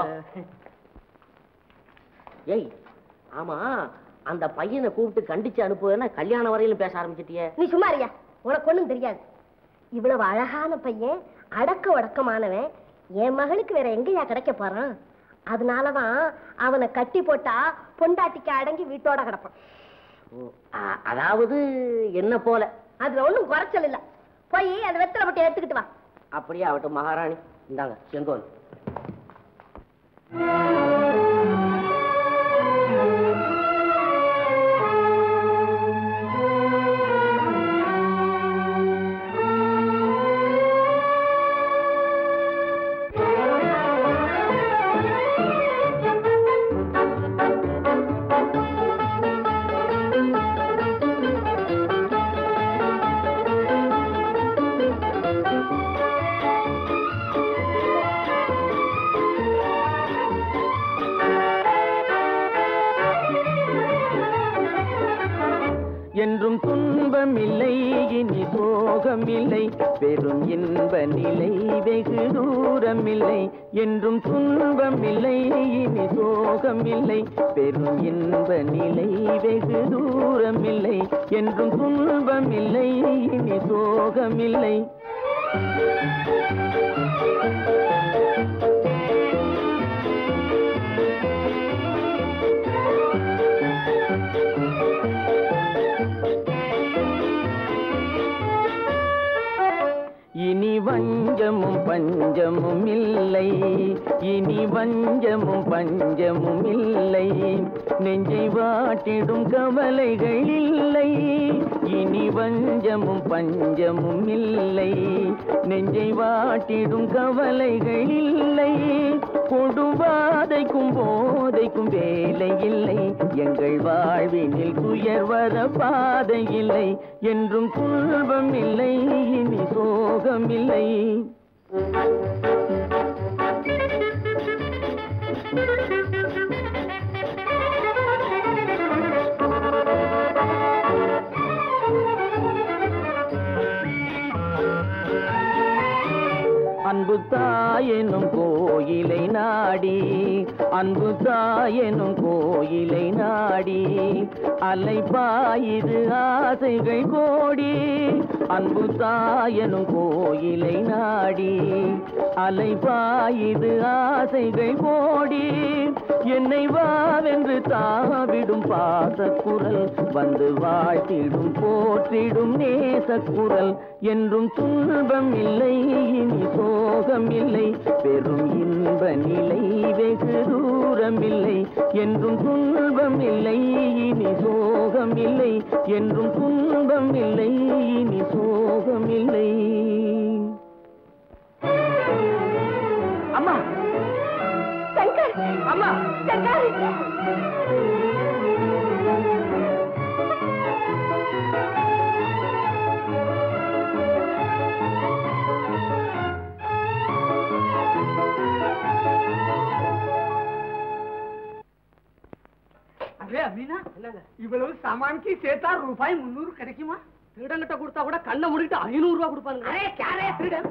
ஏய் ஆமா அந்த பையனை கூப்பிட்டு கண்டிச்சு அனுப்புவேன்னா கல்யாணம் வரையிலும் பேச ஆரம்பிச்சிட்டியே நீ சும்மாரியா உனக்கு ஒண்ணும் தெரியாது இவ்வளவு அழகான பையன் அடக்க ஒடக்கமானவன் என் மகளுக்கு வேற எங்கயா கிடைக்க போறான் அதனாலதான் அவனை கட்டி போட்டா பொண்டாட்டிக்கு அடங்கி வீட்டோட கிடப்பான் அ- அதாவது என்ன போல அதுல ஒண்ணும் குறைச்சல் இல்ல போய் அந்த வெத்தலை போட்டு எடுத்துக்கிட்டு வா அப்படியே ஆகட்டும் மகாராணி இந்தாங்க செங்கோல் என்றும் துன்பமில்லை இனி சோகமில்லை பெரும் இன்ப நிலை வெகு தூரமில்லை என்றும் துன்பமில்லை இனி சோகமில்லை பெரும் இன்ப நிலை வெகு தூரமில்லை என்றும் துன்பமில்லை இனி சோகமில்லை இனி வஞ்சமும் பஞ்சமும் இல்லை இனி வஞ்சமும் பஞ்சமும் இல்லை நெஞ்சை வாட்டிடும் கவலைகள் இல்லை இனி வஞ்சமும் பஞ்சமும் இல்லை நெஞ்சை வாட்டிடும் கவலைகள் இல்லை கொடுவாதைக்கும் போதைக்கும் வேலை இல்லை எங்கள் வாழ்வினில் துயர் வர பாதை இல்லை என்றும் துன்பம் இல்லை இனி சோகம் இல்லை அன்பு தாயெனும் கோயிலை நாடி அன்பு தாயெனும் கோயிலை நாடி அலைப்பாயுது ஆசைகள் கோடி அன்பு தாயெனும் கோயிலை நாடி அலைப்பாயுது ஆசைகள் கோடி என்னை வாவென்று தாவிடும் பாசக்குரல் வந்து வாழ்த்திடும் போற்றிடும் நேசக்குரல் என்றும் துன்பம் இல்லை இனி சோகம் இல்லை பெரும் இன்ப நிலை வெகு தூரம் இல்லை என்றும் துன்பம் இல்லை இனி சோகம் இல்லை என்றும் துன்பம் இல்லை இனி சோகம் இல்லை அம்மா சங்கர் அம்மா சங்கர் அரே அமீனா இவ்வளவு சாமான்க்கு சேர்த்தா ரூபாய் முன்னூறு கிடைக்குமா திருடங்கிட்ட கொடுத்தா கூட கண்ணை மூடிட்டு ஐநூறு ரூபா கொடுப்பாங்க அரே கேரே திருடன்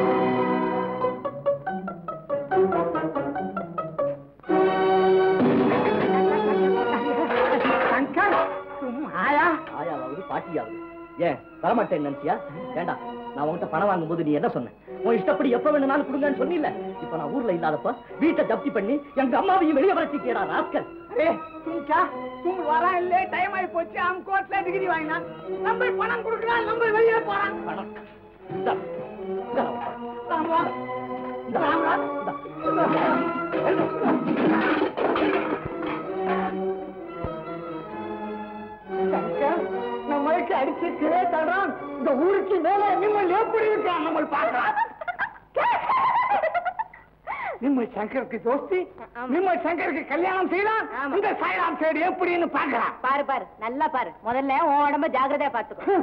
சங்கர் தும் ஆயா ஆயாவது பாட்டியாவது ஏன் வரமாட்டேன் நினைச்சியா ஏண்டா நான் உன்கிட்ட பணம் வாங்கும்போது நீ என்ன சொன்ன உன் இஷ்டப்படி எப்ப வேணும்னாலும் கொடுங்கன்னு சொன்னில்ல இப்ப நான் ஊர்ல இல்லாதப்ப வீட்டை ஜப்தி பண்ணி எங்க அம்மாவையும் வெளியே வரச்சிக்கேடா ராஸ்கல் अरे तुम क्या तुम वरा ले टाइम आई போச்சு हम கோட்ல டிகிரி வாங்கினா நம்ம பணம் கொடுக்கலாம் நம்ம வெளியே போறோம் பணம் இந்தா, இந்தா நான் உன் பணம். ராம் ராம் இந்தா, ராம் ராம் இந்தா. சங்கர் நம்மளுக்கு அடிச்சு கிளே தடுறான் இந்த ஊருக்கு மேல நிம்மல் எப்படி இருக்கான் நம்ம பார்க்கலாம் நிம்மல் சங்கருக்கு தோஸ்தி நிம்மல் சங்கருக்கு கல்யாணம் செய்யலாம் இந்த சாய்ராம் சைடு எப்படின்னு பார்க்கலாம் பாரு பாரு நல்லா பாரு முதல்ல உன் உடம்ப ஜாக்கிரதையா பாத்துக்கோ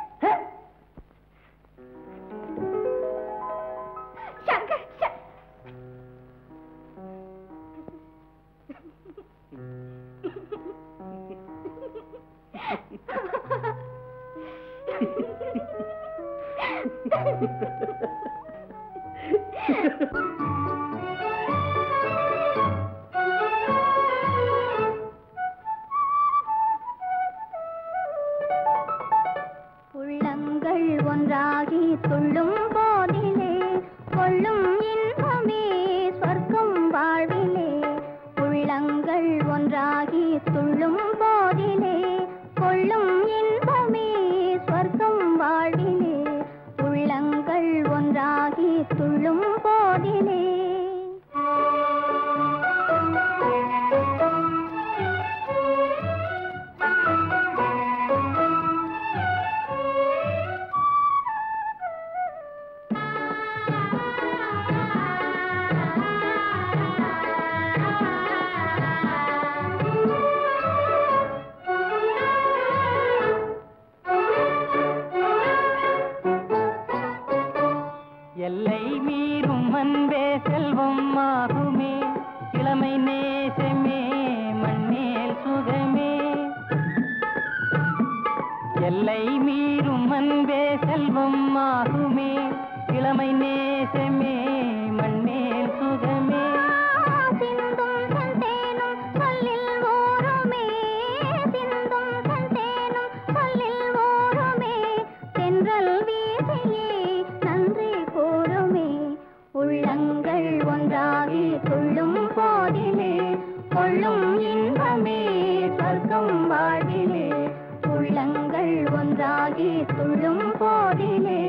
சங்கர் ச- உள்ளங்கள் ஒன்றாகி துள்ளும் போதிலே கொள்ளும் இன்பமே சொர்க்கம் வாழ்விலே அன்பே செல்வம் ஆகுமே இளமை நேசமே மண்ணேல் சுகமே எல்லை மீறும் அன்பே செல்வம் ஆகுமே இளமை நேசமே மண்ணேல் சுகமே சிந்தும் செந்தேனும் சொல்லில் ஓருமே சிந்தும் செந்தேனும் சொல்லில் ஓருமே தென்றல் வீசியே நன்றி கூறுமே உள்ளங்கள் ஒன்றாகி துள்ளும் போதிலே கொள்ளும் இன்பமே சொர்க்கம் வாழ்விலே உள்ளங்கள் ஒன்றாகி துள்ளும் போதிலே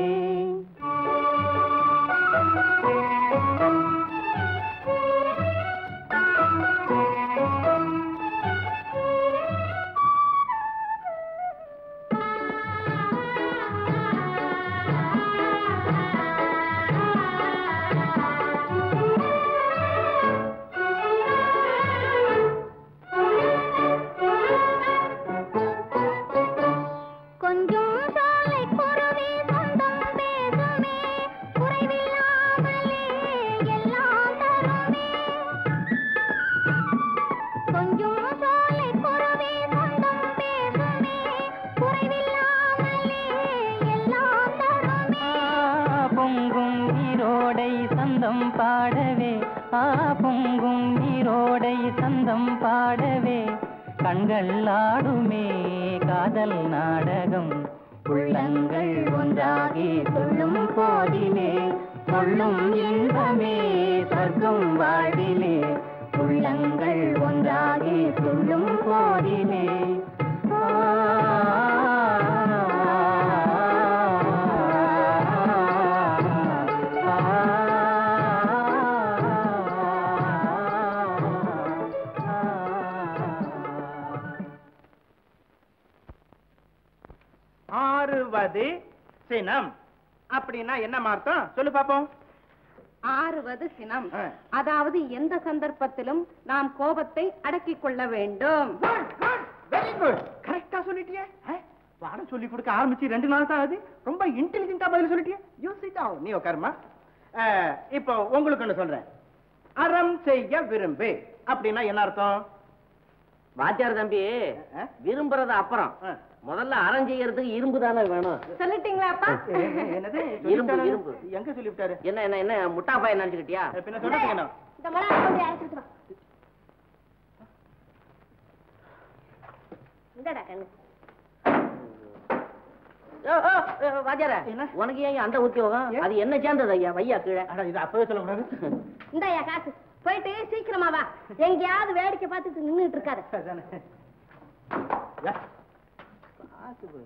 கொஞ்சம் சாலை குருவி சொந்தம் பேசுமே குறைவில்லாமலே எல்லாம் தருமே கொஞ்சம் சாலை குருவி சொந்தம் பேசுமே குறைவில்லாமலே எல்லாம் தருமே ஆ, பொங்கும் நீரோடை சந்தம் பாடவே ஆ பொங்கும் நீரோடை சந்தம் பாடவே கண்கள் ஆடுமே காதல் நாடகம் உள்ளங்கள் ஒன்றாகி துள்ளும் போதிலே கொள்ளும் இன்பமே சொர்க்கம் வாழ்விலே உள்ளங்கள் ஒன்றாகி துள்ளும் போதிலே ஆறுவது சினம் அப்படின்னா என்ன அர்த்தம் சொல்லு பாப்போம் ஆறுவது சினம் ஆ. அதாவது எந்த சந்தர்ப்பத்திலும் நாம் கோபத்தை அடக்கிக் கொள்ள வேண்டும் வெரி குட் கரெக்டா சொல்லிட்டியே ஆ? பாடம் சொல்லி கொடுக்க ஆரம்பிச்சு ரெண்டு நாள் தான் ஆகுது ரொம்ப இன்டெலிஜென்ட்டா பதில் சொல்லிட்டியே யூ சிட் டவுன் நீ உட்காருமா ஆ, இப்போ உங்களுக்கு ஒண்ணு சொல்றேன் அறம் செய்ய விரும்பு அப்படின்னா என்ன அர்த்தம் வாத்தியார் தம்பி ஆ? விரும்புறது அப்புறம் ஆ. முதல்ல அறம் செய்யறதுக்கு இரும்பு தானே வேணும் சொல்லிட்டீங்களா அப்பா ஏ, ஏ, என்னது இரும்பு, சொல்லிட்டாரா? இரும்பு. எங்க சொல்லிவிட்டாரு என்ன என்ன என்ன முட்டா பையன் நினைச்சுக்கிட்டியா பின்ன சொல்லுங்க என்ன இந்த மிளகா கொண்டு அரைச்சிட்டு வா இந்தடா கண்ணு ஓ, ஓ, ஓ, வாத்தியார என்ன? உனக்கு ஏன் அந்த உத்தியோகம் ஏன்? அது என்ன சேர்ந்தது ஐயா வையா கீழே அட இது அப்பவே சொல்லக்கூடாது இந்தாயா காசு போயிட்டு சீக்கிரமா வா எங்கேயாவது வேடிக்கை பார்த்துட்டு நின்னுட்டு இருக்காத அதானே. யா. காசு போய்.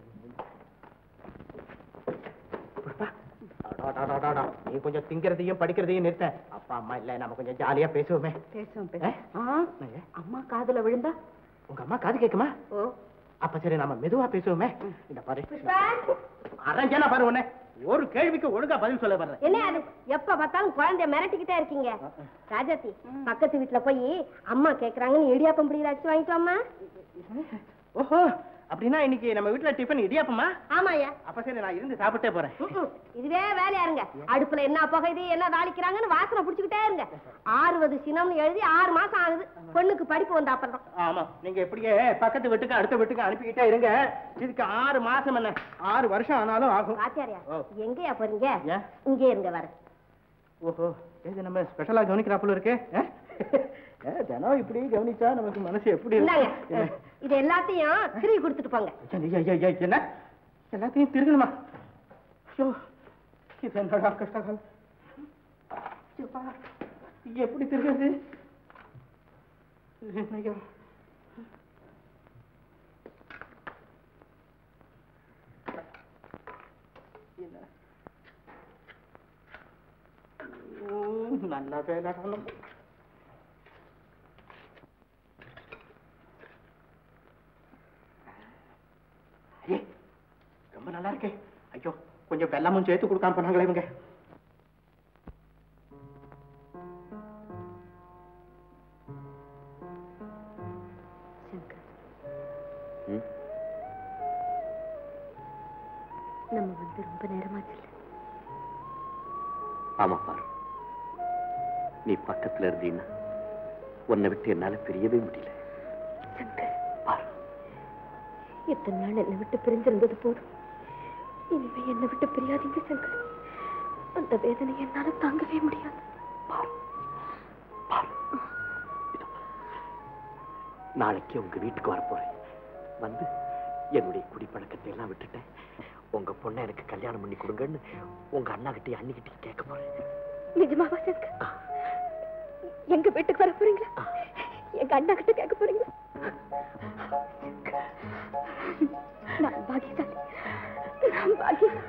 புஷ்பா, அடாடாடாடாடா. நீ கொஞ்சம் திங்கிறதையும் படிக்கிறதையும் நிறுத்த அப்பா அம்மா இல்ல நம்ம கொஞ்சம் ஜாலியா பேசுவோமே பேசுவோம் ஏ? பேசுவோம் ஆ, என்னங்க? அம்மா காதுல விழுந்தா உங்க அம்மா காது கேக்குமா ஓ அப்ப சரி நம்ம மெதுவா பேசுவோமே இந்த பாரு அரஞ்சனா பாரு உன்னை ஒரு கேள்விக்கு ஒழுங்கா பதில் சொல்ல வர்றேன் என்ன அது எப்ப பார்த்தாலும் குழந்தைய மிரட்டிக்கிட்டே இருக்கீங்க ராஜாத்தி பக்கத்து வீட்டுல போய் அம்மா கேக்குறாங்கன்னு இடியாப்பம் பிடி அடிச்சு வாங்கிட்டு வாம்மா ஓஹோ அப்படின்னா இன்னைக்கு நம்ம வீட்டுல டிஃபன் இடியாப்பமா ஆமாயா அப்ப சரி நான் இருந்து சாப்பிட்டே போறேன் ம்ம். இதுவே வேலையா இருங்க அடுப்புல என்ன புகையுது என்ன தாளிக்கிறாங்கன்னு வாசனை புடிச்சுக்கிட்டே இருங்க ஆறுவது சினம்னு எழுதி ஆறு மாசம் ஆகுது பொண்ணுக்கு படிப்பு வந்த அப்புறம் ஆமா நீங்க இப்படியே பக்கத்து வீட்டுக்கு அடுத்த வீட்டுக்கு அனுப்பிக்கிட்டே இருங்க இதுக்கு ஆறு மாசம் என்ன ஆறு வருஷம் ஆனாலும் ஆகும் ஆச்சாரியா ஓ. எங்கயா போறீங்க ஏன்? இங்கே இருங்க வர ஓஹோ இது நம்ம ஸ்பெஷலா கவனிக்கிறாப்புல இருக்கு ஆ? ஏ, தினம் இப்படி கவனிச்சா நமக்கு மனசு எப்படி இந்தாங்க இருக்கும்? இது எல்லாத்தையும் திருப்பி கொடுத்துட்டு போங்க ஐயா, ஐயா, ஐயா, என்ன எல்லாத்தையும் திருகணுமா ஐயோ இது என்னடா கஷ்டகாலம் ஐயோப்பா, எப்படி திருகிறது ஐயோ என்ன? ஓ, நல்லா வேலை காணும் ஐயே, ரொம்ப நல்லா இருக்கே ஐயோ கொஞ்சம் வெள்ளமும் சேர்த்து கொடுக்காம போனாங்களே இவங்க நம்ம வந்து ரொம்ப நேரமாச்சு ஆமா பாரு நீ பக்கத்துல இருந்தீன்னா உன்னை விட்டு என்னால பிரியவே முடியல சங்கர் பாரு இத்தனை நாள் என்னை விட்டு பிரிஞ்சிருந்தது போதும் இனிமே என்னை விட்டு பிரியாதீங்க சங்கர் அந்த வேதனை என்னால தாங்கவே முடியாது பாரு பாரு இதோ. நாளைக்கு உங்க வீட்டுக்கு வரப்போறேன் வந்து என்னுடைய குடிப்பழக்கத்தை எல்லாம் விட்டுட்டேன் உங்க பொண்ணை எனக்கு கல்யாணம் பண்ணி கொடுங்கன்னு உங்க அண்ணா கிட்டே அண்ணிக்கிட்டே கேட்க போறேன் நிஜமாவா சங்கர் எங்க வீட்டுக்கு வர போறீங்களா எங்க அண்ணா கிட்ட கேட்க போறீங்களா நான் பாக்கியசாலி நான் பாக்கியசாலி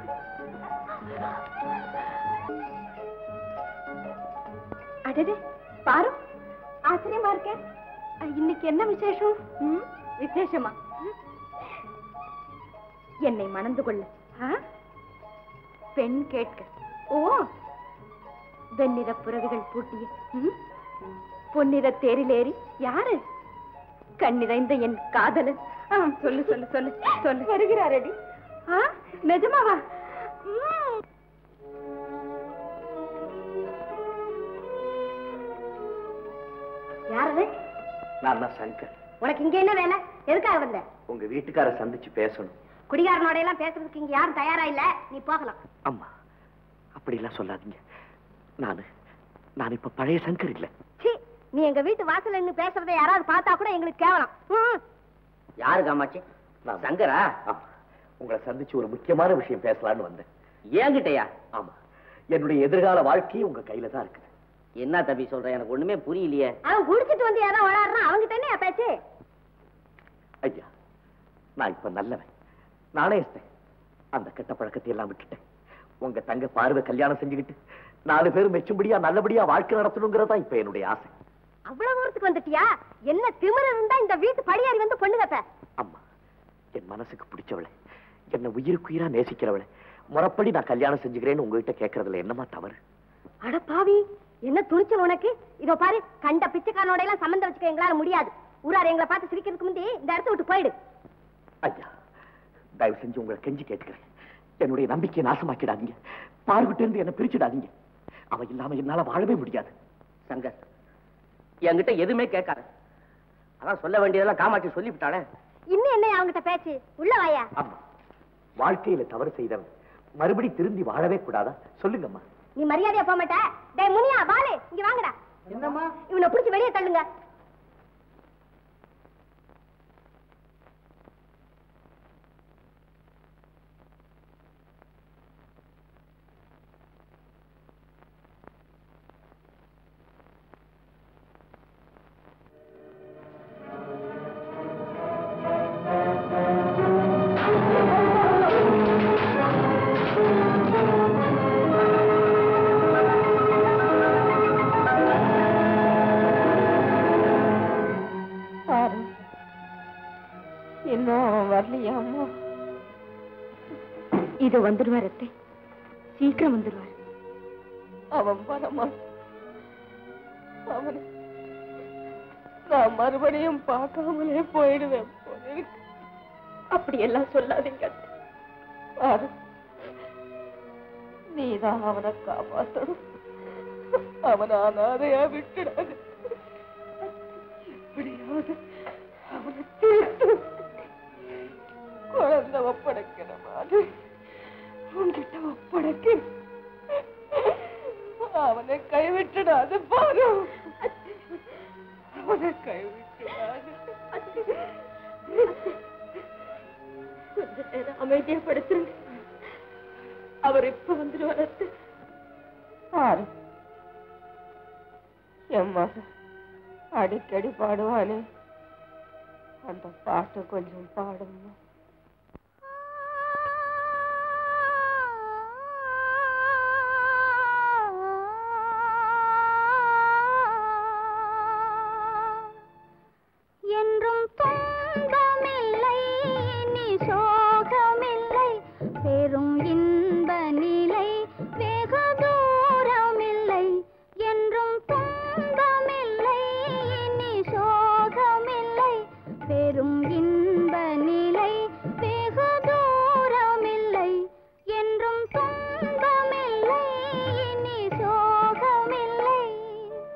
அடடே பாரு ஆச்சரியமா இருக்கேன் அஹ், இன்னைக்கு என்ன விசேஷம் ம், விசேஷமா ம். என்னை மணந்து கொள்ள ஆ? பெண் கேட்க ஓ வெண்ணிற புறவிகள் பூட்டிய ம்? பொன்னிற தேரிலேறி யாரு கண்ணிறைந்த என் காதலன் ஆ, சொல்லு சொல்லு சொல்லு சொல்லு வருகிறாரடி ஆ நிஜமாவா ம். யாரது நான் தான் சங்கர் உனக்கு இங்க என்ன வேலை எதுக்காக வந்த உங்க வீட்டுக்கார சந்திச்சு பேசணும் குடிகாரனோட எல்லாம் பேசுறதுக்கு இங்க யாரும் தயாரா இல்ல நீ போகலாம் அம்மா அப்படிலாம் சொல்லாதீங்க நானு நான் இப்ப பழைய சங்கர் இல்ல சீ நீ எங்க வீட்டு வாசல்ல நின்னு பேசுறதை யாராவது பார்த்தா கூட எங்களுக்கு கேவலம் ம். யாரு காமாட்சி நான் சங்கரா ஆமா உங்களை சந்திச்சு ஒரு முக்கியமான விஷயம் பேசலாம்னு வந்தேன் ஏங்கிட்டயா ஆமா என்னுடைய எதிர்கால வாழ்க்கையும் உங்க கையில தான் இருக்குது என்ன தம்பி சொல்ற எனக்கு ஒண்ணுமே புரியலையே அவன் குடிச்சிட்டு வந்து யாரோ வளர்றான் அவங்கிட்ட என்ன பேச்சு ஐயா நான் இப்ப நல்லவன் நானே இருந்தேன் அந்த கெட்ட பழக்கத்தை எல்லாம் விட்டுட்டேன் உங்க தங்க பார்வை கல்யாணம் செஞ்சுக்கிட்டு நாலு பேரும் மெச்சும்படியா நல்லபடியா வாழ்க்கை நடத்தணுங்கிறதா இப்ப என்னுடைய ஆசை அவ்வளவு தூரத்துக்கு வந்துட்டியா என்ன திமிரு இருந்தா இந்த வீட்டு படியாரி வந்து பொண்ணு கப்ப அம்மா என் மனசுக்கு பிடிச்சவளை என்ன உயிருக்குயிரா நேசிக்கிறவளை முறப்படி நான் கல்யாணம் செஞ்சுக்கிறேன்னு உங்ககிட்ட கேட்கறதுல என்னமா தவறு அட பாவி என்ன துணிச்சல் உனக்கு இதோ பாரு கண்ட பிச்சைக்காரனோட எல்லாம் சம்மந்தம் வச்சுக்க எங்களால முடியாது ஊரார் எங்களை பார்த்து சிரிக்கிறதுக்கு முந்தி இந்த இடத்த விட்டு போயிடு ஐயா தயவு செஞ்சு உங்களை கெஞ்சி கேட்டுக்கிறேன் என்னுடைய நம்பிக்கையை நாசமாக்கிடாதீங்க பார்விட்டு இருந்து என்ன பிரிச்சுடாதீங்க அவ இல்லாம என்னால வாழவே முடியாது சங்கர் என்கிட்ட எதுவுமே கேட்காத அதான் சொல்ல வேண்டியதெல்லாம் காமாட்சி சொல்லிவிட்டாளே இன்னும் என்ன அவங்கிட்ட பேச்சு உள்ள வாயா ஆமா வாழ்க்கையில தவறு செய்தவன் மறுபடி திரும்பி வாழவே கூடாதா சொல்லுங்கம்மா நீ மரியாதையா போக மாட்ட டேய் முனியா பாலு இங்க வாங்கடா என்னம்மா இவனை பிடிச்சு வெளியே தள்ளுங்க பாரு இன்னும் வரலையா அம்மா இது வந்துடுவார் அத்தை சீக்கிரம் வந்துடுவார் அவன் வரமா அவனை நான் மறுபடியும் பார்க்காமலே போயிடுவேன் போல இருக்கு. அப்படியெல்லாம் சொல்லாதீங்க அத்தை. பாரு நீதான் அவனை காப்பாத்தணும் அவனை அனாதையா விட்டுடாது எப்படியாவது அவனை தீர்த்து குழந்தை ஒப்படைக்கிற மாதிரி உன்கிட்ட ஒப்படைக்க அவனை கைவிட்டுடாது பாரு அவனை கைவிட்டுடாது கொஞ்ச நேரம் அமைதியா படுத்துருங்க அவர் இப்ப வந்துடுவார் அத்தை. பாரு என் மகன் அடிக்கடி பாடுவானே அந்த பாட்டு கொஞ்சம் பாடுமா என்றும் துன்பமில்லை இனி சோகமில்லை பெரும் இன்ப நிலை வெகு தூரமில்லை என்றும் துன்பமில்லை இனி சோகமில்லை பெரும் இன்ப நிலை வெகு தூரமில்லை என்றும் துன்பமில்லை இனி சோகமில்லை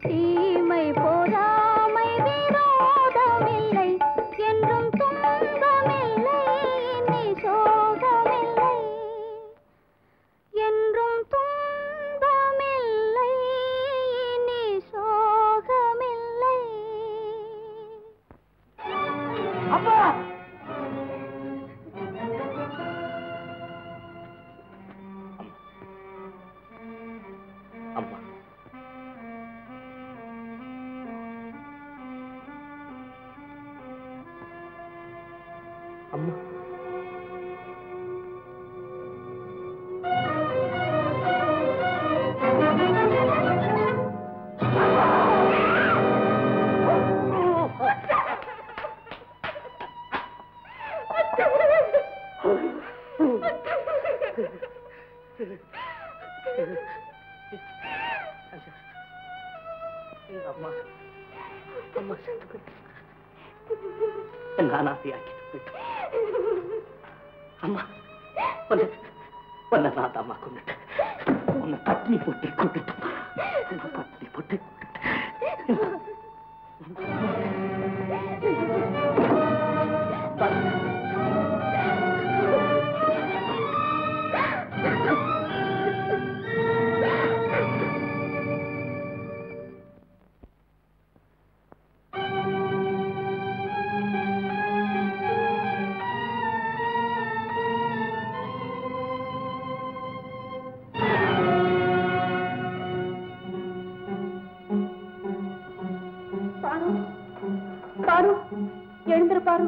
தீமை பொறாமை விரோதமில்லை என்றும் துன்பமில்லை இனி சோகமில்லை என்றும் துன்பமில்லை இனி சோகமில்லை அப்பா அம்மா அம்மா எங்க அம்மா அம்மா செத்து போயிட்டு நான் ஆசையாக்கிட்டு போயிட்டேன் அம்மா உன்னை உன்னை நான் அம்மா கொண்டுட்டேன் உன்னை பட்னி போட்டு கொண்டுட்டேன் உன்னை பட்னி போட்டு பாரு பாரு எழுந்துரு பாரு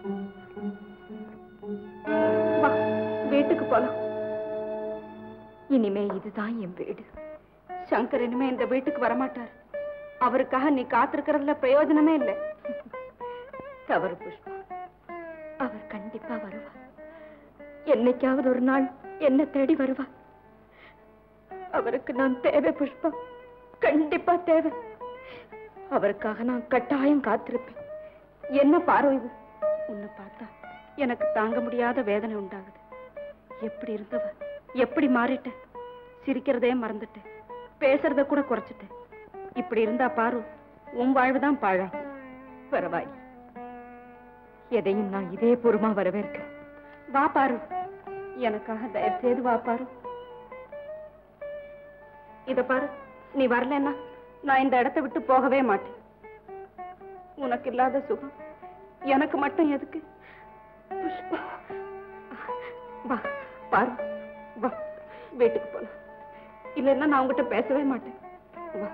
வா வீட்டுக்கு போலாம் இனிமே இதுதான் என் வீடு சங்கர் இனிமே இந்த வீட்டுக்கு வரமாட்டார் அவருக்காக நீ காத்திருக்கிறதுல பிரயோஜனமே இல்லை தவறு புஷ்பா அவர் கண்டிப்பா வருவார் என்னைக்காவது ஒரு நாள் என்ன தேடி வருவார் அவருக்கு நான் தேவை புஷ்பா கண்டிப்பா தேவை அவருக்காக நான் கட்டாயம் காத்திருப்பேன் என்ன பார்வை இது உன்னை பார்த்தா எனக்கு தாங்க முடியாத வேதனை உண்டாகுது எப்படி இருந்தவ எப்படி மாறிட்ட சிரிக்கிறதே மறந்துட்டேன் பேசுறத கூட குறைச்சிட்டேன் இப்படி இருந்தா பாரு உன் வாழ்வுதான் பாழா பரவாயில்லை எதையும் நான் இதே பூர்வமா வரவேற்கிறேன் வா பாரு எனக்காக தயவு செய்து வா பாரு இத பாரு நீ வரலன்னா நான் இந்த இடத்தை விட்டு போகவே மாட்டேன் உனக்கு இல்லாத சுகம் எனக்கு மட்டும் எதுக்கு புஷ்பா வா பாரு வா வீட்டுக்கு போலாம் இல்லைன்னா நான் உங்ககிட்ட பேசவே மாட்டேன் வா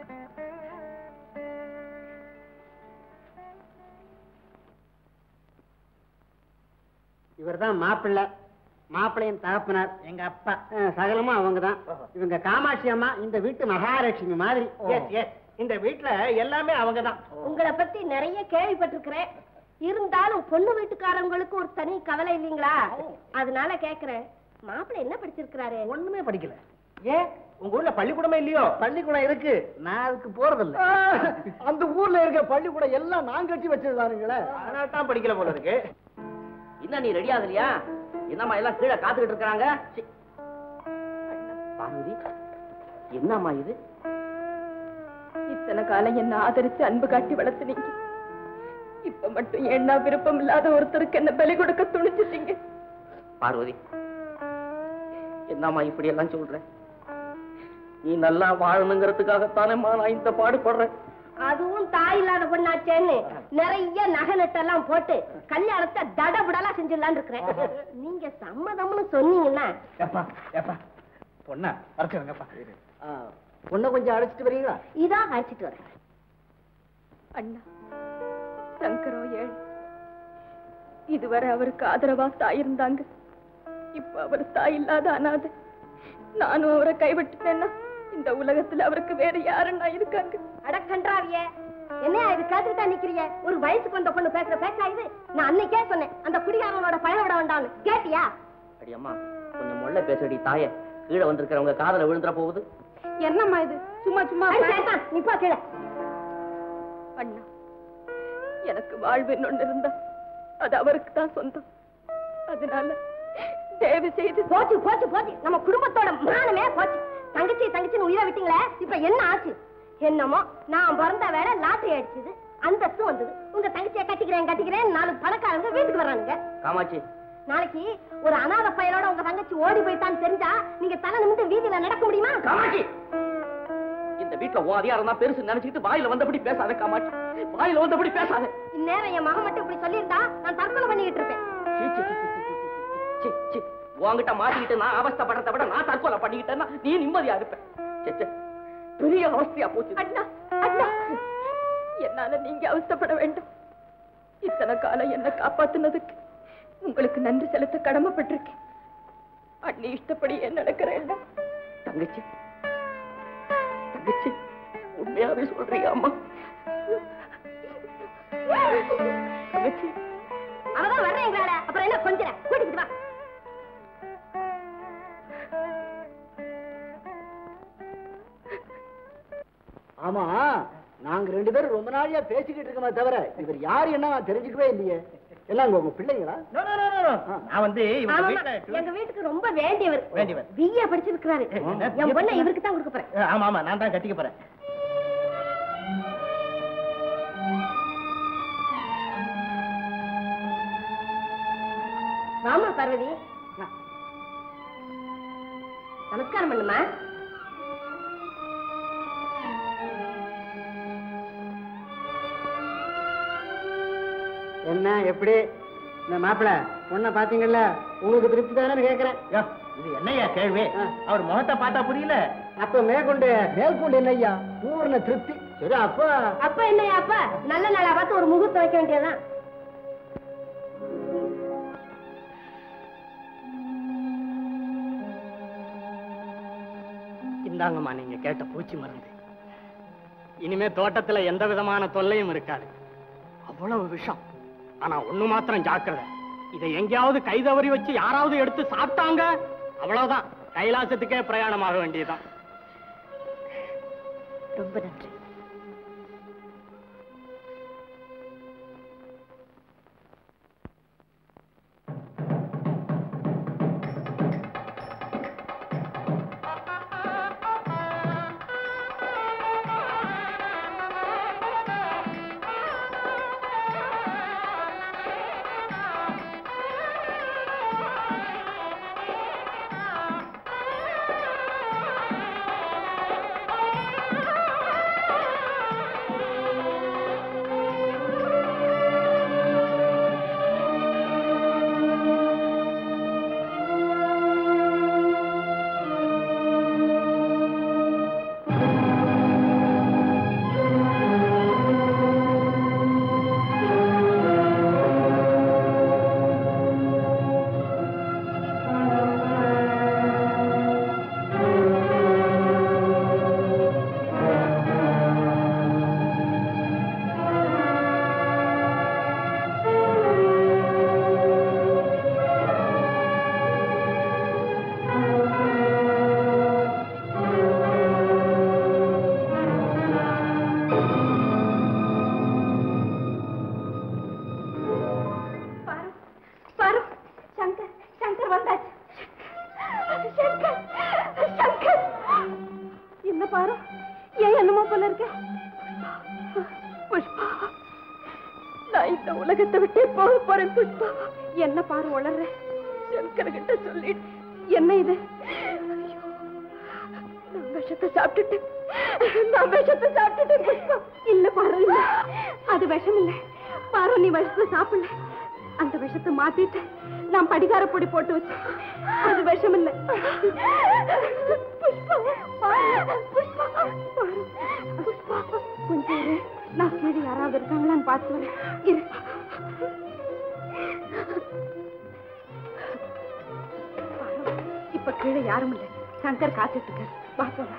இவர்தான் மாப்பிள்ளை மாப்பிள்ளையின் தகப்பனார் எங்க அப்பா அஹ், சகலமும் அவங்கதான் இவங்க காமாட்சி அம்மா இந்த வீட்டு மகாலட்சுமி மாதிரி எஸ் எஸ் இந்த வீட்டுல எல்லாமே அவங்கதான் உங்களை பத்தி நிறைய கேள்விப்பட்டிருக்கிறேன் இருந்தாலும் பொண்ணு வீட்டுக்காரங்களுக்கு ஒரு தனி கவலை இல்லைங்களா அதனால கேக்குறேன் மாப்பிள்ளை என்ன படிச்சிருக்கிறாரு ஒண்ணுமே படிக்கல ஏன் உங்க ஊர்ல பள்ளிக்கூடமே இல்லையோ பள்ளிக்கூடம் இருக்கு நான் அதுக்கு போறதில்ல அந்த ஊர்ல இருக்க பள்ளிக்கூடம் எல்லாம் நான் கட்டி வச்சிருக்காருங்களே அதனால தான் படிக்கல போல இருக்கு என்ன நீ ரெடி ஆகலையா என்னம்மா எல்லாம் கீழே காத்துக்கிட்டு இருக்காங்க பார்வதி என்னம்மா இது இத்தனை காலம் என்ன ஆதரிச்சு அன்பு காட்டி வளர்த்துனீங்க இப்ப மட்டும் என்ன விருப்பம் இல்லாத ஒருத்தருக்கு என்ன பலி கொடுக்க துணிச்சிட்டீங்க பார்வதி என்னம்மா இப்படி எல்லாம் சொல்ற நீ நல்லா வாழணுங்கிறதுக்காகத்தானேம்மா நான் இந்த பாடுபடுறேன் அதுவும் தாய் இல்லாத பொண்ணாச்சேன்னு நிறைய நகை நட்டெல்லாம் போட்டு கல்யாணத்தை தடபுடலா செஞ்சிடலான்னு இருக்கிறேன் நீங்க சம்மதம்னு சொன்னீங்கன்னா எப்பா எப்பா பொண்ணா வரைச்சிருங்கப்பா பொண்ணை கொஞ்சம் அழைச்சிட்டு வரீங்களா இதான் அழைச்சிட்டு வரேன் அண்ணா சங்கரோ ஏழை இதுவரை அவருக்கு ஆதரவா தாய் இருந்தாங்க இப்ப அவர் தாய் இல்லாத அனாதை நானும் அவரை கைவிட்டுட்டேன்னா இந்த உலகத்துல அவருக்கு வேற யாருன்னா இருக்காங்க அடக்கன்றாவிய என்னையா இது கேட்டுக்கிட்டா நிக்கிறிய ஒரு வயசுக்கு வந்த பொண்ணு பேசுற பேச்சா இது நான் அன்னைக்கே சொன்னேன் அந்த குடிகாரனோட பழக விட வேண்டாம்னு கேட்டியா அடி அம்மா கொஞ்சம் முள்ள பேசடி தாயே கீழே வந்திருக்கிறவங்க காதல விழுந்துற போகுது என்னம்மா இது சும்மா சும்மா அடி சேத்தான், நீ போ கீழே அண்ணா எனக்கு வாழ்வுன்னு ஒண்ணு இருந்தா அது அவருக்கு தான் சொந்தம் அதனால தயவு செய்து போச்சு போச்சு போச்சு நம்ம குடும்பத்தோட மானமே போச்சு தங்கச்சி தங்கச்சின்னு உயிரை விட்டீங்களே இப்ப என்ன ஆச்சு என்னமோ நான் பிறந்த வேலை லாட்டரி அடிச்சது அந்தஸ்து வந்தது உங்க தங்கச்சியை கட்டிக்கிறேன் கட்டிக்கிறேன் நாலு பணக்காரங்க வீட்டுக்கு வர்றானுங்க காமாட்சி நாளைக்கு ஒரு அனாதை பையனோட உங்க தங்கச்சி ஓடி போயிட்டான்னு தெரிஞ்சா நீங்க தலை நிமிந்து வீதியில நடக்க முடியுமா காமாட்சி இந்த வீட்டுல உன் அதிகாரம் தான் பெருசு நினைச்சிட்டு வாயில வந்தபடி பேசாத காமாட்சி வாயில வந்தபடி பேசாத இந்நேரம் என் மகன் மட்டும் இப்படி சொல்லியிருந்தா நான் தற்கொலை பண்ணிக்கிட்டு இருப்பேன் சீ, சீ, சீ, சீ, சீ, சீ, சீ, சீ. உன்கிட்ட மாட்டிக்கிட்டு நான் அவஸ்தைப்படுறத விட நான் தற்கொலை பண்ணிக்கிட்டேன்னா நீ நிம்மதியா இருப்ப சே, சே. பெரிய அவஸ்தையா போச்சு அண்ணா அண்ணா என்னால நீங்க அவஸ்தைப்பட வேண்டாம் இத்தனை காலம் என்ன காப்பாத்துனதுக்கு உங்களுக்கு நன்றி செலுத்த கடமைப்பட்டிருக்கேன் அண்ணி இஷ்டப்படி என்ன நடக்கிறேன் தங்கச்சி தங்கச்சி உண்மையாவே சொல்றீங்க அம்மா தங்கச்சி அவதான் வர்றேங்கிறாள அப்புறம் என்ன கொஞ்சம் கூட்டிக்கிட்டு வா ஆமா நாங்க ரெண்டு பேரும் ரொம்ப நாளையா பேசிக்கிட்டு இருக்கோமே தவிர இவர் யாரு என்ன நான் தெரிஞ்சுக்கவே இல்லையே எல்லாம் உங்க பிள்ளைங்களா No, no, no, no, no. நான் வந்து இவங்க ஆமாமா, வீட்டுல எங்க வீட்டுக்கு ரொம்ப வேண்டியவர் வேண்டியவர். பிஏ படிச்சிருக்கிறாரு என்ன? என் பொண்ணை இவருக்கு தான் கொடுக்க போறேன் அஹ், ஆமா ஆமா நான் தான் கட்டிக்க போறேன் வாமா பார்வதி வா. நமஸ்காரம் பண்ணுமா என்ன எப்படி இந்த மாப்பிள பொண்ணை பாத்தீங்கல்ல உங்களுக்கு திருப்தி தானே கேக்குறேன் யோ, இது என்னய்யா கேள்வி அவர் முகத்தை பார்த்தா புரியல அப்ப மேற்கொண்டு மேற்கொண்டு என்னய்யா பூர்ண திருப்தி சரி அப்ப அப்ப என்னையா அப்ப நல்ல நாளா பார்த்து ஒரு முகூர்த்தம் வைக்க வேண்டியதுதான் இந்தாங்கம்மா நீங்க கேட்ட பூச்சி மருந்து இனிமே தோட்டத்துல எந்த விதமான தொல்லையும் இருக்காது அவ்வளவு விஷம் ஆனா ஒண்ணு மாத்திரம் ஜாக்கிரதை இதை எங்கேயாவது கை தவறி வச்சு யாராவது எடுத்து சாப்பிட்டாங்க அவ்வளவுதான் கைலாசத்துக்கே பிரயாணமாக வேண்டியதுதான் ரொம்ப நன்றி பாரு பாரு சங்கர் சங்கர் வந்தாச்சு சங்கர் சங்கர் என்ன பாரு ஏன் என்னமோ போல இருக்க புஷ்பா நான் இந்த உலகத்தை விட்டே போக போறேன் புஷ்பா என்ன பாரு உளர்ற சங்கர் கிட்ட சொல்லிட்டு என்ன இது ஐயோ, நான் விஷத்தை சாப்பிட்டுட்டேன் நான் விஷத்தை சாப்பிட்டுட்டேன் புஷ்பா இல்ல பாரு இல்ல அது விஷம் இல்ல பாரு நீ விஷத்தை சாப்பிடல அந்த விஷத்தை மாத்திட்டு நான் படிகார பொடி போட்டு வச்சேன் அது விஷம் இல்ல புஷ்பா பாரு, புஷ்பா பாரு, புஷ்பா கொஞ்சம் இரு நான் கீழே யாராவது இருக்காங்களான்னு பார்த்து வரேன் இரு பாரு, இப்ப கீழே யாரும் இல்ல சங்கர் காத்துட்டு இருக்காரு வா போலாம்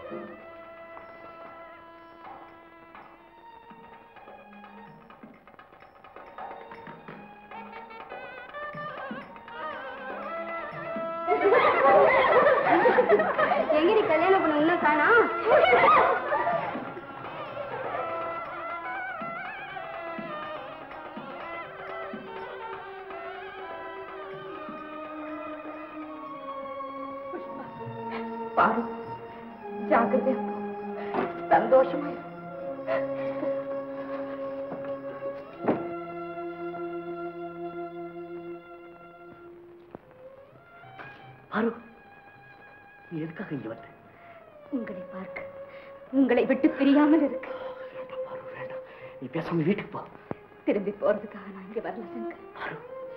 எங்கடி கல்யாணம் பண்ண இன்னும் காணா பாரு ஜாக்கிரதையா போ. சந்தோஷமா இரு. பாரு நீ எதுக்காக இங்க வந்த உங்களை பார்க்க உங்களை விட்டு பிரியாமல் இருக்கு பாரு வேண்டாம் நீ பேசாம வீட்டுக்கு போ திரும்பி போறதுக்காக நான் இங்க வரல சங்கர்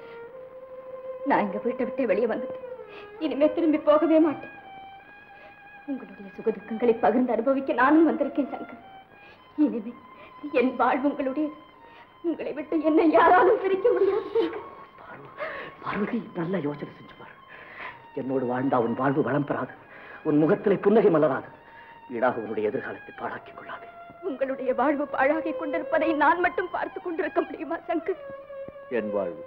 நான் இங்க வீட்டை விட்டு வெளியே வந்துட்டேன் இனிமே திரும்பி போகவே மாட்டேன் உங்களுடைய சுகதுக்கங்களை பகிர்ந்து அனுபவிக்க நானும் வந்திருக்கேன் சங்கர் இனிமே என் வாழ்வு உங்களுடையது உங்களை விட்டு என்னை யாராலும் பிரிக்க முடியாது சங்கர். பார்வதி நல்ல யோசனை செஞ்சு பாரு என்னோடு வாழ்ந்தா உன் வாழ்வு வளம் பெறாது உன் முகத்திலே புன்னகை மலராது ஈடாக உன்னுடைய எதிர்காலத்தை பாழாக்கிக் கொள்ளாது உங்களுடைய வாழ்வு பாழாகிக் கொண்டிருப்பதை நான் மட்டும் பார்த்து கொண்டிருக்க முடியுமா சங்கர் என் வாழ்வு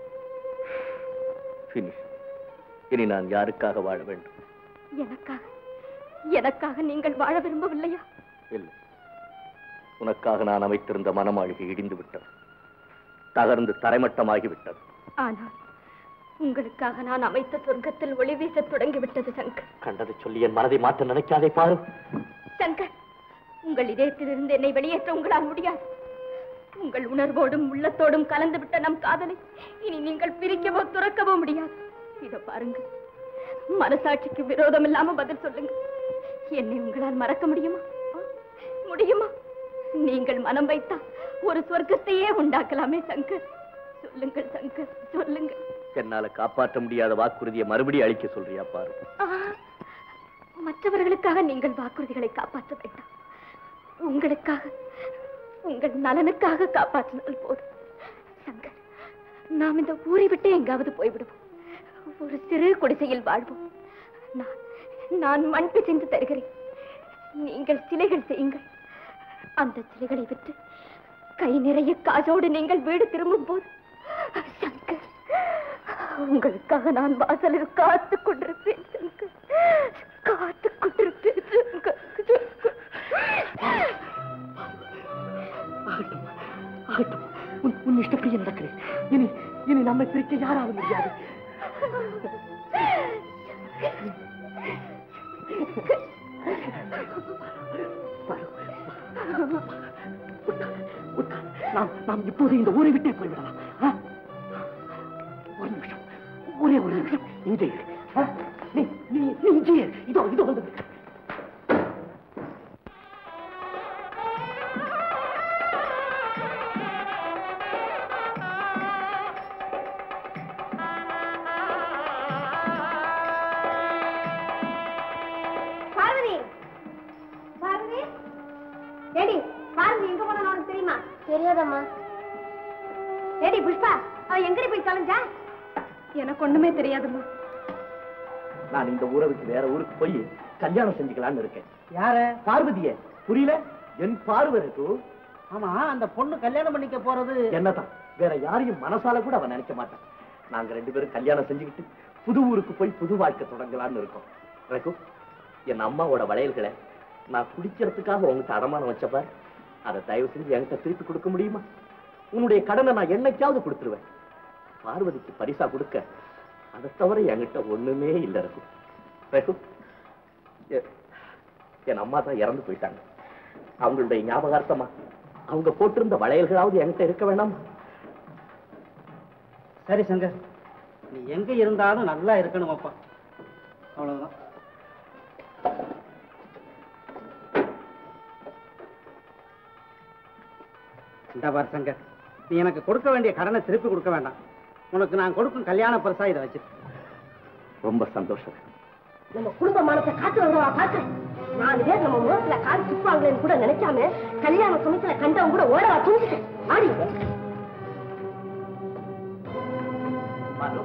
Finish. இனி நான் யாருக்காக வாழ வேண்டும் எனக்காக எனக்காக நீங்கள் வாழ விரும்பவில்லையா இல்லை உனக்காக நான் அமைத்திருந்த மனமாளிகை இடிந்து விட்டது தகர்ந்து தரைமட்டமாகி விட்டது ஆனால் உங்களுக்காக நான் அமைத்த சொர்க்கத்தில் ஒளி வீசத் தொடங்கிவிட்டது சங்கர் கண்டதை சொல்லி என் மனதை மாற்ற நினைக்காதே பாரு சங்கர் உங்கள் இதயத்திலிருந்து என்னை வெளியேற்ற உங்களால் முடியாது உங்கள் உணர்வோடும் உள்ளத்தோடும் கலந்து விட்ட நம் காதலை இனி நீங்கள் பிரிக்கவோ துறக்கவோ முடியாது இத பாருங்க மனசாட்சிக்கு விரோதம் இல்லாம பதில் சொல்லுங்க என்னை உங்களால் மறக்க முடியுமா ஆ? முடியுமா நீங்கள் மனம் வைத்தா ஒரு சொர்க்கத்தையே உண்டாக்கலாமே சங்கர் சொல்லுங்கள் சங்கர் சொல்லுங்கள் என்னால காப்பாற்ற முடியாத வாக்குறுதியை மறுபடியும் அளிக்க சொல்றியா பாரு ஆ, மற்றவர்களுக்காக நீங்கள் வாக்குறுதிகளை காப்பாற்ற வேண்டாம் உங்களுக்காக உங்கள் நலனுக்காக காப்பாற்றினால் போதும் சங்கர் நாம் இந்த ஊரை விட்டு எங்காவது போய்விடுவோம் ஒரு சிறு குடிசையில் வாழ்வோம் நான் நான் மண் பிசைந்து தருகிறேன் நீங்கள் சிலைகள் செய்யுங்கள் அந்த சிலைகளை விற்று கை நிறைய காசோடு நீங்கள் வீடு திரும்பும் போது சங்கர் உங்களுக்காக நான் வாசலில் காத்து கொண்டிருப்பேன் சங்கர் காத்து கொண்டிருப்பேன் சங்கர் ஆகட்டும் ஆகட்டும் உன் உன் இஷ்டப்படியே நடக்கிறேன் இனி இனி நம்மை பிரிக்க யாரால முடியாது பாரு, உட்கார், உட்கார். நாம் நாம் இப்போது இந்த ஊரை விட்டே போய்விடலாம் ஆ? ஒரு நிமிஷம் ஒரே ஒரு நிமிஷம் இங்கே இரு. ஆ? நீ நீ நீ இங்கே இரு. இதோ இதோ வந்து விடு. பார்வதி பார்வதி ஏடி பார்வதி எங்க போனா உனக்கு தெரியுமா தெரியாதம்மா ஏடி புஷ்பா அவ எங்கடி போய் தொலைஞ்சா எனக்கு ஒண்ணுமே தெரியாதும்மா நான் இந்த ஊரை விட்டு வேற ஊருக்கு போய் கல்யாணம் செஞ்சுக்கலாம்னு இருக்கேன் யார பார்வதிய புரியல என் பார்வதிக்கு ஆமா அந்த பொண்ணு கல்யாணம் பண்ணிக்க போறது என்னதான் வேற யாரையும் மனசால கூட அவன் நினைக்க மாட்டான் நாங்க ரெண்டு பேரும் கல்யாணம் செஞ்சுக்கிட்டு புது ஊருக்கு போய் புது வாழ்க்கை தொடங்கலாம்னு இருக்கோம் ரகு என் அம்மாவோட வளையல்களை நான் குடிக்கிறதுக்காக உங்ககிட்ட அடமானம் வச்சப்பார் அதை தயவு செஞ்சு என்கிட்ட திருப்பி கொடுக்க முடியுமா உன்னுடைய கடனை நான் என்னைக்காவது கொடுத்துருவேன் பார்வதிக்கு பரிசா கொடுக்க அதை தவிர என்கிட்ட ஒண்ணுமே இல்லை ரகு ரகு எ- என் அம்மா தான் இறந்து போயிட்டாங்க அவங்களுடைய ஞாபகார்த்தமா அவங்க போட்டிருந்த வளையல்களாவது என்கிட்ட இருக்க வேண்டாமா சரி சங்கர் நீ எங்க இருந்தாலும் நல்லா இருக்கணும் அப்பா அவ்வளவுதான் இந்த பார் சங்கர் நீ எனக்கு கொடுக்க வேண்டிய கடனை திருப்பி கொடுக்க வேண்டாம் உனக்கு நான் கொடுக்கும் கல்யாண பரிசா இதை வச்சு ரொம்ப சந்தோஷம் நம்ம குடும்ப மானத்தை காத்து வருவா பாக்குறேன் நாலு பேர் நம்ம முகத்துல காது துப்பாங்களேன்னு கூட நினைக்காம கல்யாண சமயத்துல கண்டவங்க கூட ஓடவா தூங்கிட்டேன் ஆடி பாரு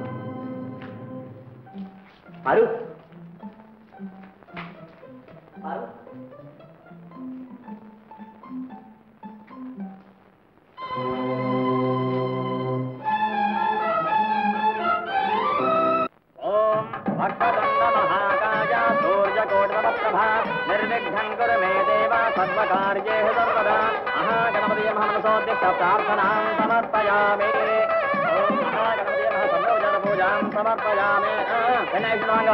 பாரு பாரு ఓం భక్తదండ మహాకాయ సూర్యకోటితమప్రభా నిర్విఘ్నం కురు మే దేవ సర్వకార్యేషు సర్వదా మహాగణపతి మహనసోద్దిష్ట ప్రార్థనాం సమర్పయామి ఓం మహాగణపతి మహ సర్వోజన పూజాం సమర్పయామి గణేష్ వాంగ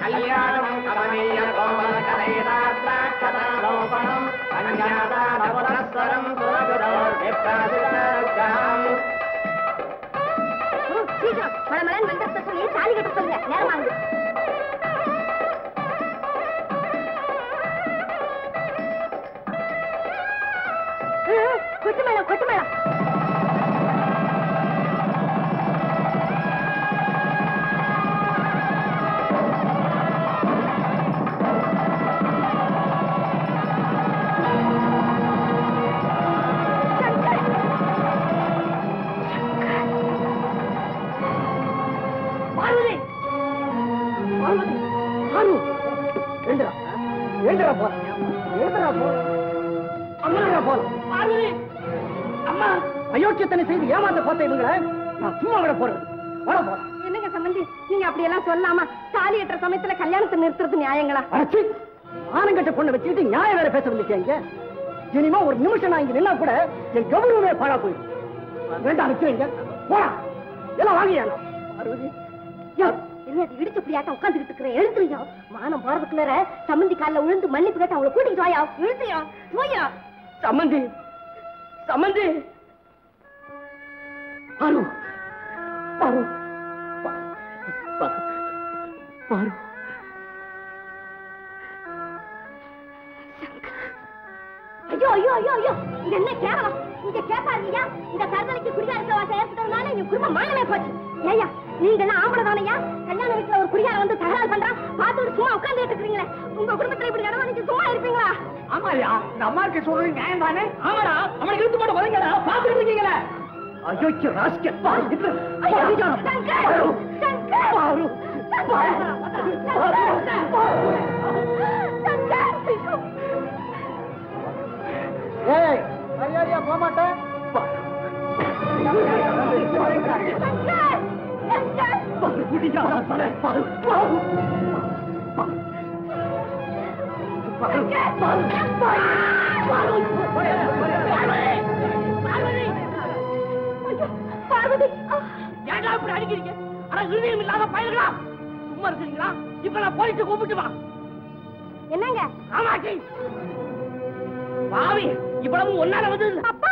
கல்யாணம் கமனீய கோமல கலைராத்ராட்சதாரோபணம் கன்யாதான புரஸ்வரம் சுரகுரோர் விப்ராதிதர்கம் சீக்கிரம் மழை மழை மந்திரத்தை சொல்லி தாலி கட்ட சொல்லுங்க நேரம் வாங்க கொட்டு மேளம் கொட்டு மேளம் பார்வதி பார்வதி பாரு எழுந்துடா எழுந்துடா போ எழுந்துடா போ அம்மா போ பார்வதி அம்மா அயோக்கியத்தனை செய்து ஏமாந்த பார்த்த இவங்கள நான் சும்மா விட போறேன் வர போறேன் என்னங்க சம்பந்தி நீங்க அப்படியெல்லாம் சொல்லாமா தாலி கட்டுற சமயத்துல கல்யாணத்தை நிறுத்துறது நியாயங்களா அரைச்சி ஆனங்கட்ட பொண்ணை வச்சுக்கிட்டு நியாயம் வேற பேச வந்துட்டீங்க இனிமே ஒரு நிமிஷம் நான் இங்க நின்னா கூட என் கௌரவமே பாழா போயிடும் வேண்டாம் வச்சுருங்க போடா எல்லாம் வாங்கியா பார்வதி என்ன அது இடிச்சு பிடியாட்டம் உட்காந்துக்கிட்டு இருக்கிற எழுத்துறியா மானம் போறதுக்குள்ள சம்மந்தி காலில் விழுந்து மன்னிப்பு கேட்டு அவளை கூட்டிட்டு வாயா எழுத்துறியா போயா சம்மந்தி சம்மந்தி பாரு பாரு பா- பா- பாரு ஐயோ ஐயோ ஐயோ ஐயோ இது என்ன கேவலம் இங்க கேட்காதீங்க இந்த கருதலைக்கு குடியாரத்தை வாச ஏற்பட்டதுனால எங்க குடும்பம் மானமே போச்சு ஏய்யா நீங்க எல்லாம் ஆம்பளை தானையா கல்யாண வீட்டுல ஒரு குடியார வந்து தகராறு பண்றான் பார்த்துட்டு சும்மா உட்கார்ந்துட்டு இருக்கீங்களே உங்க குடும்பத்துல இப்படி நடவா நீங்க சும்மா இருப்பீங்களா ஆமாயா இந்த அம்மாவுக்கு சொல்றது நியாயம் தானே ஆமாடா அவனை இழுத்து போட்டு வதங்கடா பாத்துட்டு இருக்கீங்களே ஐயோ ராஸ்கல் பாரு இது ஐயோ, பாரு. சங்கர், பாரு. சங்கர். பாரு. ஏய் மரியாதையா போக மாட்டேன் பார்வதி ஏன்டா இப்படி அடிக்கிறீங்க ஆனா இருதயம் இல்லாத பயல்களா சும்மா இருக்கீங்களா இப்ப நான் போயிட்டு கூப்பிட்டு வா என்னங்க ஆமாச்சி பாவி இவ்வளவு ஒன்னால வந்து அப்பா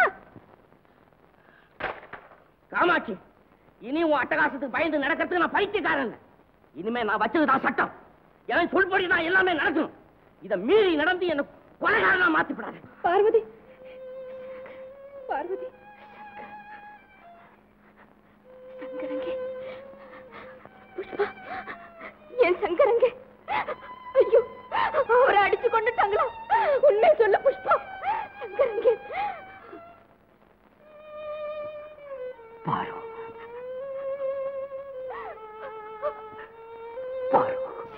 காமாட்சி இனி உன் அட்டகாசத்துக்கு பயந்து நடக்கிறதுக்கு நான் பைத்தியக்காரன் இல்ல. இனிமே நான் வச்சதுதான் சட்டம் என் சொல்படி நான் எல்லாமே நடக்கணும் இத மீறி நடந்து என்ன கொலைகாரனா மாத்திப்படாது பார்வதி பார்வதி சங்கரங்கே புஷ்பா என் சங்கரங்கே ஐயோ அவரை அடிச்சு கொண்டுட்டாங்களா உண்மை சொல்ல புஷ்பா சங்கரங்கே பாரு பாரு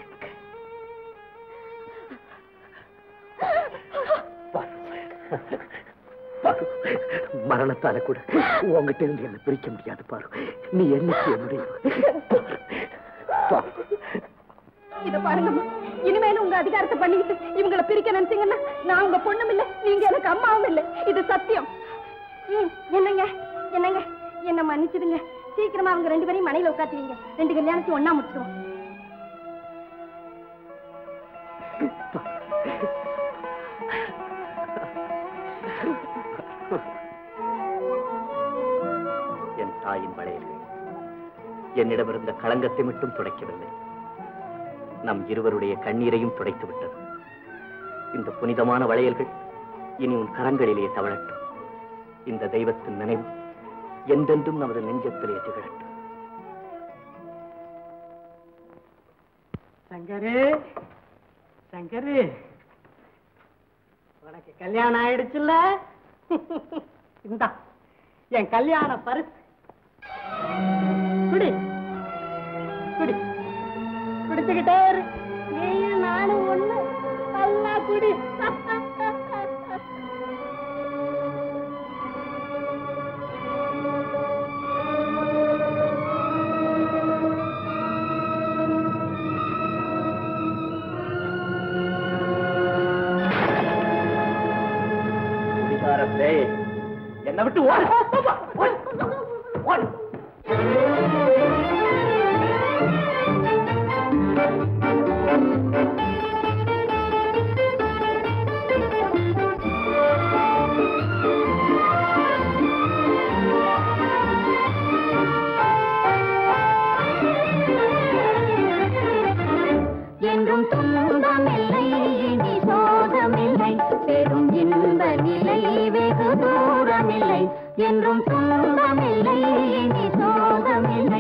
பாரு. மரணத்தால கூட உங்ககிட்ட இருந்து என்ன பிரிக்க முடியாது பாரு நீ என்னைக்கு என்னுடைய பாரு. இத பாருங்கம்மா இனிமேலும் உங்க அதிகாரத்தை பண்ணிக்கிட்டு இவங்கள பிரிக்க நினைச்சீங்கன்னா நான் உங்க பொண்ணும் இல்ல நீங்க எனக்கு அம்மாவும் இல்ல இது சத்தியம் ம், என்னங்க என்னங்க என்ன மன்னிச்சிடுங்க சீக்கிரமா அவங்க ரெண்டு பேரையும் மனையில உட்காத்துவீங்க ரெண்டு கல்யாணத்தையும் ஒண்ணா முடிச்சிடுவோம் என் தாயின் வளையல்கள் என்னிடமிருந்த களங்கத்தை மட்டும் துடைக்கவில்லை நம் இருவருடைய கண்ணீரையும் துடைத்து விட்டது இந்த புனிதமான வளையல்கள் இனி உன் கரங்களிலேயே தவழட்டும் இந்த தெய்வத்தின் நினைவு என்றென்றும் நமது நெஞ்சத்திலே திகழட்டும் சங்கரு சங்கரு உனக்கு கல்யாணம் ஆயிடுச்சுல்ல இந்தா என் கல்யாண பரிசு குடி குடி குடிச்சுக்கிட்டே இரு நீயும் நானும் ஒண்ணு நல்லா குடி குடிகாரத்தே என்னை விட்டு ஓடு ஓடு. ஓடு. ஆ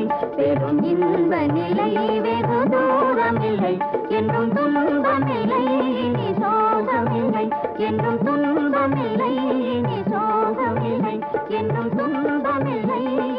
பெரும் இன்ப நிலை வெகு தூரமில்லை என்றும் துன்பமில்லை இனி சோகமில்லை என்றும் துன்பமில்லை இனி சோகமில்லை என்றும் துன்பமில்லை